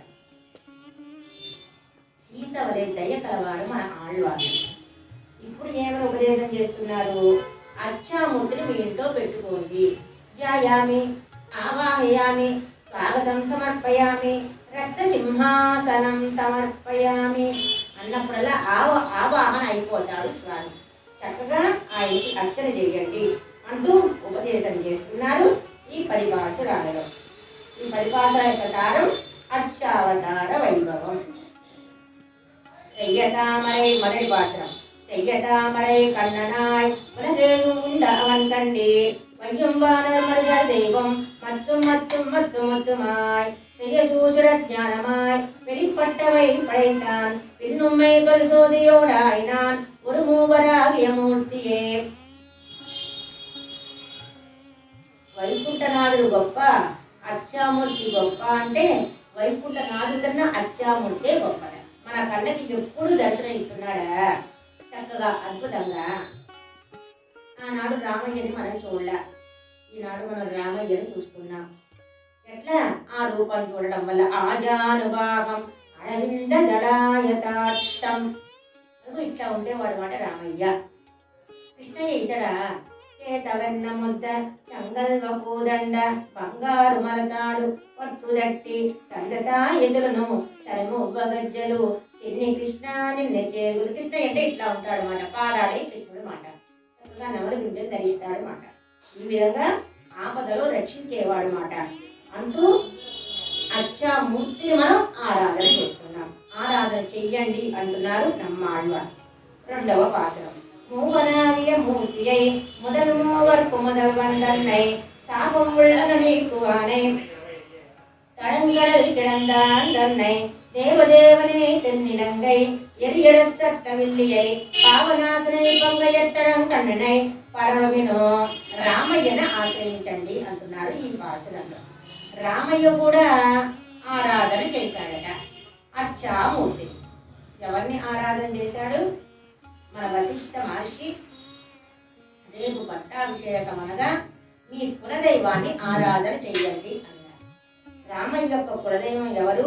సీత వలె దయ కలవారు మన ఆళ్వారు ఇప్పుడు ఏమైనా ఉపదేశం చేస్తున్నారు అచ్చామూర్తిని మీ ఇంట్లో పెట్టుకోండి జాయామి ఆవాహయామి స్వాగతం సమర్పయామి రక్త సింహాసనం సమర్పయామి అన్నప్పుడల్లా ఆవ ఆవాహన అయిపోతాడు స్వామి చక్కగా ఆయనకి అర్చన చేయండి అంటూ ఉపదేశం చేస్తున్నారు ఈ పరిభాషరాలలో ఈ పరిభాష యొక్క సారం అక్షావతార వైభవం செய்யதாமரை மரடி பாசுரம் செய்யதாமரை கண்ணனாய் உலகேழு உண்ட அவன் கண்டே வையம்பானர் மருக தெய்வம் மத்தும் மத்தும் மத்து மத்துமாய் செய்ய சூசிட ஞானமாய் வெளிப்பட்டவை படைத்தான் பின்னும்மை கொல் சோதியோடாய் நான் ஒரு மூவராகிய மூர்த்தியே వైకుంఠనాథుడు గొప్ప అచ్చామూర్తి గొప్ప అంటే వైకుంఠనాథుడు కన్నా అచ్చామూర్తే గొప్ప మన కళ్ళకి ఎప్పుడు దర్శనం ఇస్తున్నాడా చక్కగా అద్భుతంగా ఆనాడు రామయ్యని మనం చూడలే ఈనాడు మనం రామయ్యని చూస్తున్నాం ఎట్లా ఆ రూపం చూడడం వల్ల ఆజానుభావం అరవింద దడాయతాష్టం అదిగో ఇట్లా ఉండేవాడు మాట రామయ్య కృష్ణయ్య ఇతడా కేతవెన్న ముద్ద చంగల్వ పూదండ బంగారు మలతాడు పట్టుదట్టి సందతా ఎదులను శరము గజ్జలు చిన్ని కృష్ణ నిన్న చేగులు కృష్ణ అంటే ఇట్లా ఉంటాడు మాట పాడాడే కృష్ణుడు మాట చక్కగా నవల గింజలు ధరిస్తాడు మాట ఈ విధంగా ఆపదలో రక్షించేవాడు మాట అంటూ అచ్చా మూర్తిని మనం ఆరాధన చేస్తున్నాం ఆరాధన చెయ్యండి అంటున్నారు నమ్మాళ్వారు రెండవ పాశనం மூவனாகிய மூர்த்தியை முதல் மூவர்க்கு முதல் வந்தன்னை சாபம் உள்ள நீக்குவானை தடங்கடல் கிடந்தான் தன்னை தேவதேவனே தென்னிலங்கை எரியட சத்தவில்லியை పావనాశనై పొంగయత్తడం పరమవినో రామయ్యను ఆశ్రయించండి అంటున్నారు ఈ భాషలలో రామయ్య కూడా ఆరాధన చేశాడట అచ్చామూర్తి ఎవరిని ఆరాధన చేశాడు మన వశిష్ఠ మహర్షి రేపు పట్టాభిషేకం అనగా మీ కులదైవాన్ని ఆరాధన చెయ్యండి అన్నారు రామయ్య యొక్క కులదైవం ఎవరు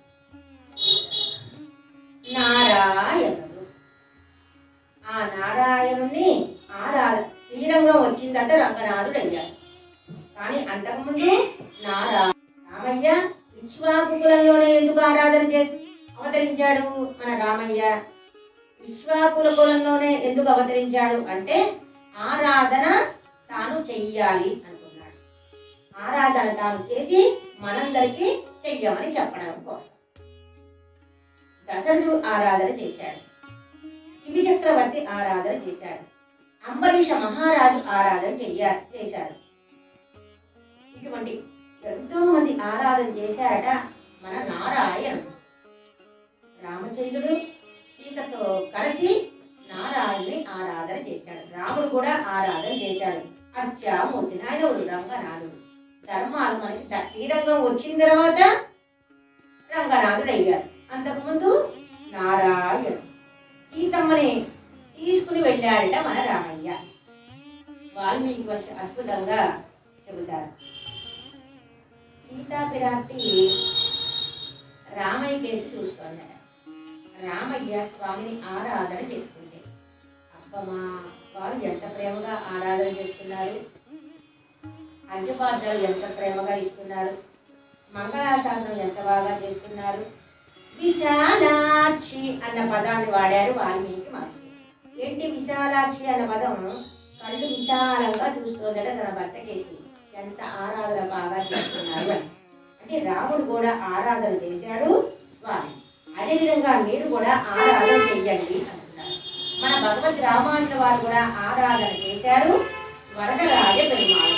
నారాయణుడు ఆ నారాయణుణ్ణి ఆరాధ శ్రీరంగం వచ్చిందంటే రంగనాథుడు అయ్యాడు కానీ అంతకుముందు నారా రామయ్య ఇక్ష్వాకు కులంలోనే ఎందుకు ఆరాధన చేసి అవతరించాడు మన రామయ్య విశ్వాకుల కులంలోనే ఎందుకు అవతరించాడు అంటే ఆరాధన తాను చెయ్యాలి అనుకున్నాడు ఆరాధన తాను చేసి మనందరికీ చెయ్యమని చెప్పడం కోసం దశరథుడు ఆరాధన చేశాడు శివి చక్రవర్తి ఆరాధన చేశాడు అంబరీష మహారాజు ఆరాధన చెయ్య చేశాడు ఇటువంటి ఎంతో మంది ఆరాధన చేశారట మన నారాయణుడు రామచంద్రుడు సీతతో కలిసి నారాయణుని ఆరాధన చేశాడు రాముడు కూడా ఆరాధన చేశాడు అర్చామూర్తిని ఆయన ఒక రంగనాథుడు ధర్మాలు మనకి ద- శ్రీరంగం వచ్చిన తర్వాత రంగనాథుడు అయ్యాడు అంతకుముందు నారాయణుడు సీతమ్మని తీసుకుని వెళ్ళాడట మన రామయ్య వాల్మీకి వర్ష అద్భుతంగా చెబుతారు సీతాపిరాంటి రామయ్య కేసు చూస్తోందట రామయ్య స్వామిని ఆరాధన చేసుకుంటే అబ్బమ్మా వారు ఎంత ప్రేమగా ఆరాధన చేస్తున్నారు అర్ఘ్యపాత్రలు ఎంత ప్రేమగా ఇస్తున్నారు మంగళాశాసనం ఎంత బాగా చేస్తున్నారు విశాలాక్షి అన్న పదాన్ని వాడారు వాల్మీకి మహర్షి ఏంటి విశాలాక్షి అన్న పదం కళ్ళు విశాలంగా చూస్తోందట తన భర్త కేసి ఎంత ఆరాధన బాగా చేస్తున్నారు అని అంటే రాముడు కూడా ఆరాధన చేశాడు స్వామి అదేవిధంగా మీరు కూడా ఆరాధన చెయ్యండి అంటున్నారు మన భగవద్ రామానుల వారు కూడా ఆరాధన చేశారు వరదరాజ పెరుమాళ్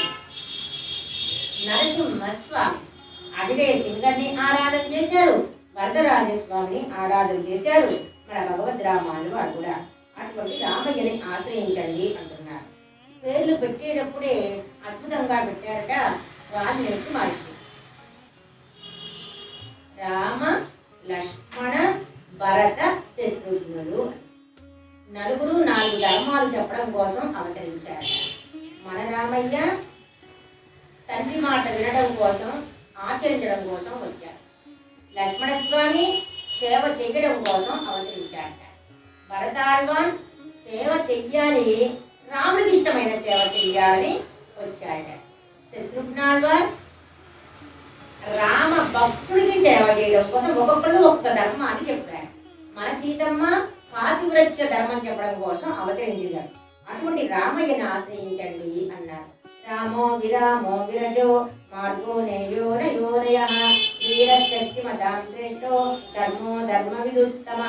నరసింహస్వామి అదిలే సింగర్ని ఆరాధన చేశారు వరదరాజ స్వామిని ఆరాధన చేశారు మన భగవద్ రామానుల వారు కూడా అటువంటి రామయ్యని ఆశ్రయించండి అంటున్నారు పేర్లు పెట్టేటప్పుడే అద్భుతంగా పెట్టారట వాల్మీకి మహర్షి రామ లక్ష్మణ భరత శత్రుఘ్నులు నలుగురు నాలుగు ధర్మాలు చెప్పడం కోసం అవతరించారు మన రామయ్య తండ్రి మాట వినడం కోసం ఆచరించడం కోసం వచ్చారు లక్ష్మణ స్వామి సేవ చేయడం కోసం అవతరించాడట భరతాళ్వాన్ సేవ చెయ్యాలి రాముడికి ఇష్టమైన సేవ చెయ్యాలని వచ్చాడట శత్రుఘ్నాళ్వాన్ రామ భక్తుడికి సేవ చేయడం కోసం ఒక్కొక్కరు ఒక్కొక్క ధర్మాన్ని చెప్పారు మన సీతమ్మ పాతివ్రత్య ధర్మం చెప్పడం కోసం అవతరించారు అటువంటి రామయ్యను ఆశ్రయించండి అన్నారు రామో విరామో విరజో మార్గో నేయో నయోదయ వీరశక్తి మతాం శ్రేష్టో ధర్మో ధర్మ విదుత్తమ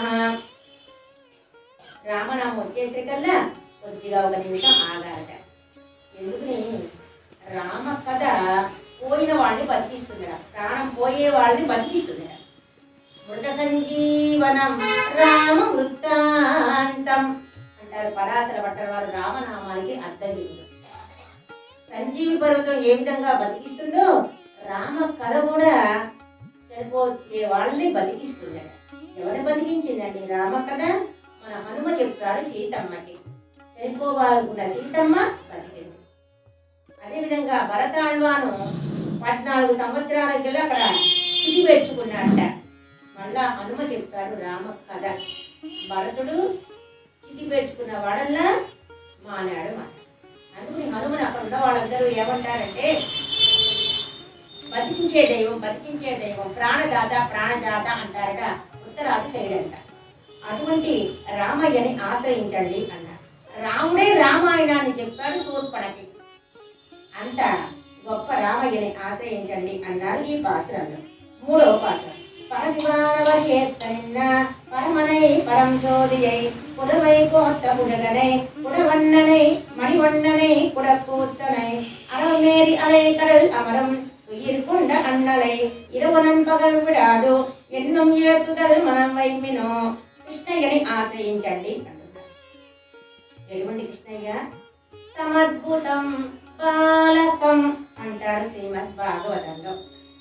రామనామం వచ్చేసరికల్లా కొద్దిగా ఒక నిమిషం ఆగారట ఎందుకని రామ కథ పోయిన వాళ్ళని బతికిస్తుందట ప్రాణం పోయే వాళ్ళని బతికిస్తుందట మృత సంజీవనం రామ వృత్తాంతం అంటారు పరాశర భట్టర్ వారు రామనామానికి అర్థం లేదు సంజీవి పర్వతం ఏ విధంగా బతికిస్తుందో రామ కథ కూడా చనిపోయే వాళ్ళని బతికిస్తుందట ఎవరిని బతికించిందండి రామ కథ మన హనుమ చెప్తాడు సీతమ్మకి చనిపోవాలనుకున్న సీతమ్మ బతికింది అదేవిధంగా భరతాళ్వాను పద్నాలుగు సంవత్సరాలకి అక్కడ చితి పెట్టుకున్నాడట మళ్ళా హనుమ చెప్తాడు రామ కథ భరతుడు చితి పెట్టుకున్న వాడల్లా మానాడు మాట అందుకని హనుమని అక్కడ ఉన్న వాళ్ళందరూ ఏమంటారంటే బతికించే దైవం బతికించే దైవం ప్రాణదాత ప్రాణదాత అంటారట ఉత్తరాది సైడ్ అంట అటువంటి రామయ్యని ఆశ్రయించండి అన్నారు రాముడే రామాయణాన్ని చెప్పాడు శూర్పణకి అంత గొప్ప రామయ్యని ఆశ్రయించండి అన్నారు ఈ పాశురంలో మూడవ పాశురం பரதிவானவரியேத்தனின்ன பரமனை பரம் சோதியை புடவை கோத்த புஜகனை புடவண்ணனை மணிவண்ணனை குடக்கூத்தனை அறமேறி அலை கடல் அமரம் உயிர் கொண்ட அண்ணலை இரவனன் பகல் விடாது என்னும் ஏசுதல் మనం వైమినో కృష్ణయ్యని ఆశ్రయించండి అంటున్నారు ఎటువంటి కృష్ణయ్య సమద్భుతం బాలకం అంటారు శ్రీమద్ భాగవతంలో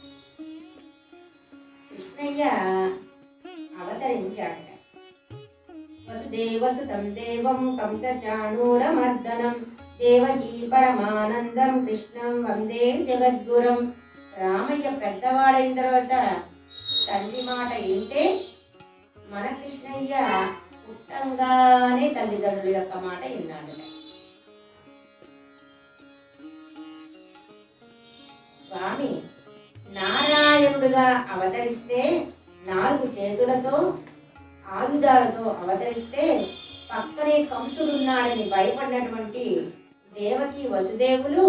కృష్ణయ్య అవతరించాడట వసుదేవసుతం దేవం కంసచాణూరమర్దనం దేవకీ పరమానందం కృష్ణం వందే జగద్గురం రామయ్య పెద్దవాడైన తర్వాత తండ్రి మాట ఏంటే మన కృష్ణయ్య పుట్టంగానే తల్లిదండ్రుల యొక్క మాట విన్నాడట స్వామి నారాయణుడిగా అవతరిస్తే నాలుగు చేతులతో ఆయుధాలతో అవతరిస్తే పక్కనే కంసుడున్నాడని భయపడినటువంటి దేవకి వసుదేవులు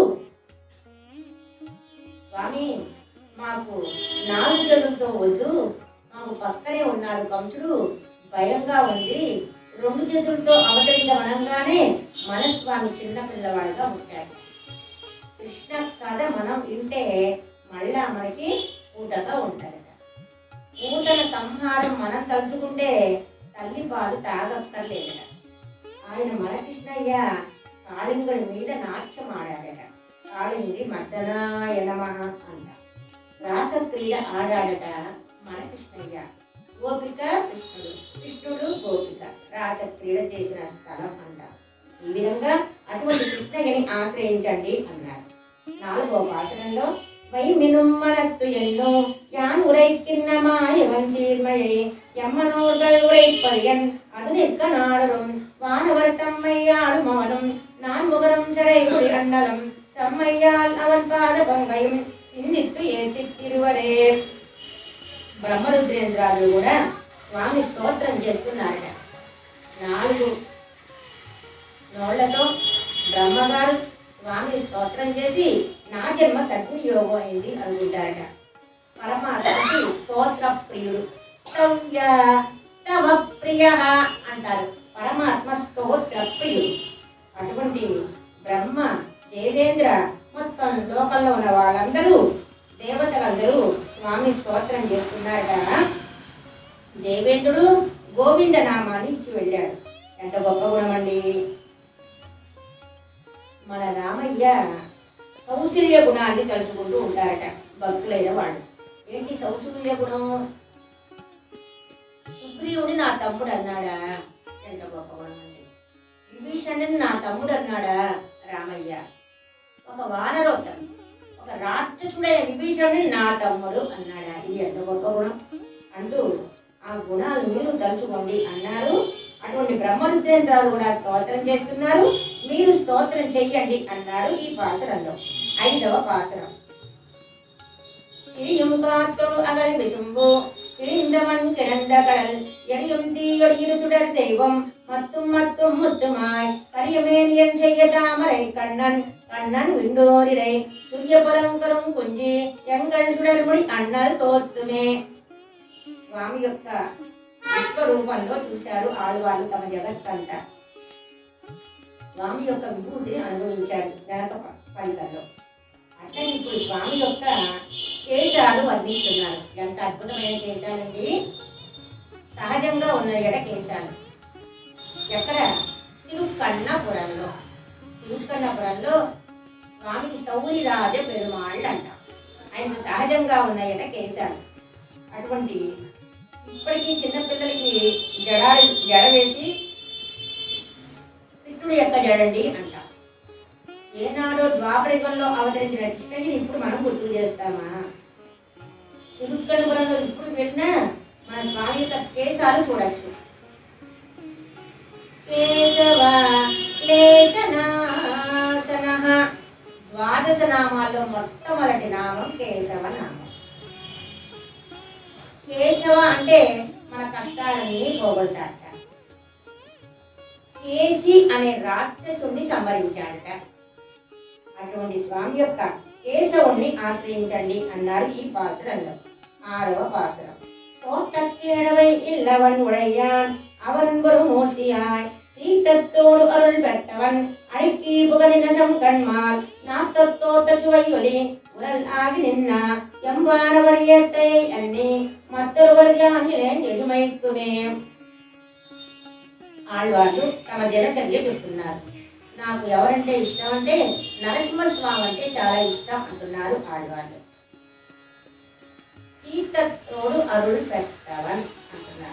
స్వామి మాకు నాలుగు చేతులతో వద్దు మాకు పక్కనే ఉన్నాడు కంసుడు భయంగా ఉంది రెండు చేతులతో అవతరించమనంగానే మనస్వామి చిన్న పిల్లవాడిగా పుట్టాడు కృష్ణ కథ మనం వింటే మళ్ళా మనకి ఊటగా ఉంటుందట ఊటల సంహారం మనం తలుచుకుంటే తల్లి పాలు తాగక్కర్లేదట ఆయన మన కృష్ణయ్య కాళింగుడి మీద నాట్యం ఆడాడట కాళింగి మర్దనాయ నమః అంట రాసక్రియ ఆడాడట మన కృష్ణయ్య గోపిక కృష్ణుడు కృష్ణుడు గోపిక రాసక్రీడ చేసిన స్థలం అంట ఈ విధంగా అటువంటి కృష్ణయ్యని ఆశ్రయించండి అన్నారు నాలుగో భాషణంలో வைமினும் மனத்து என்னும் யான் உரைக்கின்ற மாயவன் சீர்மையை எம்மனோர்கள் உரைப்பரியன் அது நிற்க நாடரும் வானவர் தம்மை ஆடும் அவனும் நான் முகரம் சடை குடி அண்ணலும் செம்மையால் அவன் பாத பங்கையும் சிந்தித்து ஏத்தி తిరువరే బ్రహ్మరుద్రేంద్రాలు కూడా స్వామి స్తోత్రం చేస్తున్నారట నాలుగు నోళ్లతో బ్రహ్మగారు స్వామి స్తోత్రం చేసి నా జన్మ సద్వినియోగం అయింది అనుకుంటారట పరమాత్మకి స్తోత్ర ప్రియుడు స్తవ్య స్తవ ప్రియ అంటారు పరమాత్మ స్తోత్ర ప్రియుడు అటువంటి బ్రహ్మ దేవేంద్ర మొత్తం లోకంలో ఉన్న వాళ్ళందరూ దేవతలందరూ స్వామి స్తోత్రం చేస్తున్నారట దేవేంద్రుడు గోవింద నామాన్ని ఇచ్చి వెళ్ళాడు ఎంత గొప్ప గుణమండి మన రామయ్య సౌశల్య గుణాన్ని తలుచుకుంటూ ఉంటారట భక్తులైన వాళ్ళు ఏంటి సౌశల్య గుణం సుగ్రీవుని నా తమ్ముడు అన్నాడా ఎంత గొప్ప గుణం అండి విభీషణుని నా తమ్ముడు అన్నాడా రామయ్య ఒక వానరోత్తరం ఒక రాక్షసుడైన విభీషణుని నా తమ్ముడు అన్నాడా ఇది ఎంత గొప్ప గుణం అంటూ ఆ గుణాలు మీరు తలుచుకోండి అన్నారు అటువంటి బ్రహ్మరుద్రేంద్రాలు కూడా స్తోత్రం చేస్తున్నారు మీరు స్తోత్రం చెయ్యండి అన్నారు ఈ పాశరంలో ఐదవ పాశరం திரியும் காத்தொரு அகல் விசும்பு திரிந்தவன் கிடந்த கடல் எரியும் தீயொடு இரு சுடர் தெய்வம் மத்தும் மத்தும் முத்துமாய் கரியமேனியன் செய்ய தாமரை கண்ணன் கண்ணன் விண்டோரிடை சூரிய பலங்கரும் குஞ்சி எங்கள் சுடர்முడి అన్నల్ తోర్తుమే స్వామి యొక్క విశ్వరూపంలో చూశారు ఆడవాళ్ళు తమ జగత్తంతా స్వామి యొక్క విభూతిని అనుభవించారు గణక ప- ఫలితంలో అంటే ఇప్పుడు స్వామి యొక్క కేశాలు వర్ణిస్తున్నారు ఎంత అద్భుతమైన కేశాలండి సహజంగా ఉన్న ఎడ కేశాలు ఎక్కడ తిరుక్కన్నపురంలో తిరుక్కన్నపురంలో స్వామికి సౌరి రాజ పెరుమాళ్ళు అంట ఆయనకు సహజంగా ఉన్న ఎడ కేశాలు అటువంటి ఇప్పటికీ చిన్నపిల్లలకి జడ జడ వేసి కృష్ణుడు యొక్క జడండి అంట ఏనాడో ద్వాపరికంలో అవతరించిన కృష్ణగిరి ఇప్పుడు మనం గుర్తు చేస్తామా తిరుక్కడపురంలో ఇప్పుడు వెళ్ళినా మన స్వామి యొక్క కేశాలు చూడొచ్చు కేశవ క్లేశనాశన ద్వాదశ నామాల్లో మొట్టమొదటి నామం కేశవ నామం కేశవ అంటే మన కష్టాలని పోగొడతాడట కేసి అనే రాక్షసుని సంహరించాడట అటువంటి స్వామి యొక్క కేశవుణ్ణి ఆశ్రయించండి అన్నారు ఈ పాసురంలో ఆరవ పాసురం தோட்டக்கேடவை இல்லவன் உடையான் அவன் ஒரு மூர்த்தியாய் சீத்தத்தோடு அருள் பெற்றவன் அழைக்கீழ் புகழினசம் கண்மால் நாத்தத்தோட்ட சுவையொலி உரல் ஆகி நின்னா எம்பானவர் ஏத்தை அன்னி மற்றொருவர் யானிலேன் ఎదుమైక్కుమే ఆళ్వాళ్ళు తమ దినచర్య చెప్తున్నారు నాకు ఎవరంటే ఇష్టం అంటే నరసింహస్వామి అంటే చాలా ఇష్టం అంటున్నారు ఆళ్వాళ్ళు సీతతోడు అరుడు పెట్టవన్ అంటున్నారు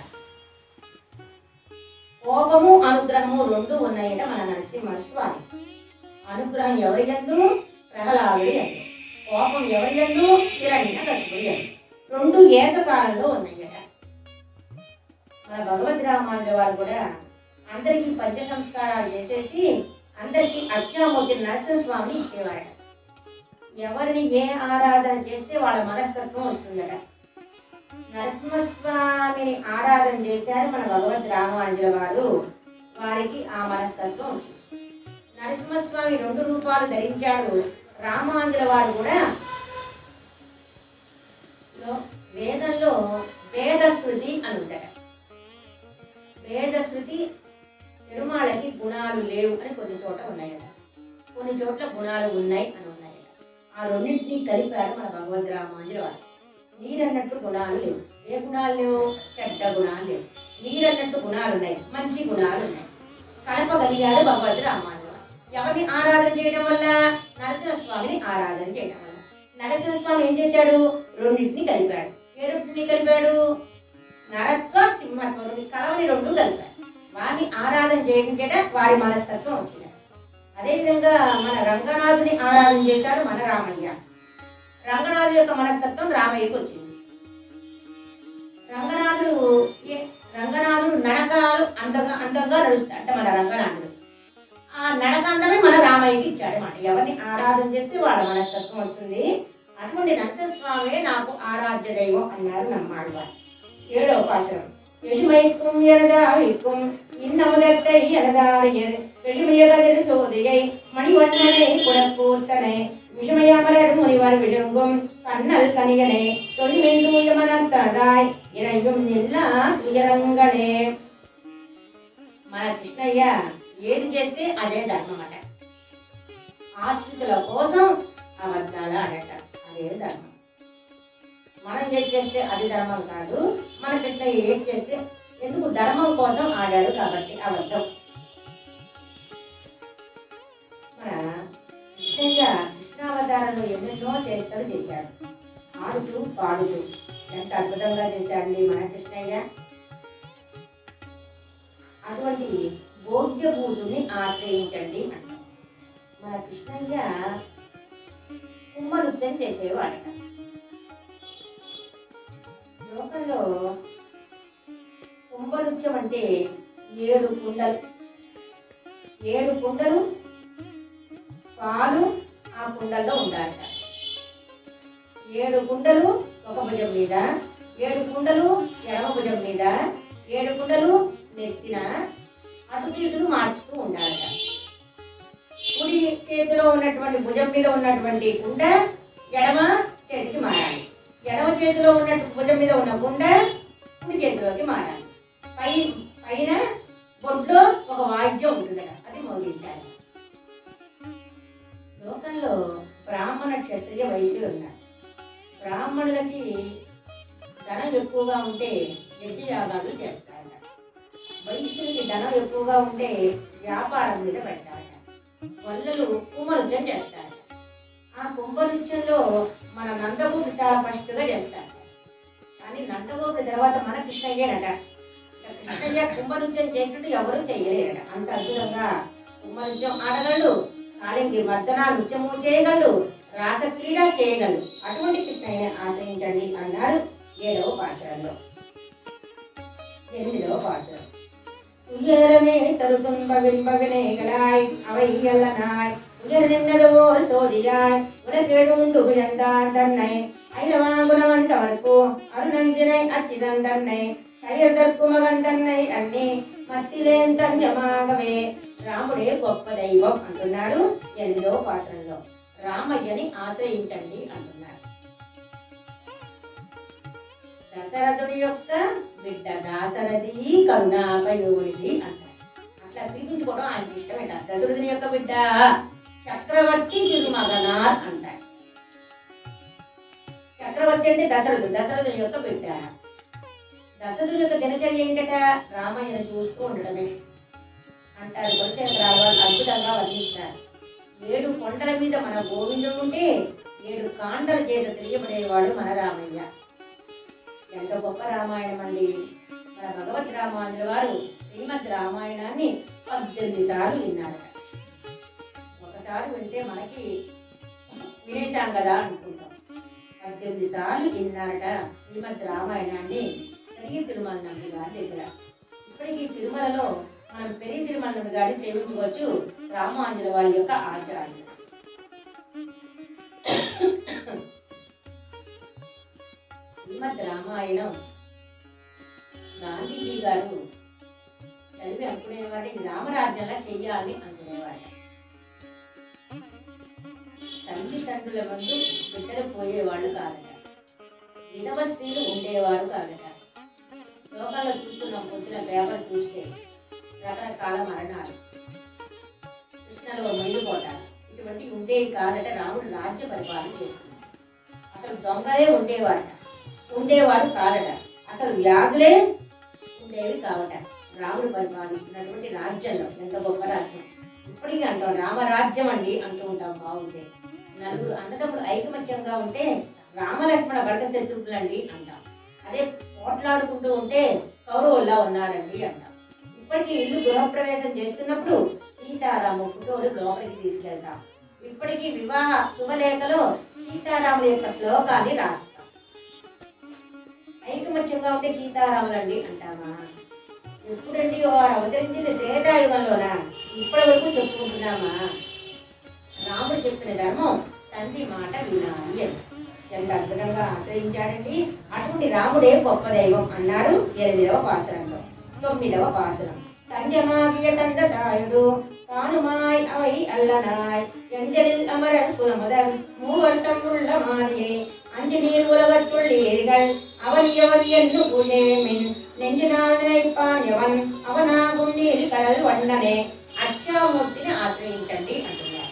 కోపము అనుగ్రహము రెండు ఉన్నాయట మన నరసింహస్వామి అనుగ్రహం ఎవరి ఎందు ప్రహ్లాదుడి ఎందు కోపం ఎవరి ఎందు హిరణ్య కసుపుడి ఎందు రెండు ఏకకాలంలో ఉన్నాయట మన భగవద్ రామానుజ వారు కూడా అందరికీ పంచ సంస్కారాలు చేసేసి అందరికీ అక్షామూర్తి నరసింహస్వామిని ఇచ్చేవాడట ఎవరిని ఏ ఆరాధన చేస్తే వాళ్ళ మనస్తత్వం వస్తుందట నరసింహస్వామిని ఆరాధన చేశారు మన భగవద్ రామానుజుల వారు వారికి ఆ మనస్తత్వం వచ్చింది నరసింహస్వామి రెండు రూపాలు ధరించాడు రామానుజుల వారు కూడా లో- వేదంలో వేదశృతి అని ఉందట వేదశృతి పెరుమాళకి గుణాలు లేవు అని కొన్ని చోట ఉన్నాయట కొన్ని చోట్ల గుణాలు ఉన్నాయి అని ఉన్నాయట ఆ రెండింటినీ కలిపారు మన భగవద్ రామాంజలి వారు మీరన్నట్టు గుణాలు లేవు ఏ గుణాలు లేవు చెడ్డ గుణాలు లేవు మీరన్నట్టు గుణాలు ఉన్నాయి మంచి గుణాలు ఉన్నాయి కలపగలిగారు భగవద్ రామాంజలి వారు ఎవరిని ఆరాధన చేయడం వల్ల నరసింహస్వామిని ఆరాధన చేయడం వల్ల నరసింహస్వామి ఏం చేశాడు రెండింటిని కలిపాడు ఏ రెండింటిని కలిపాడు నరత్వ సింహత్వ రెండు కలవని రెండు కలిపాడు వారిని ఆరాధన చేయడం చేత వారి మనస్తత్వం వచ్చింది అదేవిధంగా మన రంగనాథుని ఆరాధన చేశారు మన రామయ్య రంగనాథుడి యొక్క మనస్తత్వం రామయ్యకి వచ్చింది రంగనాథుడు ఏ- రంగనాథుడు నడకాలు అందంగా అందంగా నడుస్తాడు అంటే మన రంగనాథుడు ఆ నడక అందమే మన రామయ్యకి ఇచ్చాడు మాట ఎవరిని ఆరాధన చేస్తే వాళ్ళ మనస్తత్వం వస్తుంది అటువంటి నరసింహస్వామి నాకు ఆరాధ్య దైవం అన్నారు నమ్మాడు వారు ఏడవ పాశనం எளிமைக்கும் எனதாவிக்கும் இன்னமுதத்தை எனதாரியர் எளிமையகதில் சோதியை மணிவண்ணனை குடக்கூத்தனை விஷமயமலர் முனிவர் விழுங்கும் கண்ணல் கனியனே தொழிலின் தூய மனத்தராய் இறையும் எல்லா துயரங்களே మన కృష్ణయ్య ఏది చేస్తే అదే ధర్మం అట ఆశ్రితుల కోసం అబద్ధాలు అడట అదే ధర్మం మనం ఏది చేస్తే అది ధర్మం కాదు మన కృష్ణయ్య ఏది చేస్తే ఎందుకు ధర్మం కోసం ఆడాడు కాబట్టి అబద్ధం మన కృష్ణయ్య కృష్ణావతారంలో ఎన్నెన్నో చేష్టలు చేశాడు ఆడుతూ పాడుతూ ఎంత అద్భుతంగా చేశాడండి మన కృష్ణయ్య అటువంటి భోగ్యభూతుని ఆశ్రయించండి అంటారు మన కృష్ణయ్య కుంభనృత్యం చేసేవాడట లోకంలో కుంభనృత్యం అంటే ఏడు కుండలు ఏడు కుండలు పాలు ఆ కుండల్లో ఉండాలట ఏడు కుండలు ఒక భుజం మీద ఏడు కుండలు ఎడమ భుజం మీద ఏడు కుండలు నెత్తిన అటు ఇటు మార్చుతూ ఉండాలట కుడి చేతిలో ఉన్నటువంటి భుజం మీద ఉన్నటువంటి కుండ ఎడమ చేతికి మారాలి ఎడమ చేతిలో ఉన్నట్టు భుజం మీద ఉన్న కుండ కుడి చేతిలోకి మారాలి పై పైన బొడ్లో ఒక వాయిద్యం ఉంటుందట అది మోగించాలి లోకంలో బ్రాహ్మణ క్షత్రియ వైశ్యులు ఉన్నారు బ్రాహ్మణులకి ధనం ఎక్కువగా ఉంటే యజ్ఞ యాగాలు చేస్తారట వైశ్యులకి ధనం ఎక్కువగా ఉంటే వ్యాపారం మీద పెడతారట వల్లలు కుంభనృత్యం చేస్తారట ఆ కుంభనృత్యంలో మన నందగోపు చాలా ఫస్ట్గా చేస్తారు కానీ నందగోపు తర్వాత మన కృష్ణయ్యేనట కృష్ణయ్య కుంభనృత్యం చేసినట్టు ఎవరూ చేయలేరట అంత అద్భుతంగా కుంభనృత్యం ఆడగలడు కాళింగి మర్దన నృత్యము చేయగలడు రాసక్రీడ చేయగలడు అటువంటి కృష్ణయ్యని ఆశ్రయించండి అన్నారు ఏడవ పాశాలలో ఎనిమిదవ పాశం உயரமே தருதுன்ப விண்பவினைகளாய் அவை அல்லனாய் உயர் நின்னதுவோர் சோதியாய் உலகெழுண்டு உயர்ந்தான் தன்னை ஐரவாங்குணவந்தவர்க்கு அருணஞ்சினை அச்சிதன் தன்னை கயதற்கு மகன் தன்னை అన్ని మత్తిలేం తంజమాగమే రాముడే గొప్ప దైవం అంటున్నాడు ఎనిమిదో పాత్రలో రామయ్యని ఆశ్రయించండి అంటున్నాడు దశరథుడి యొక్క బిడ్డ దాశరథి కరుణాపయోనిది అంటారు అట్లా పీడించుకోవడం ఆయనకి ఇష్టమేట దశరథుని యొక్క బిడ్డ చక్రవర్తి తిరుమగనార్ అంటారు చక్రవర్తి అంటే దశరథుడు దశరథుని యొక్క బిడ్డ దశరథుడి యొక్క దినచర్య ఏంటట రామయ్యను చూస్తూ ఉండడమే అంటారు కులశేఖరావు వాళ్ళు అద్భుతంగా వర్ణిస్తారు ఏడు కొండల మీద మన గోవిందుడు ఉంటే ఏడు కాండల చేత తెలియబడేవాడు మన రామయ్య ఎంత గొప్ప రామాయణం అండి మన భగవత్ రామానుజుల వారు శ్రీమద్ రామాయణాన్ని పద్దెనిమిది సార్లు విన్నారట ఒకసారి వింటే మనకి వినేశాం కదా అనుకుంటాం పద్దెనిమిది సార్లు విన్నారట శ్రీమద్ రామాయణాన్ని పెరిగి తిరుమల నంది గారి దగ్గర ఇప్పటికీ తిరుమలలో మనం పెరిగి తిరుమల నంది గారిని సేవించుకోవచ్చు రామానుజుల వారి యొక్క ఆచార్యులు శ్రీమద్ రామాయణం గాంధీజీ గారు చదివి అనుకునేవాడు ఇది రామరాజ్యంలా చెయ్యాలి అనుకునేవాడు తల్లిదండ్రుల ముందు బిడ్డలు పోయేవాళ్ళు కాదట విధవ స్త్రీలు ఉండేవారు కాదట లోకాల్లో చూస్తున్నాం పొద్దున పేపర్ చూస్తే రకరకాల మరణాలు కృష్ణలో మునిగిపోవటాలు ఇటువంటివి ఉండేవి కాదట రాముడు రాజ్య పరిపాలన చేస్తుంది అసలు దొంగలే ఉండేవాడట ఉండేవాడు కాదట అసలు వ్యాధులే ఉండేవి కావట రాముడు పరిపాలిస్తున్నటువంటి రాజ్యంలో ఎంత గొప్ప రాజ్యం ఇప్పటికీ అంటాం రామరాజ్యం అండి అంటూ ఉంటాం బాగుంటే నలుగురు అన్నదమ్ములు ఐకమత్యంగా ఉంటే రామలక్ష్మణ భరత శత్రుఘ్నులండి అంటాం అదే పోట్లాడుకుంటూ ఉంటే కౌరవుల్లా ఉన్నారండి అంటాం ఇప్పటికీ ఇల్లు గృహప్రవేశం చేస్తున్నప్పుడు సీతారాము ఫోటోలు లోపలికి తీసుకెళ్తాం ఇప్పటికీ వివాహ శుభలేఖలో సీతారాముల యొక్క శ్లోకాన్ని రాస్తాం ఐకమత్యంగా ఉంటే సీతారాములండి అంటామా ఎప్పుడండి వారు అవతరించింది త్రేతాయుగంలోనా ఇప్పటి వరకు చెప్పుకుంటున్నామా రాముడు చెప్పిన ధర్మం తండ్రి మాట వినాలి అని ఎంత అద్భుతంగా ఆశ్రయించాడండి అటువంటి రాముడే గొప్ప దైవం అన్నారు ఎనిమిదవ పాసరంలో తొమ్మిదవ పాసరం தஞ்சமாகிய தந்த தாயுடு தானுமாய் அவை அல்லனாய் எஞ்சலில் அமரர் குலமுதல் மூவர்த்தம் உள்ள மாதியே அஞ்சு நீர் உலகத்துள் ஏறிகள் அவன் எவன் என்று புஜேமின் நெஞ்சினால் நினைப்பான் எவன் அவனாகும் நீர் கடல் வண்ணனே అచ్చామూర్తిని ఆశ్రయించండి అంటున్నారు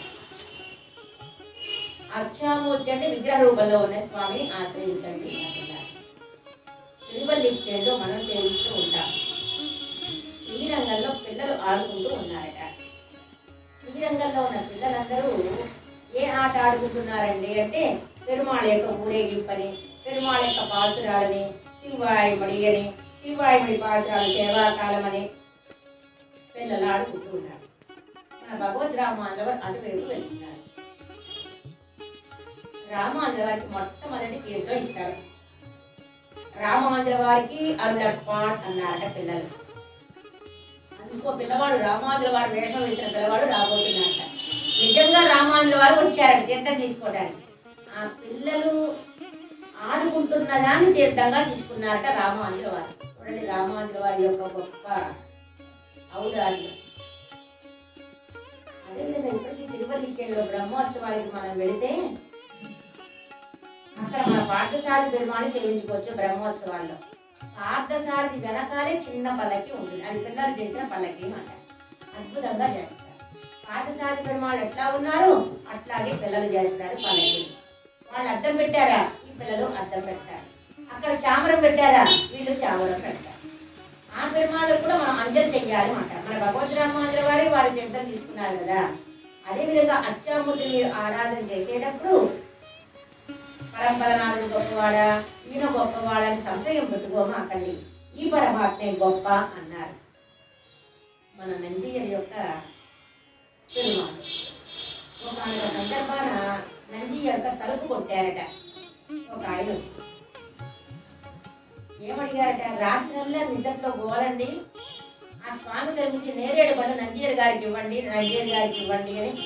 అచ్చామూర్తి అంటే విగ్రహ రూపంలో ఉన్న స్వామిని ఆశ్రయించండి అంటున్నారు తిరువల్లికేళ్ళు మనం సేవిస్తూ ఉంటాం శ్రీరంగంలో పిల్లలు ఆడుకుంటూ ఉన్నారట శ్రీరంగంలో ఉన్న పిల్లలందరూ ఏ ఆట ఆడుకుంటున్నారండి అంటే పెరుమాళ యొక్క ఊరేగింపని పెరుమాళ యొక్క పాసురాలని శివాయిమడి అని శివాయిమడి పాసురాలు సేవాకాలం అని పిల్లలు ఆడుకుంటూ ఉన్నారు మన భగవద్ రామాంధ్ర అటువైపు వెళ్తున్నారు రామాంధ్ర వారికి మొట్టమొదటి తీర్థం ఇస్తారు రామాంధ్ర వారికి అరులపాట్ అన్నారట పిల్లలు ఇంకో పిల్లవాడు రామాంధ్ర వారు వేషం వేసిన పిల్లవాడు రాబోతున్నారట నిజంగా రామాంధ్ర వారు వచ్చారట తీర్థం తీసుకోవడానికి ఆ పిల్లలు ఆడుకుంటున్న దాన్ని తీర్థంగా తీసుకున్నారట రామాంధ్ర వారు చూడండి రామాంధ్ర వారి యొక్క గొప్ప ఔదార్యం అదేవిధంగా ఇప్పటికీ తిరువల్లికేలో బ్రహ్మోత్సవానికి మనం వెళితే అక్కడ మన పాఠశాల పెరుమాణి సేవించుకోవచ్చు బ్రహ్మోత్సవాల్లో పార్థసారథి వెనకాలే చిన్న పల్లకి ఉంటుంది అది పిల్లలు చేసిన పల్లకి మాట అద్భుతంగా చేస్తారు పార్థసారథి పెరుమాళ్ళు ఎట్లా ఉన్నారు అట్లాగే పిల్లలు చేస్తారు పల్లకి వాళ్ళు అద్దం పెట్టారా ఈ పిల్లలు అద్దం పెట్టారు అక్కడ చామరం పెట్టారా వీళ్ళు చామరం పెట్టారు ఆ పెరుమాళ్ళు కూడా మనం అంజలి చెయ్యాలి మాట మన భగవద్ రామాంజల వారి వారి తీర్థం తీసుకున్నారు కదా అదేవిధంగా అత్యామూర్తిని ఆరాధన చేసేటప్పుడు పరంపరనాథుడు గొప్పవాడా ఈయన గొప్పవాడా అని సంశయం పెట్టుకోమా అక్కడి ఈ పరమాత్మే గొప్ప అన్నారు మన నంజయ్యల యొక్క పెరుమాడు ఒక ఆయన సందర్భాన నంజయ్య యొక్క తలుపు కొట్టారట ఒక ఆయన వచ్చి ఏమడిగారట రాత్రల్లా నిద్రలో గోలండి ఆ స్వామి కనిపించి నేరేడు పళ్ళు నంజయ్య గారికి ఇవ్వండి నంజయ్య గారికి ఇవ్వండి అని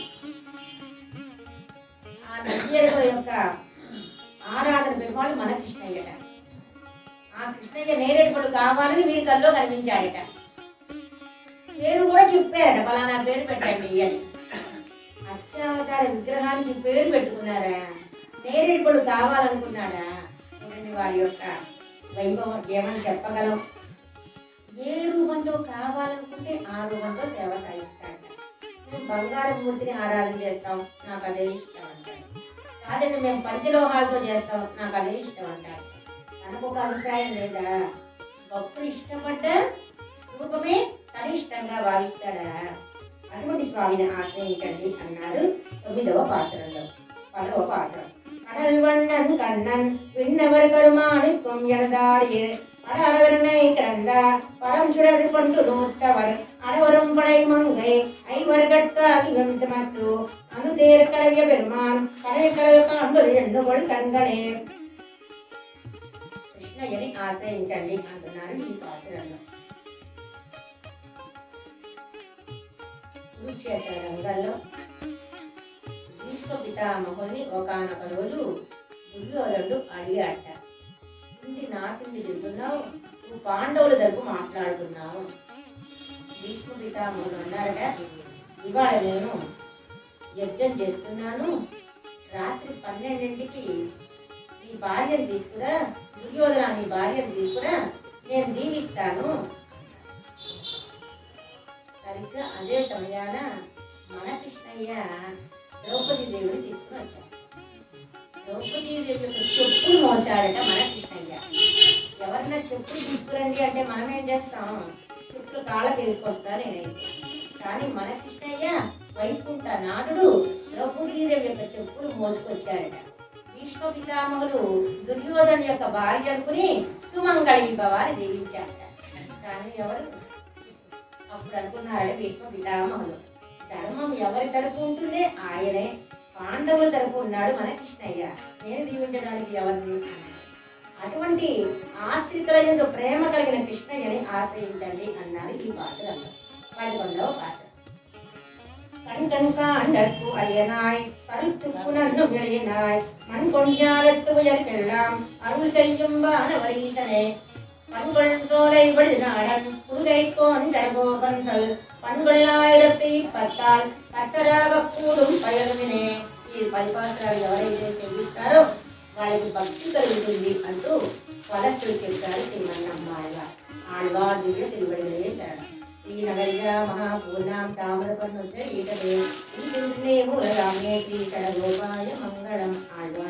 ఆ నంజయ్య యొక్క ఆరాధన పెరుమాళ్ళు మన కృష్ణయ్యట ఆ కృష్ణయ్య నేరేడు పడు కావాలని వీరి కల్లో కనిపించాడట పేరు కూడా చెప్పారట పలానా పేరు పెట్టండి అని అక్షరావతార విగ్రహానికి పేరు పెట్టుకున్నారా నేరేడు పడు కావాలనుకున్నాడా చూడండి వారి యొక్క వైభవం ఏమని చెప్పగలం ఏ రూపంతో కావాలనుకుంటే ఆ రూపంతో సేవ సాగిస్తాడట మేము బంగారం మూర్తిని ఆరాధన చేస్తాం నాకు అదే ఇష్టం అంటాడు కాదండి మేము పంచలోహాలతో చేస్తాం నాకు అదే ఇష్టం అంటారు తనకు ఒక అభిప్రాయం లేదా భక్తుడు ఇష్టపడ్డ రూపమే తన ఇష్టంగా భావిస్తాడా అటువంటి స్వామిని ఆశ్రయించండి అన్నారు తొమ్మిదవ పాసరంలో పదవ పాసరం கடல் வண்ணன் கண்ணன் விண்ணவர் கருமாணிக்கும் எனதாடியே அடவரனை கிடந்த பரம் சுடர் கொண்டு நூற்றவர் அடவரும் படை மங்கை ஐவர் கட்காகி வம்சமற்று அனுதேர் கலவிய பெருமான் கடைக்கடல் காண்பது எண்ணுகொள் கண்களே కృష్ణయ్యని ఆశ్రయించండి అంటున్నారు ఈ పాత్రలో కురుక్షేత్ర రంగంలో భీష్మ పితామహుని ఒకనొక రోజు దుర్యోధనుడు అడిగాట ఇంటి నాటింది తింటున్నావు నువ్వు పాండవుల తరపు మాట్లాడుతున్నావు భీష్మ పితామహుడు అన్నారట ఇవాళ నేను యజ్ఞం చేస్తున్నాను రాత్రి పన్నెండింటికి నీ భార్యను తీసుకురా దుర్యోధన నీ భార్యను తీసుకురా నేను దీవిస్తాను సరిగ్గా అదే సమయాన మన కృష్ణయ్య ద్రౌపది దేవుని తీసుకుని వచ్చాడు ద్రౌపది దేవి యొక్క చెప్పులు మోసాడట మన కృష్ణయ్య ఎవరన్నా చెప్పులు తీసుకురండి అంటే మనం ఏం చేస్తాం చెప్పులు కాళ్ళకి తీసుకొస్తా నేనైతే కానీ మన కృష్ణయ్య వైకుంఠ నాథుడు ద్రౌపదీదేవి యొక్క చెప్పులు మోసుకొచ్చాడట భీష్మ పితామహులు దుర్యోధను యొక్క భార్య అనుకుని సుమంగళి భవాని దీవించాడట కానీ ఎవరు అప్పుడు అనుకున్నాడు భీష్మ పితామహులు ధర్మం ఎవరి తరపు ఉంటుంది ఆయనే పాండవుల తరపు ఉన్నాడు మన కృష్ణయ్య నేను దీవించడానికి ఎవరిని అన్నాడు. అటువంటి ఆశ్రితుల ఎందు ప్రేమ కలిగిన కృష్ణయ్యని ఆశ్రయించండి అన్నారు ఈ భాషలో పదకొండవ భాష கண்கண் காண்டற்கு அரியனாய் கருத்துக்கு நன்னு விளையினாய் மண் கொண்டாலத்து உயர்க்கெல்லாம் அருள் செய்யும் வானவரீசனே பண்கொள் சோலை விழுதினாடன் புதுகை கோண்டகோபன் சொல் பண்கொள்ளாயிரத்தை பத்தால் பத்தராக கூடும் பயனுமினே ఈ పరిపాత్రాలు ఎవరైతే సేవిస్తారో వాళ్ళకి భక్తి కలుగుతుంది అంటూ వలస్సులు చెప్పారు శ్రీమన్నమ్మాళ్ళ ఆళ్వార్ దివ్య తిరువడిగలే శరణం ఈ నగరిగా మహాపూర్ణాం తామరపన్ను ఈటలే ఈ మూలరామే శ్రీ గోపాయ మంగళం ఆళ్వార్